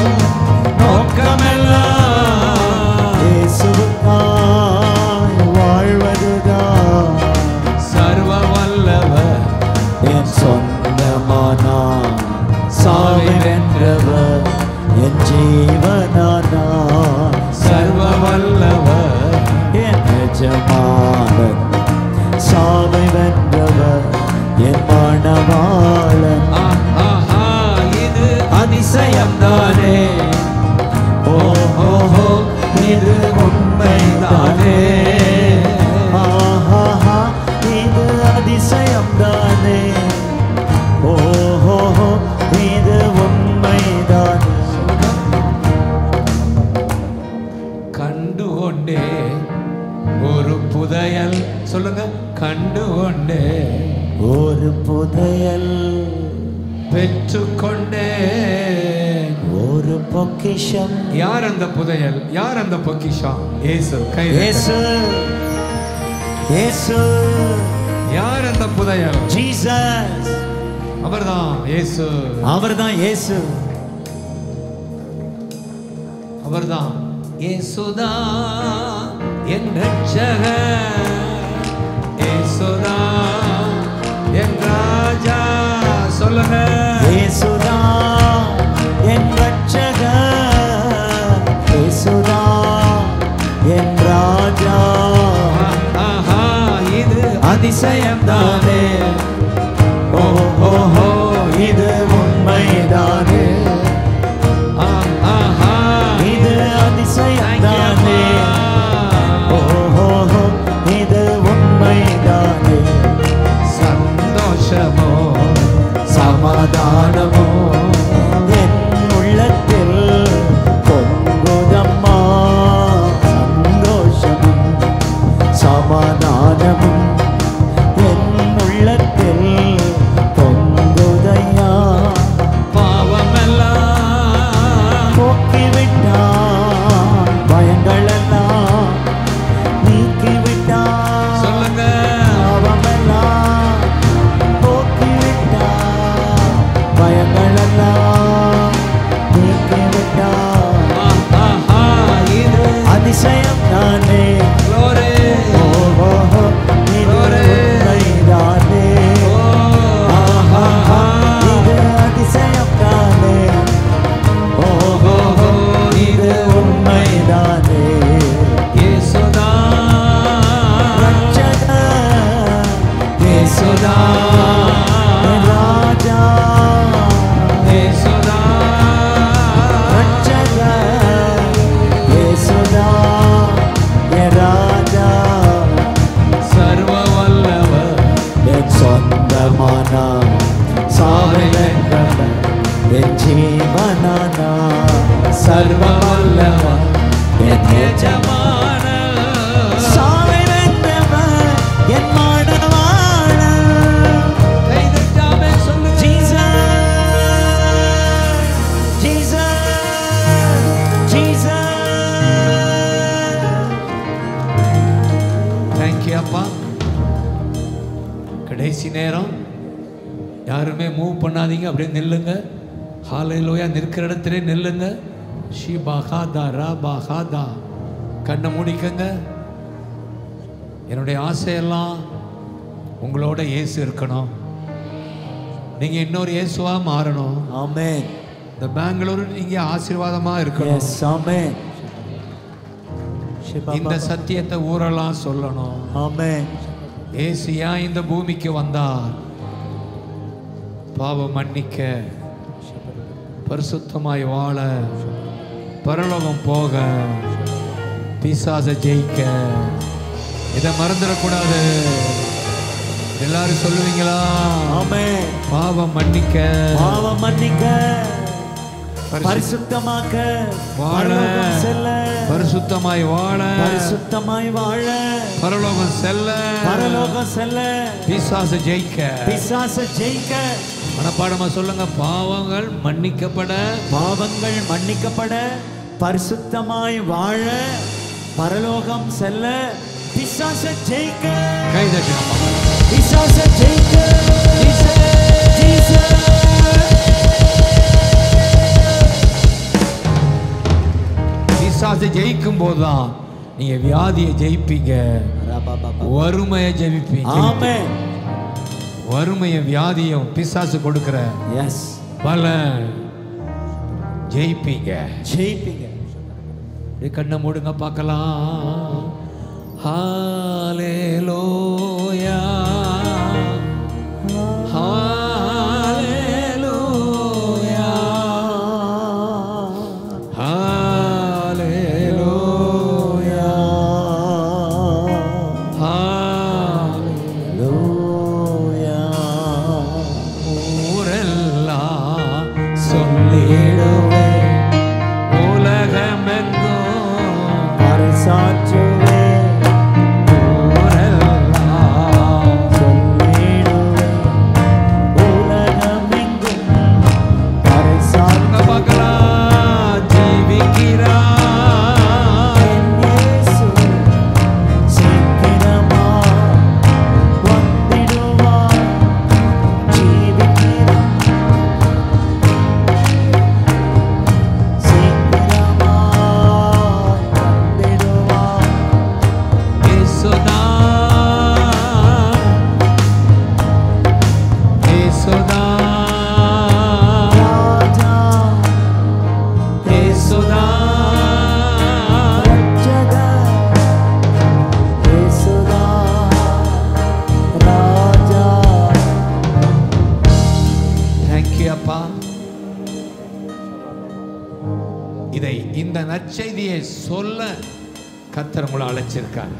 நோக்கமெல்லாம் இயேசுவுக்காய் வாழ்வதுதான் சர்வ வல்லவர் என் சொந்தமானா சாவை வென்றவர் என் ஜீவனானா சர்வ வல்லவர் என் எஜமானன் சாவை வென்றவர் என் மணவாளன் ஆஹா, இது அதிசயம்தானே ஓஹோ இது உண்மைதானே ஆஹாஹா, இது அதிசயம்தானே ஓஹோ இது உண்மைதான் கண்டு கொண்டே ஒரு புதையல் சொல்லுங்க கண்டு கொண்டே ஒரு புதையல் பெற்றுக்கொண்டே ஒரு பொக்கிஷம் யார் அந்த புதையல் யார் அந்த பொக்கிஷம் இயேசு கை இயேசு இயேசு யார் அந்த புதையல் ஜீசஸ் அவர்தான் இயேசு அவர்தான் இயேசு அவர்தான் இயேசுதான் என் ரட்சகர் இயேசுதான் என் ராஜா சொல்லுங்க இயேசுதான் என் ரட்சகர் இயேசுதான் என் ராஜா ஆஹா அதிசயம்தானே ஓ ஓ ஓ இது உண்மைதானே ஆ, ஆஹா. இது Thank you, அதிசயம்தானே ஓ அப்பா. ஓ ஓ இது உண்மைதானே சந்தோஷமோ சமாதானமோ என் உள்ளத்தில் பொங்குதம்மா சந்தோஷமும் சமாதானமும் என் உள்ளத்தில் பொங்குதையா பாவமெல்லாம் போக்கிவிட்டான் பயங்களெல்லாம் நீக்கிவிட்டான் சொல்லுங்க பாவமெல்லாம் போக்கிவிட்டான் பயங்களெல்லாம் நீக்கிவிட்டான் ஆ, ஆஹா, இது அதிசயம் தானே glory. ஓ ஓ, ஓ, இது Glory. உண்மைதானே ஓ, ஆஹா. இது அதிசயம் தானே ஓ ஓ, ஓ, இது உண்மைதானே இயேசுதான். ரட்சகர் இயேசுதான். ராஜா இயேசுதான். ரட்சகர் இயேசுதா என் ராஜா சர்வ வல்லவர் என் சொந்தமானா சாவை வென்றவர் என் ஜீவனானா சர்வ வல்லவர் என் எஜமான சாவை வென்றவர் என் மாணவான கைதட்டாமே சொல்லுங்க Jesus, Jesus, Jesus. தேங்க்யூ அப்பா கடைசி நேரம் யாருமே மூவ் பண்ணாதீங்க அப்படியே நில்லுங்க ஹாலையிலோயா நிற்கிற இடத்துல நில்லுங்க ஷி பாகாதா ரா பாகாதா கண்ணை மூடிக்கங்க என்னுடைய ஆசையெல்லாம் உங்களோட இயேசு இருக்கணும் நீங்க இன்னொரு இயேசுவா மாறணும் Amen. இந்த பெங்களூரு நீங்க ஆசீர்வாதமா இருக்கணும் Yes, Amen. இந்த சத்தியத்தை ஊரெல்லாம் சொல்லணும் Amen. ஏசு ஏன் இந்த பூமிக்கு வந்தார் பாவம் மன்னிக்க பரிசுத்தமாய் வாழ பரலோகம் போக பிசாச ஜெயிக்க இதை மறந்துடக்கூடாது எல்லாரும் சொல்லுவீங்களா Amen. பாவம் மன்னிக்க பாவம் மன்னிக்க பரிசு- பரிசுத்தமாக்க வாழ பரலோகம் செல்ல பரிசுத்தமாய் வாழ பரிசுத்தமாய் வாழ பரலோகம் செல்ல பரலோகம் செல்ல பிசாச ஜெயிக்க பிசாச ஜெயிக்க மனப்பாடமா சொல்லுங்க பாவங்கள் மன்னிக்கப்பட பாவங்கள் மன்னிக்கப்பட பரிசுத்தமாய் வாழ பரலோகம் செல்ல பிசாச ஜெயிக்க கை தட்டுங்க பிசாச ஜெயிக்க ஜீசஸ். பிசாசை ஜெயிக்கும் போதுதான் நீங்க வியாதியை ஜெயிப்பீங்க வறுமையை ஜெயிப்பீங்க ஆமென் வறுமையை வியாதியும் பிசாசு கொடுக்கிற எஸ் பலன் ஜெயிப்பீங்க ஜெயிப்பீங்க அப்படியே கண்ணை மூடுங்க பார்க்கலாம் ஹalleluya ஹalleluya ஹalleluya ஹalleluya ஊரெல்லாம் சொல்லிடுவே உலகமெங்கும் பரிசாற்றுவே ஊரெல்லாம் சொல்லிடுவே உலகமெங்கும் பரிசாற்ற அங்க பார்க்கலாம் ஜீவிக்கிறார் இயேசு சீக்கிரமா வந்திடுவார் ஜீவிக்கிறார் சீக்கிரமா வந்திடுவார் இயேசுதான் இயேசுதான் ராஜா இயேசுதான் ரட்சகர் இயேசுதான் நற்செய்தியை சொல்ல கத்தர் உங்களை அழைச்சிருக்காங்க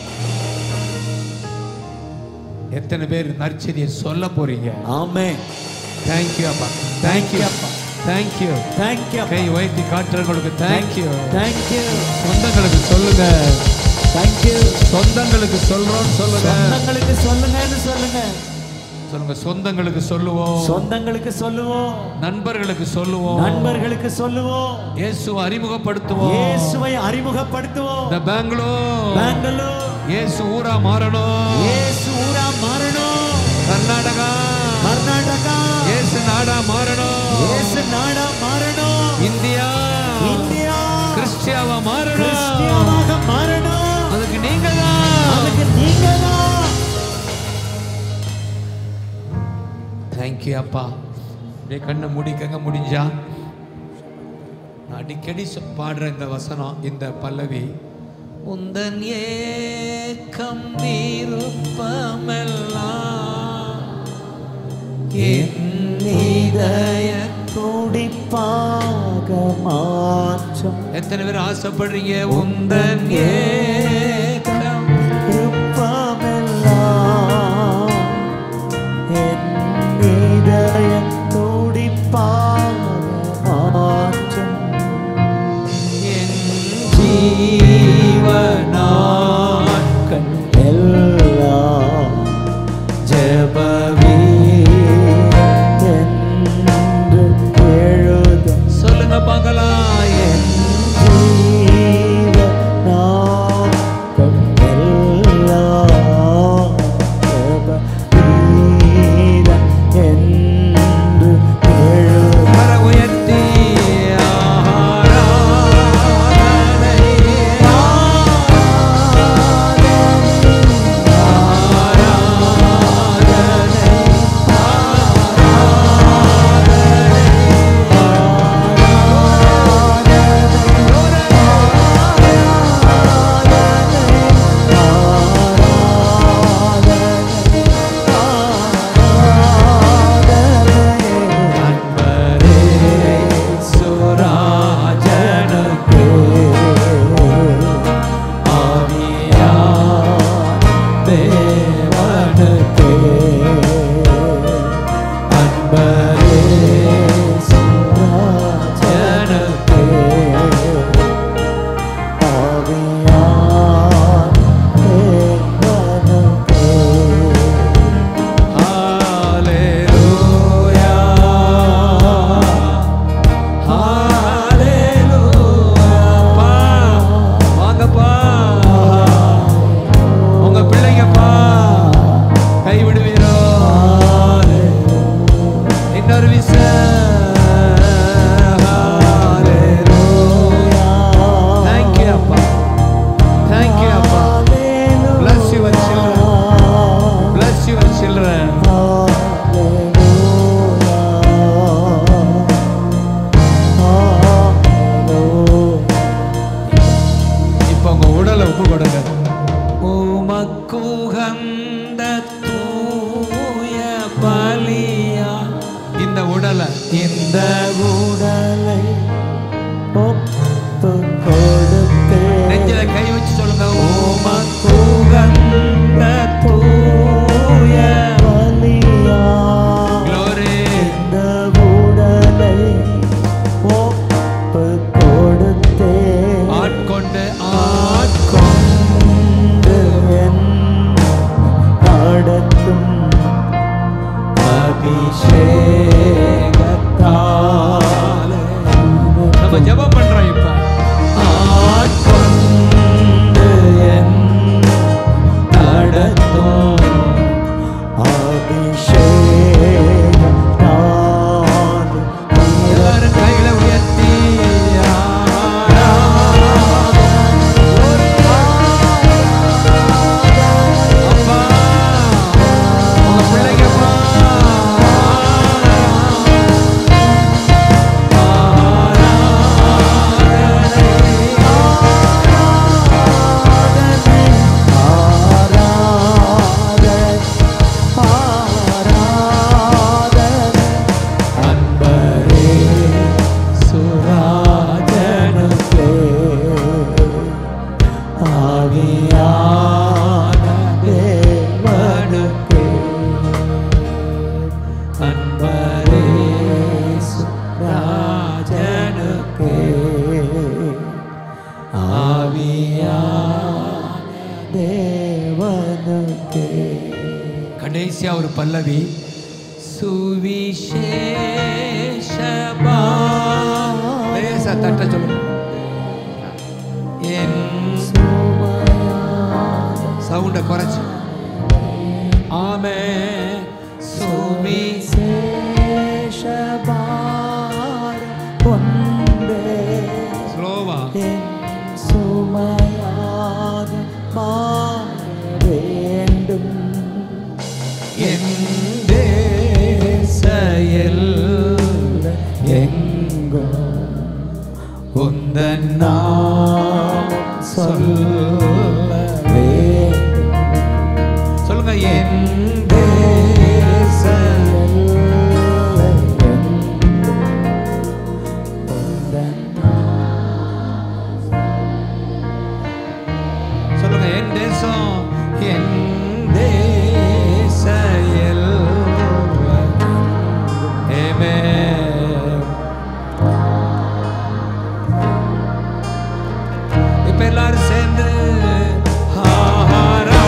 எத்தனை பேர் நற்செய்தியை சொல்ல போறீங்க ஆமென் தேங்க்யூ அப்பா தேங்க்யூ அப்பா தேங்க்யூ thank you கை உயர்த்தி காட்டுறவங்களுக்கு தேங்க்யூ thank you சொந்தங்களுக்கு சொல்லுங்க thank you சொந்தங்களுக்கு சொல்றோம்னு சொல்லுங்க சொந்தங்களுக்கு சொல்லுங்கன்னு சொல்லுங்க சொல்லுங்க சொந்தங்களுக்கு சொல்லுவோம் சொந்தங்களுக்கு சொல்லுவோம் நண்பர்களுக்கு சொல்லுவோம் நண்பர்களுக்கு சொல்லுவோம் இயேசுவை அறிமுகப்படுத்துவோம் இயேசுவை அறிமுகப்படுத்துவோம் இந்த பெங்களூர் பெங்களூர் இயேசு ஊரா மாறணும் இயேசு ஊரா மாறணும் கர்நாடகா கர்நாடகா இயேசு நாடா மாறணும் இயேசு நாடா மாறணும் இந்தியா இந்தியா கிறிஸ்டியாவா மாறணும் கிறிஸ்டியனாக மாறணும் அதுக்கு நீங்க தான் அதுக்கு நீங்க தான் தேங்க்யூ அப்பா அப்படியே கண்ணை முடிக்கங்க முடிஞ்சா நான் அடிக்கடி சொ- பாடுற இந்த வசனம் இந்த பல்லவி உந்தன் ஏக்கம் விருப்பமெல்லாம் என் இதய துடிப்பாக மாற்றும் எத்தனை பேர் ஆசைப்படுறீங்க உந்தன் ஏக்கம் விருப்பமெல்லாம் என் இதய துடிப்பாக மாற்றும் என் ஜீவனாட்கள் எல்லாம் ஜெபவி என்று எழுதும் சொல்லுங்க பார்க்கலாம் என் கர உயர்த்தி ஆராதனை அன்பரே சுராஜனுக்கு ஆவியா தேவனுக்கு அன்பரே சுராஜனுக்கு ஹalleluya ஹalleluya பா வாங்கப்பா உங்க பிள்ளைங்கப்பா கை விடுவீரோ இன்னொரு விச Thank you, அப்பா. Thank you, அப்பா. Bless your children. Bless your children. இப்ப உங்க உடலை ஒப்பு கொடுங்க உமக்குகந்த தூய பலியா இந்த உடலை இந்த உடலை ஒப்பு கொடுத்தே நெஞ்சில கை வச்சு சொல்லுங்க உமக்குகந்த தூய பலியா glory இந்த உடலை ஒப்பு கொடுத்தே ஆட்கொண்டு ஆட்கொண்டு கொண்டு என் நடத்தும் அபிஷேகத்தால் தேவனுக்கே கடைசியா ஒரு பல்லவி சுவிசேஷபா லேசா தட்ட சொல்லுங்க என் சவுண்ட குறைச்சு ஆமே சுவி சேஷபாரம் கொண்டே ஸ்லோவா என் சுமையாக மாற வேண்டும் என் தேசையில் எங்கோ உந்தன் நாம் சொல்ல வேண்டும் சொல்லுங்க என் தேச சொல்லுங்க என் தேசம் என் தேசையில் Amen. இப்ப எல்லாரும் சேர்ந்து ஆராதனை,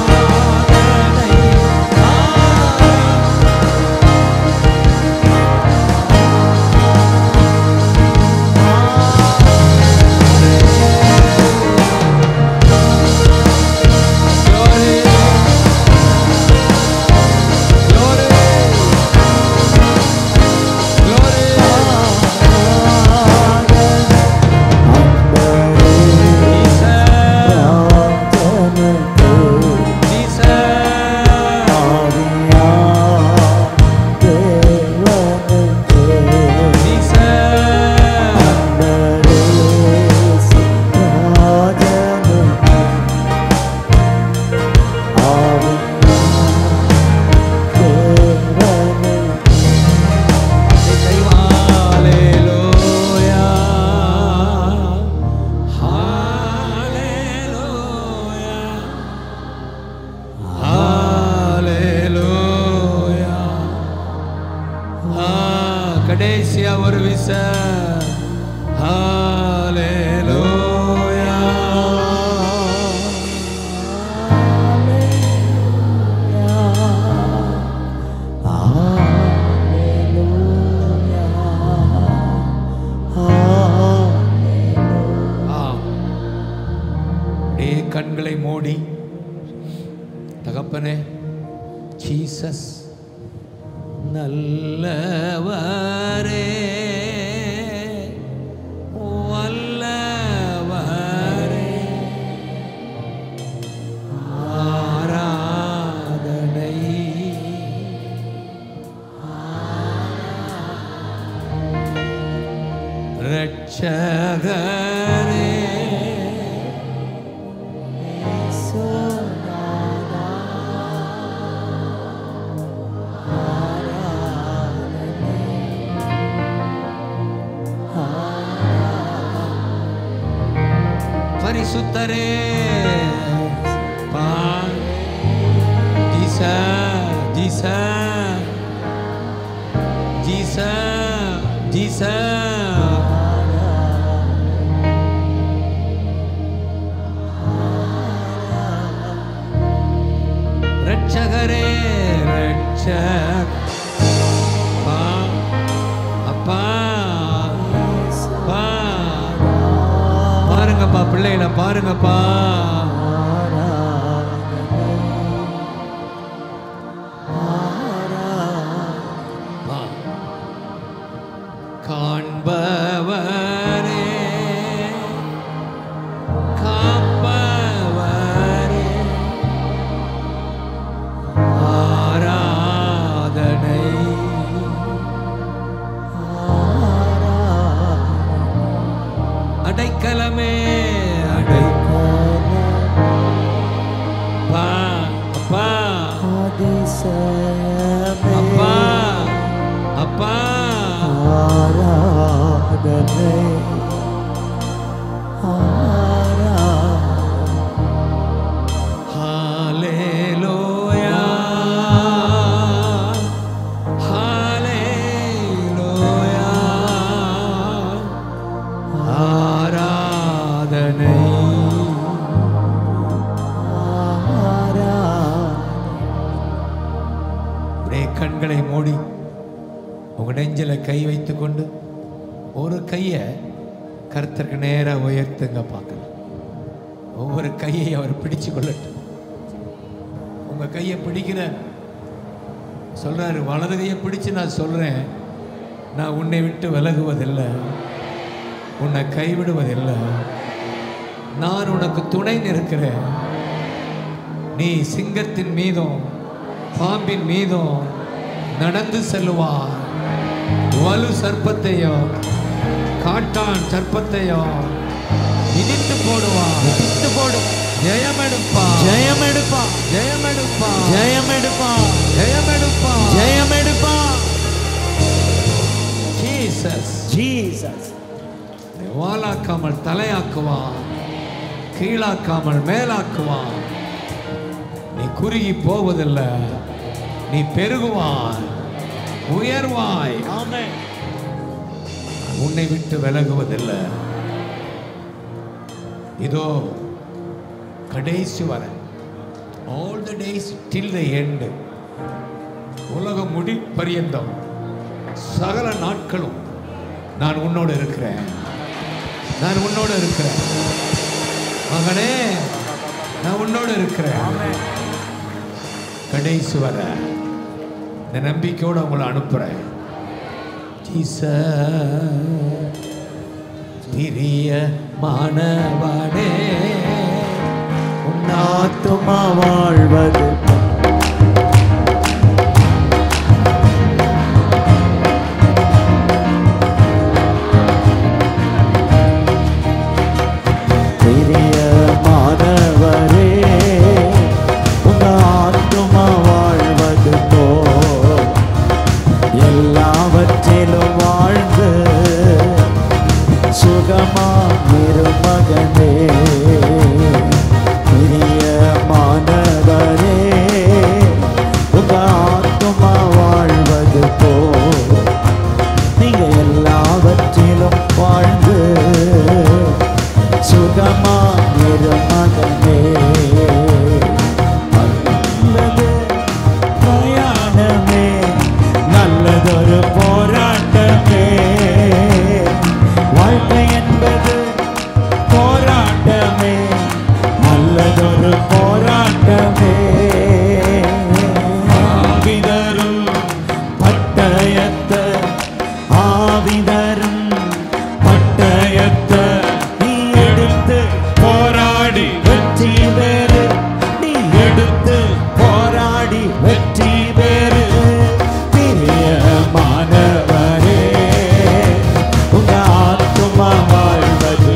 Glory, glory, கடைசியா ஒரு விச ஹalleluya ஆம். அப்படியே கண்களை மூடி தகப்பனே ஜீசஸ் நல்லவரே வல்லவரே ஆராதனை ரட்சகரே பரிசுத்தரே பா ஜீசா ஜீசா ஜீசா ஜீசா ரட்சகரே ரட்சக் பா அப்பா பா பாருங்கப்பா பிள்ளைகளை பாருங்கப்பா பா. காண்பவரே காப்பவரே ஆராதனை அடைக்கலமே அடைப்பா அப்பா அப்பா அப்பா ஆராதனை ஹalleluya ஹalleluya ஆராதனை உங்கள் நெஞ்சில் கை வைத்துக்கொண்டு ஒரு கையை கர்த்தருக்கு நேராக உயர்த்துங்க பார்க்கலாம் ஒவ்வொரு கையை அவர் பிடிச்சு கொள்ளட்டும் உங்கள் கையை பிடிக்கிற சொல்றாரு வலது கையை பிடிச்சு நான் சொல்றேன் நான் உன்னை விட்டு விலகுவதில்லை உன்னை கைவிடுவதில்லை நான் உனக்கு துணை நிற்கிறேன் நீ சிங்கத்தின் மீதும் பாம்பின் மீதும் நடந்து செல்லுவார் வலு சர்ப்பத்தையும் காட்டான் சர்ப்பத்தையும் இடித்து போடுவான் இடித்து போடு ஜெயமெடுப்பா ஜெயம் எடுப்பா ஜெயமெடுப்பா ஜெயம் எடுப்பா ஜெயமெடுப்பா ஜெயம் எடுப்பா ஜீசஸ் ஜீசஸ் வாலாக்காமல் தலையாக்குவான் கீழாக்காமல் மேலாக்குவான் நீ குறுகி போவதில்லை நீ பெருகுவாய் உயர்வாய் ஆமென் உன்னை விட்டு விலகுவதில்லை இதோ கடைசி வரை all the days till the end உலகம் முடி பரியந்தம் சகல நாட்களும் நான் உன்னோடு இருக்கிறேன் நான் உன்னோடு இருக்கிறேன் மகனே நான் உன்னோடு இருக்கிறேன் கடைசி வர இந்த நம்பிக்கையோடு உங்களை அனுப்புகிறேன் பிரிய மாணவனே ஆத்துமா வாழ்வது பிரியமானவரே, உங்க ஆத்துமா வாழ்வது போல் எல்லாவற்றிலும் வாழ்ந்து சுகமா மகனே பிரியமானவரே உங்க ஆத்துமா வாழ்வது போ நீங்க எல்லாவற்றிலும் வாழ்ந்து சுகமா மகனே நல்லது பிரயாணமே நல்லதொரு போராட்டமே வாழ்க்கை என்பது போராட்டமே நல்லதொரு போராட்டமே ஆவிதரும் பட்டயத்த ஆவிதரும் பட்டயத்த நீ எடுத்து போராடி வெற்றி வேறு நீ எடுத்து போராடி வெற்றி வேறு பிரியமானவரே உங்க ஆத்துமா வாழ்வது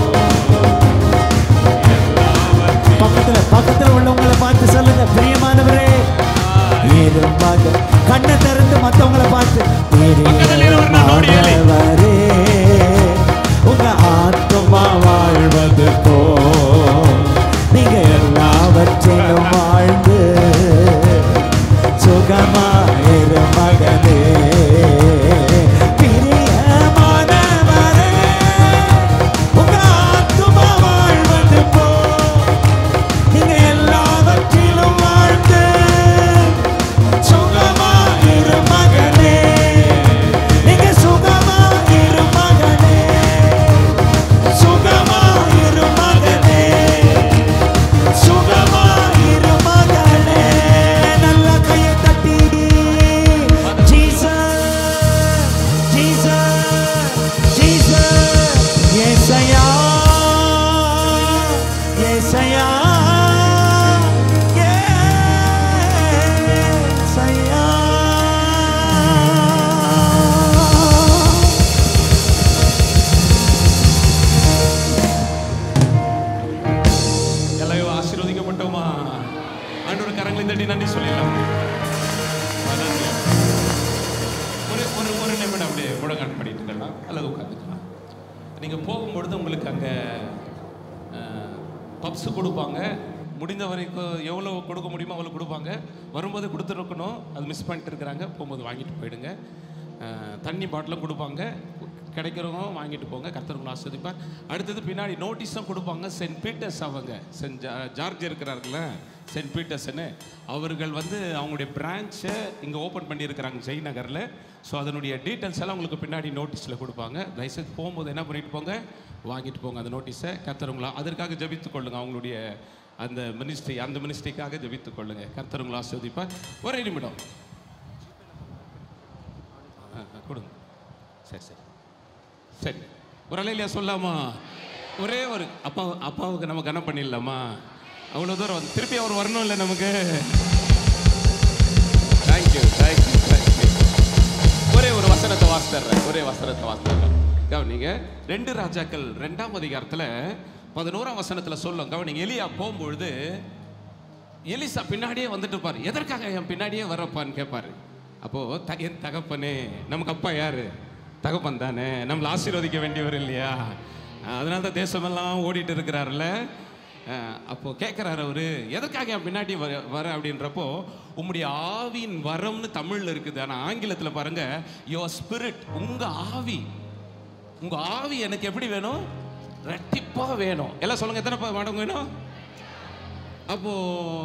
பக்கத்துல பக்கத்துல உள்ளவங்களை பார்த்து சொல்லுங்க பிரியமானவரே இருமாக கண்ணை திறந்து மத்தவங்களை பார்த்து பிரியமானவரே உங்க ஆத்துமா வாழ்வது போ நீங்க எல்லாவற்றிலும் வாழ்ந்து சுகமாயிரு மகனே பிரியமானவரே உங்க ஆத்துமா வாழ்வது போ நீங்க எல்லாவற்றிலும் வாழ்ந்து சுகமாயிரு மகனே நீங்க சுகமாயிரு மகனே சுகமாயிரு மகனே சுகமாயிரு மகனே நல்ல கையை தட்டி Jesus Jesus Jesus Yesaya Yesaya Yesaya எல்லாரும் ஆசீர்வதிக்கப்பட்டோமா ஆண்டவர் கரங்களை தட்டி நன்றி சொல்லிடலாம் நன்றி. ஒரு ஒரு ஒரு நிமிடம் அப்படியே முழங்கால் பண்ணிட்டு இருக்கலாம் அல்லது உட்காந்துக்கலாம் நீங்கள் போகும்பொழுது உங்களுக்கு அங்கே பப்ஸ் கொடுப்பாங்க முடிந்த வரைக்கும் எவ்வளோ கொடுக்க முடியுமோ அவ்வளோ கொடுப்பாங்க வரும்போது கொடுத்துருக்கணும் அது மிஸ் பண்ணிட்டு இருக்கிறாங்க போகும்போது வாங்கிட்டு போயிடுங்க அஹ், தண்ணி பாட்டிலும் கொடுப்பாங்க கிடைக்கிறவங்க வாங்கிட்டு போங்க கர்த்தருக்குள்ள ஆஸ்வதிப்பார் அடுத்தது பின்னாடி நோட்டீஸும் கொடுப்பாங்க சென்ட் பீட்டர்ஸ் அவங்க சென்ட் ஜா- ஜார்ஜ் இருக்கிறாருல்ல சென்ட் பீட்டர்ஸ்னு அவர்கள் வந்து அவங்களுடைய பிரான்ச்சை இங்கே ஓப்பன் பண்ணியிருக்கிறாங்க ஜெய்நகரில் ஸோ அதனுடைய டீட்டெயில்ஸ் எல்லாம் உங்களுக்கு பின்னாடி நோட்டீஸில் கொடுப்பாங்க தயவுசெய்து போகும்போது என்ன பண்ணிட்டு போங்க வாங்கிட்டு போங்க அந்த நோட்டீஸை கத்துறவங்களா அதற்காக ஜெபித்துக் கொள்ளுங்க அவங்களுடைய அந்த மினிஸ்ட்ரி அந்த மினிஸ்ட்ரிக்காக ஜெபித்துக் கொள்ளுங்க கர்த்தருங்களா ஆசீர்வதிப்பார் ஒரே நிமிடம் ஆ, ஆ, கொடுங்க சரி சரி சரி ஒரு அலையிலையா சொல்லாமா ஒரே ஒரு அப்பா அப்பாவுக்கு நம்ம கனம் பண்ணிடலாமா அவ்வளோ தூரம் வந்து திருப்பி அவர் வரணும் இல்லை நமக்கு தேங்க்யூ தேங்க்யூ தேங்க்யூ ஒரே ஒரு வசனத்தை வாசித்தர்றேன் ஒரே வசனத்தை வாசித்தர்றேன் கவனிங்க ரெண்டு ராஜாக்கள் ரெண்டாம் அதிகாரத்தில் பதினோராம் வசனத்தில் சொல்லும் கவனிங்க எலியா போகும்பொழுது எலிசா பின்னாடியே வந்துட்டு பாரு எதற்காக என் பின்னாடியே வரப்பான்னு கேட்பாரு அப்போ த என் தகப்பனே நமக்கு அப்பா யாரு தகப்பன் தானே நம்மளை ஆசீர்வதிக்க வேண்டியவர் இல்லையா அதனால தான் தேசமெல்லாம் ஓடிட்டு இருக்கிறாருல்ல அஹ், அப்போ கேட்குறாரு அவரு எதற்காக என் பின்னாடி வர வர அப்படின்றப்போ உம்முடைய ஆவியின் வரம்னு தமிழ்ல இருக்குது ஆனால் ஆங்கிலத்தில் பாருங்க யோர் ஸ்பிரிட் உங்க ஆவி உங்க ஆவி எனக்கு எப்படி வேணும் ரெட்டிப்பா வேணும் எல்லாம் சொல்லுங்க எத்தனை பா- மடங்கு வேணும் அப்போ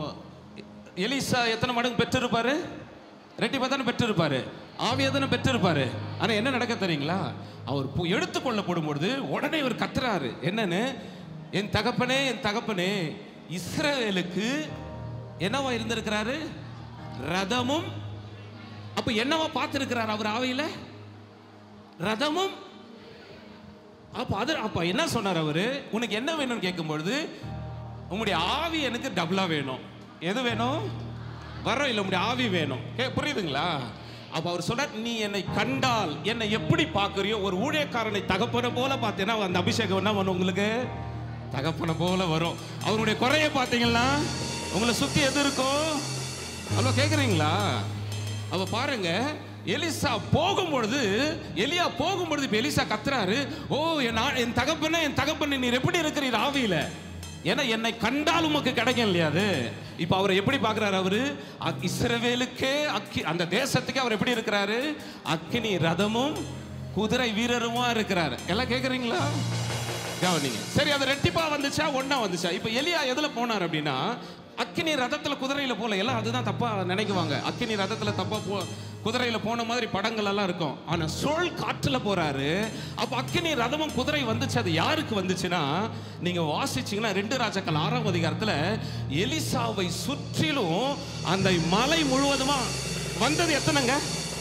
எலிசா எத்தனை மடங்கு பெற்றிருப்பாரு ரெட்டிப்பா தானே பெற்றிருப்பாரு ஆவியா தானே பெற்றிருப்பாரு ஆனா என்ன நடக்க தெரியுங்களா அவர் பு- எடுத்துக்கொள்ளப்படும் பொழுது உடனே இவர் கத்துறாரு என்னன்னு என் தகப்பனே என் தகப்பனே இஸ்ரவேலுக்கு என்னவா இருந்திருக்கிறாரு ரதமும் அப்ப என்னவா பார்த்திருக்கிறார் அவர் ஆவியில ரதமும் அப்ப அது அப்ப என்ன சொன்னார் அவரு உனக்கு என்ன வேணும்னு கேட்கும்பொழுது உங்களுடைய ஆவி எனக்கு டபுளா வேணும் எது வேணும் வரோம் இல்லை உங்களுடைய ஆவி வேணும் கே புரியுதுங்களா அப்ப அவர் சொல்றார் நீ என்னை கண்டால் என்னை எப்படி பார்க்கறியோ ஒரு ஊழியக்காரனை தகப்பனை போல பார்த்தேன்னா அந்த அபிஷேகம் என்ன பண்ணும் உங்களுக்கு தகப்பனை போல வரும் அவருடைய குறைய பார்த்தீங்கன்னா உங்களை சுத்தி எது இருக்கும் அவ்வளோ கேட்குறீங்களா அப்ப பாருங்க எலிசா போகும்பொழுது எலியா போகும்பொழுது இப்ப எலிசா கத்துறாரு ஓ என் ஆ- என் தகப்பனே என் தகப்பனே நீர் எப்படி இருக்கிறீர் ஆவியில ஏன்னா என்னை கண்டால் உமக்கு கிடைக்கும் இல்லையா அது இப்ப அவர் எப்படி பார்க்கறாரு அவரு அக்- இஸ்ரவேலுக்கே அக்கி அந்த தேசத்துக்கே அவர் எப்படி இருக்கிறாரு அக்கினி ரதமும் குதிரை வீரருமா இருக்கிறாரு எல்லாம் கேக்குறீங்களா கவனிங்க சரி அது ரெட்டிப்பா வந்துச்சா ஒண்ணா வந்துச்சா இப்ப எலியா எதுல போனார் அப்படின்னா அக்கினி ரதத்துல குதிரையில போல எல்லாம் அதுதான் தப்பா நினைக்குவாங்க அக்கினி ரதத்துல தப்பா போ குதிரையில போன மாதிரி படங்கள் எல்லாம் இருக்கும் ஆனா சோல் காற்றுல போறாரு அப்ப அக்கினி ரதமும் குதிரை வந்துச்சு அது யாருக்கு வந்துச்சுன்னா நீங்க வாசிச்சீங்கன்னா ரெண்டு ராஜாக்கள் ஆறாம் அதிகாரத்துல எலிசாவை சுற்றிலும் அந்த மலை முழுவதுமா வந்தது எத்தனைங்க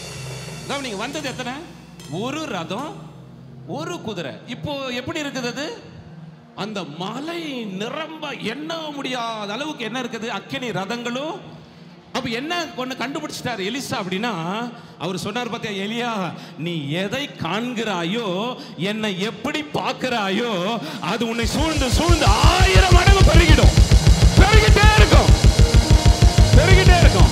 கவனிங்க வந்தது எத்தனை ஒரு ரதம் ஒரு குதிரை இப்போ எப்படி இருக்குது அது அந்த மலை நிரம்ப எண்ண முடியாத அளவுக்கு என்ன இருக்குது அக்கினி ரதங்களும் அப்ப என்ன ஒண்ணு கண்டுபிடிச்சிட்டாரு எலிசா அப்படின்னா அவர் சொன்னார் பார்த்தியா எலியா நீ எதை காண்கிறாயோ என்னை எப்படி பார்க்கிறாயோ அது உன்னை சூழ்ந்து சூழ்ந்து ஆயிரம் மடங்கு பெருகிடும் பெருகிட்டே இருக்கும் பெருகிட்டே இருக்கும்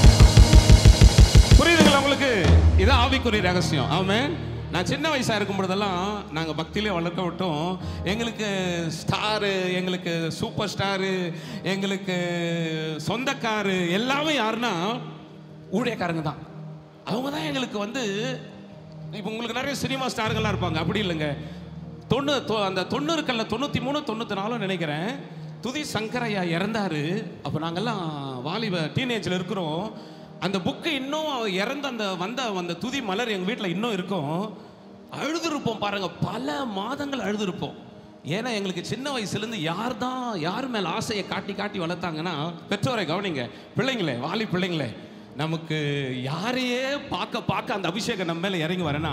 புரியுதுங்களா உங்களுக்கு இது ஆவிக்குரிய ரகசியம் ஆமென் நான் சின்ன வயசா இருக்கும் பொழுதெல்லாம் நாங்க பக்தியிலே வளர்க்க விட்டோம் எங்களுக்கு ஸ்டாரு எங்களுக்கு சூப்பர் ஸ்டாரு எங்களுக்கு சொந்தக்காரு எல்லாமே யாருன்னா ஊழியக்காரங்க தான் அவங்க தான் எங்களுக்கு வந்து இப்போ உங்களுக்கு நிறைய சினிமா ஸ்டாருங்கள்லாம் இருப்பாங்க அப்படி இல்லைங்க தொண்ணூ தொ- அந்த தொண்ணூறுக்கல்ல தொண்ணூற்றி மூணு தொண்ணூற்றி நாலும் நினைக்கிறேன் துதி சங்கரையா இறந்தாரு அப்போ நாங்கெல்லாம் வாலிப டீனேஜில் இருக்கிறோம் அந்த புக்கு இன்னும் அவர் இறந்த அந்த வந்த அந்த துதி மலர் எங்கள் வீட்டில் இன்னும் இருக்கும் அழுதுருப்போம் பாருங்க பல மாதங்கள் அழுதுருப்போம் ஏன்னா எங்களுக்கு சின்ன வயசுலேருந்து யார் தான் யார் மேல் ஆசையை காட்டி காட்டி வளர்த்தாங்கன்னா பெற்றோரை கவனிங்க பிள்ளைங்களே வாலி பிள்ளைங்களே நமக்கு யாரையே பார்க்க பார்க்க அந்த அபிஷேகம் நம்ம மேலே இறங்கி வரேன்னா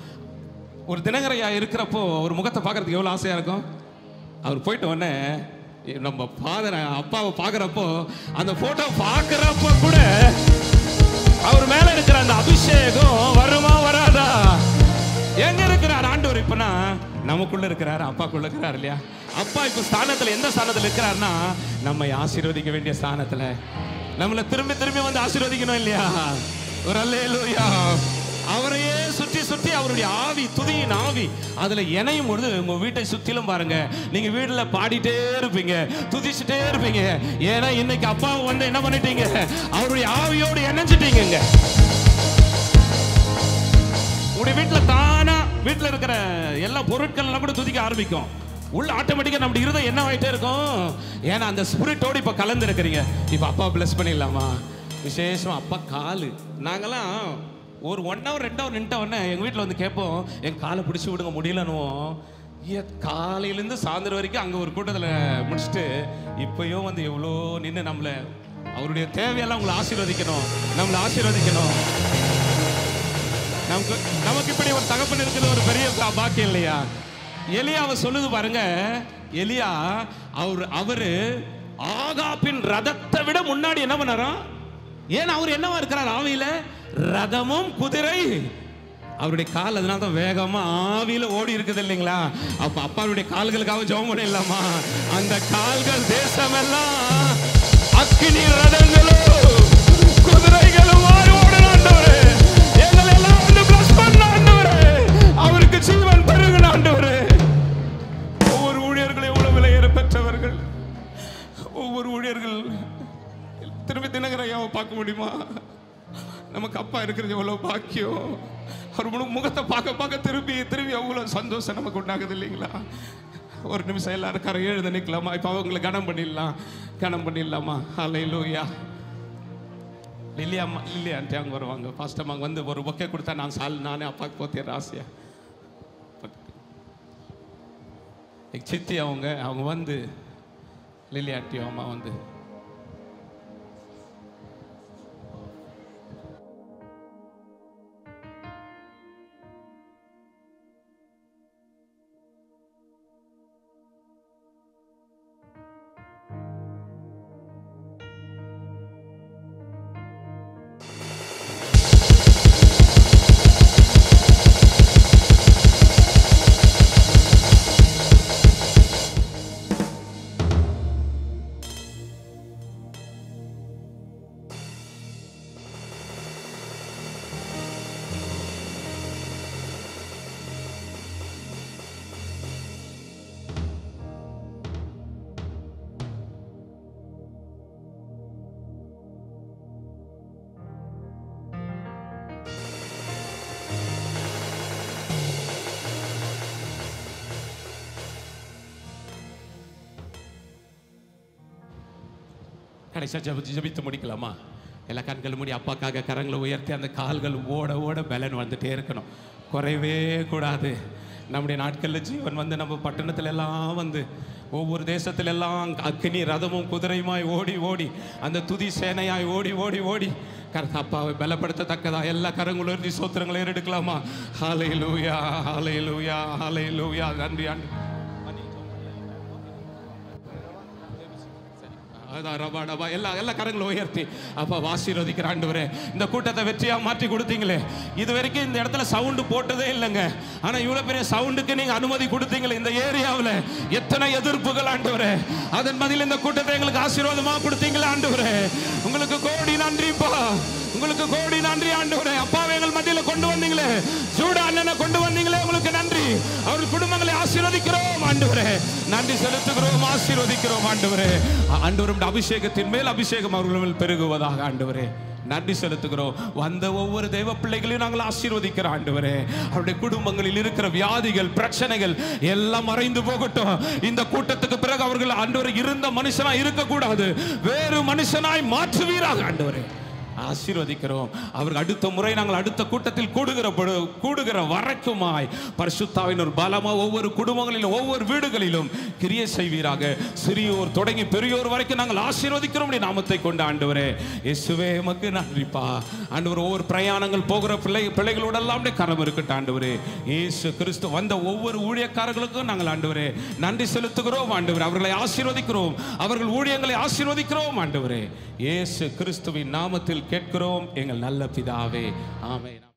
ஒரு தினகரையா இருக்கிறப்போ ஒரு முகத்தை பார்க்கறதுக்கு எவ்வளோ ஆசையாக இருக்கும் அவர் போயிட்ட உடனே நம்ம ஃபாதர் அப்பாவை பார்க்குறப்போ அந்த ஃபோட்டோ பார்க்குறப்போ கூட அவர் மேல இருக்கிற அந்த அபிஷேகம் வருமா வராதா எங்க இருக்கிறார் ஆண்டவர் இப்பனா நமக்குள்ள இருக்கிறார் அப்பாக்குள்ள இருக்கிறார் இல்லையா அப்பா இப்ப ஸ்தானத்துல எந்த ஸ்தானத்துல இருக்கிறார்னா நம்மை ஆசீர்வதிக்க வேண்டிய ஸ்தானத்துல நம்மளை திரும்பி திரும்பி வந்து ஆசீர்வதிக்கணும் இல்லையா ஒரு அல்லேலூயா அவரையே சுற்றி சுற்றி அவருடைய ஆவி துதியின் ஆவி அதுல இணையும் பொழுது உங்க வீட்டை சுத்திலும் பாருங்க நீங்க வீட்டுல பாடிட்டே இருப்பீங்க துதிச்சுட்டே இருப்பீங்க ஏன்னா இன்னைக்கு அப்பாவை வந்து என்ன பண்ணிட்டீங்க அவருடைய ஆவியோடு இணைஞ்சிட்டீங்க உங்களுடைய வீட்டுல தானா வீட்டுல இருக்கிற எல்லா பொருட்கள் எல்லாம் கூட துதிக்க ஆரம்பிக்கும் உள்ள ஆட்டோமேட்டிக்காக நம்ம இருதயம் என்ன ஆகிட்டே இருக்கும் ஏன்னா அந்த ஸ்பிரிட்டோடு இப்போ கலந்துருக்கிறீங்க இப்போ அப்பா பிளஸ் பண்ணிடலாமா விசேஷம் அப்பா காலு நாங்கெல்லாம் ஒரு ஒன் ஹவர் ரெண்டு ஹவர் நின்ட்ட உடனே எங்கள் வீட்டில் வந்து கேட்போம் என் காலை பிடிச்சி விடுங்க முடியலன்னுவோம் ஏ காலையிலேருந்து சாயந்தரம் வரைக்கும் அங்கே ஒரு கூட்டத்தில் முடிச்சுட்டு இப்பயும் வந்து எவ்வளோ நின்று நம்மளை அவருடைய தேவையெல்லாம் உங்களை ஆசீர்வதிக்கணும் நம்மளை ஆசீர்வதிக்கணும் நமக்கு நமக்கு இப்படி ஒரு தகப்பன் இருக்கிறது ஒரு பெரிய பா- பாக்கியம் இல்லையா எலியாவை சொல்லுது பாருங்க எலியா அவர் அவரு ஆகாப்பின் ரதத்தை விட முன்னாடி என்ன பண்ணாராம் ஏன் அவர் என்னவா இருக்கிறார் ஆவியில ரதமும் குதிரை அவருடைய கால் அதனால தான் வேகமா ஆவியில ஓடி இருக்குது இல்லைங்களா அப்ப அப்பாவுடைய கால்களுக்காக ஜெபம் பண்ணிடலாமா அந்த கால்கள் தேசமெல்லாம் அக்கினி ரதங்களும் குதிரைகளும் மாறி ஓடணும் ஆண்டவரே. எங்களை எல்லாம் வந்து bless பண்ண ஆண்டவரே. அவருக்கு ஜீவன் பெருகணும் ஆண்டவரே. ஒவ்வொரு ஊழியர்களும் எவ்வளவு விலையேற பெற்றவர்கள் ஒவ்வொரு ஊழியர்கள் திரும்பி தினகர ஐயாவை பார்க்க முடியுமா நமக்கு அப்பா இருக்கிறது எவ்வளவு பாக்கியம் அவர் முழு முகத்தை பார்க்க பார்க்க திரும்பி திரும்பி அவ்வளவு சந்தோஷம் நமக்கு உண்டாகுது இல்லைங்களா ஒரு நிமிஷம் எல்லாரும் கரை எழுத நிற்கலாமா இப்போ அவங்களை கனம் பண்ணிடலாம் கனம் பண்ணிடலாமா ஹலை லூயா லில்லி அம்மா லில்லி ஆண்டி அங்கே வருவாங்க ஃபர்ஸ்ட் அம்மா அங்க வந்து ஒரு பொக்கே கொடுத்தா நான் சால் நானே அப்பாவுக்கு போத்திடுறேன் ஆசையா எங்க சித்தி அவங்க அவங்க வந்து லில்லி ஆண்டியும் அம்மா வந்து கடைசியாக ஜெபிச்சு ஜெபித்து முடிக்கலாமா எல்லா கண்கள் மூடி அப்பாக்காக கரங்களை உயர்த்தி அந்த கால்கள் ஓட ஓட பலன் வந்துட்டே இருக்கணும் குறையவே கூடாது நம்முடைய நாட்களில் ஜீவன் வந்து நம்ம பட்டணத்துல எல்லாம் வந்து ஒவ்வொரு தேசத்துல எல்லாம் அக்கினி ரதமும் குதிரையுமாய் ஓடி ஓடி அந்த துதி சேனையாய் ஓடி ஓடி ஓடி கர்த்த அப்பாவை பலப்படுத்தத்தக்கதா எல்லா கரங்களும் இறுதி சோத்திரங்களை எடுக்கலாமா ஹாலை லூயா ஹாலை லூயா ஹாலை லூயா நன்றி ஆண்டு அதான் ரபா டபா எல்லா எல்லா கரங்களும் உயர்த்தி அப்பா ஆசீர்வதிக்கிற ஆண்டவரே இந்த கூட்டத்தை வெற்றியா மாற்றி கொடுத்தீங்களே இது வரைக்கும் இந்த இடத்துல சவுண்டு போட்டதே இல்லைங்க ஆனா இவ்வளவு பெரிய சவுண்டுக்கு நீங்க அனுமதி கொடுத்தீங்களே இந்த ஏரியாவில் எத்தனை எதிர்ப்புகள் ஆண்டவரே அதன் பதில் இந்த கூட்டத்தை எங்களுக்கு ஆசீர்வாதமா கொடுத்தீங்களே ஆண்டவரே உங்களுக்கு கோடி நன்றிப்பா உங்களுக்கு கோடி நன்றி ஆண்டவரே அப்பாவை எங்கள் மத்தியில கொண்டு வந்தீங்களே சூட அண்ணனை கொண்டு வந்தீங்களே உங்களுக்கு நன்றி அவர்கள் குடும்பங்களை ஆசீர்வதிக்கிறோம் ஆண்டவரே நன்றி செலுத்துகிறோம் ஆசீர்வதிக்கிறோம் ஆண்டவரே ஆண்டவரும் அபிஷேகத்தின் மேல் அபிஷேகம் அவர்கள் மேல் பெருகுவதாக ஆண்டவரே நன்றி செலுத்துகிறோம் வந்த ஒவ்வொரு தெய்வ பிள்ளைகளையும் நாங்கள் ஆசீர்வதிக்கிறோம் ஆண்டவரே அவருடைய குடும்பங்களில் இருக்கிற வியாதிகள் பிரச்சனைகள் எல்லாம் மறைந்து போகட்டும் இந்த கூட்டத்துக்கு பிறகு அவர்கள் ஆண்டவர் இருந்த மனுஷனா இருக்கக்கூடாது வேறு மனுஷனாய் மாற்றுவீராக ஆண்டவரே ஆசீர்வதிக்கிறோம் அவர்கள் அடுத்த முறை நாங்கள் அடுத்த கூட்டத்தில் கூடுகிற பொழு- கூடுகிற வரைக்குமாய் பரிசுத்தாவின் ஒரு பலமா ஒவ்வொரு குடும்பங்களிலும் ஒவ்வொரு வீடுகளிலும் கிரியை செய்வீராக சிறியோர் தொடங்கி பெரியோர் வரைக்கும் நாங்கள் ஆசீர்வதிக்கிறோம் உம்முடைய நாமத்தை கொண்டு ஆண்டவரே இயேசுவே எமக்கு நன்றிப்பா ஆண்டவர் ஒவ்வொரு பிரயாணங்கள் போகிற பிள்ளை பிள்ளைகளோடெல்லாம் அப்படியே கரம் இருக்கட்டும் ஆண்டவரே இயேசு கிறிஸ்து வந்த ஒவ்வொரு ஊழியக்காரர்களுக்கும் நாங்கள் ஆண்டவரே நன்றி செலுத்துகிறோம் ஆண்டவரே அவர்களை ஆசீர்வதிக்கிறோம் அவர்கள் ஊழியங்களை ஆசீர்வதிக்கிறோம் ஆண்டவரே இயேசு கிறிஸ்துவின் நாமத்தில் கேட்கிறோம் எங்கள் நல்ல பிதாவே ஆமென்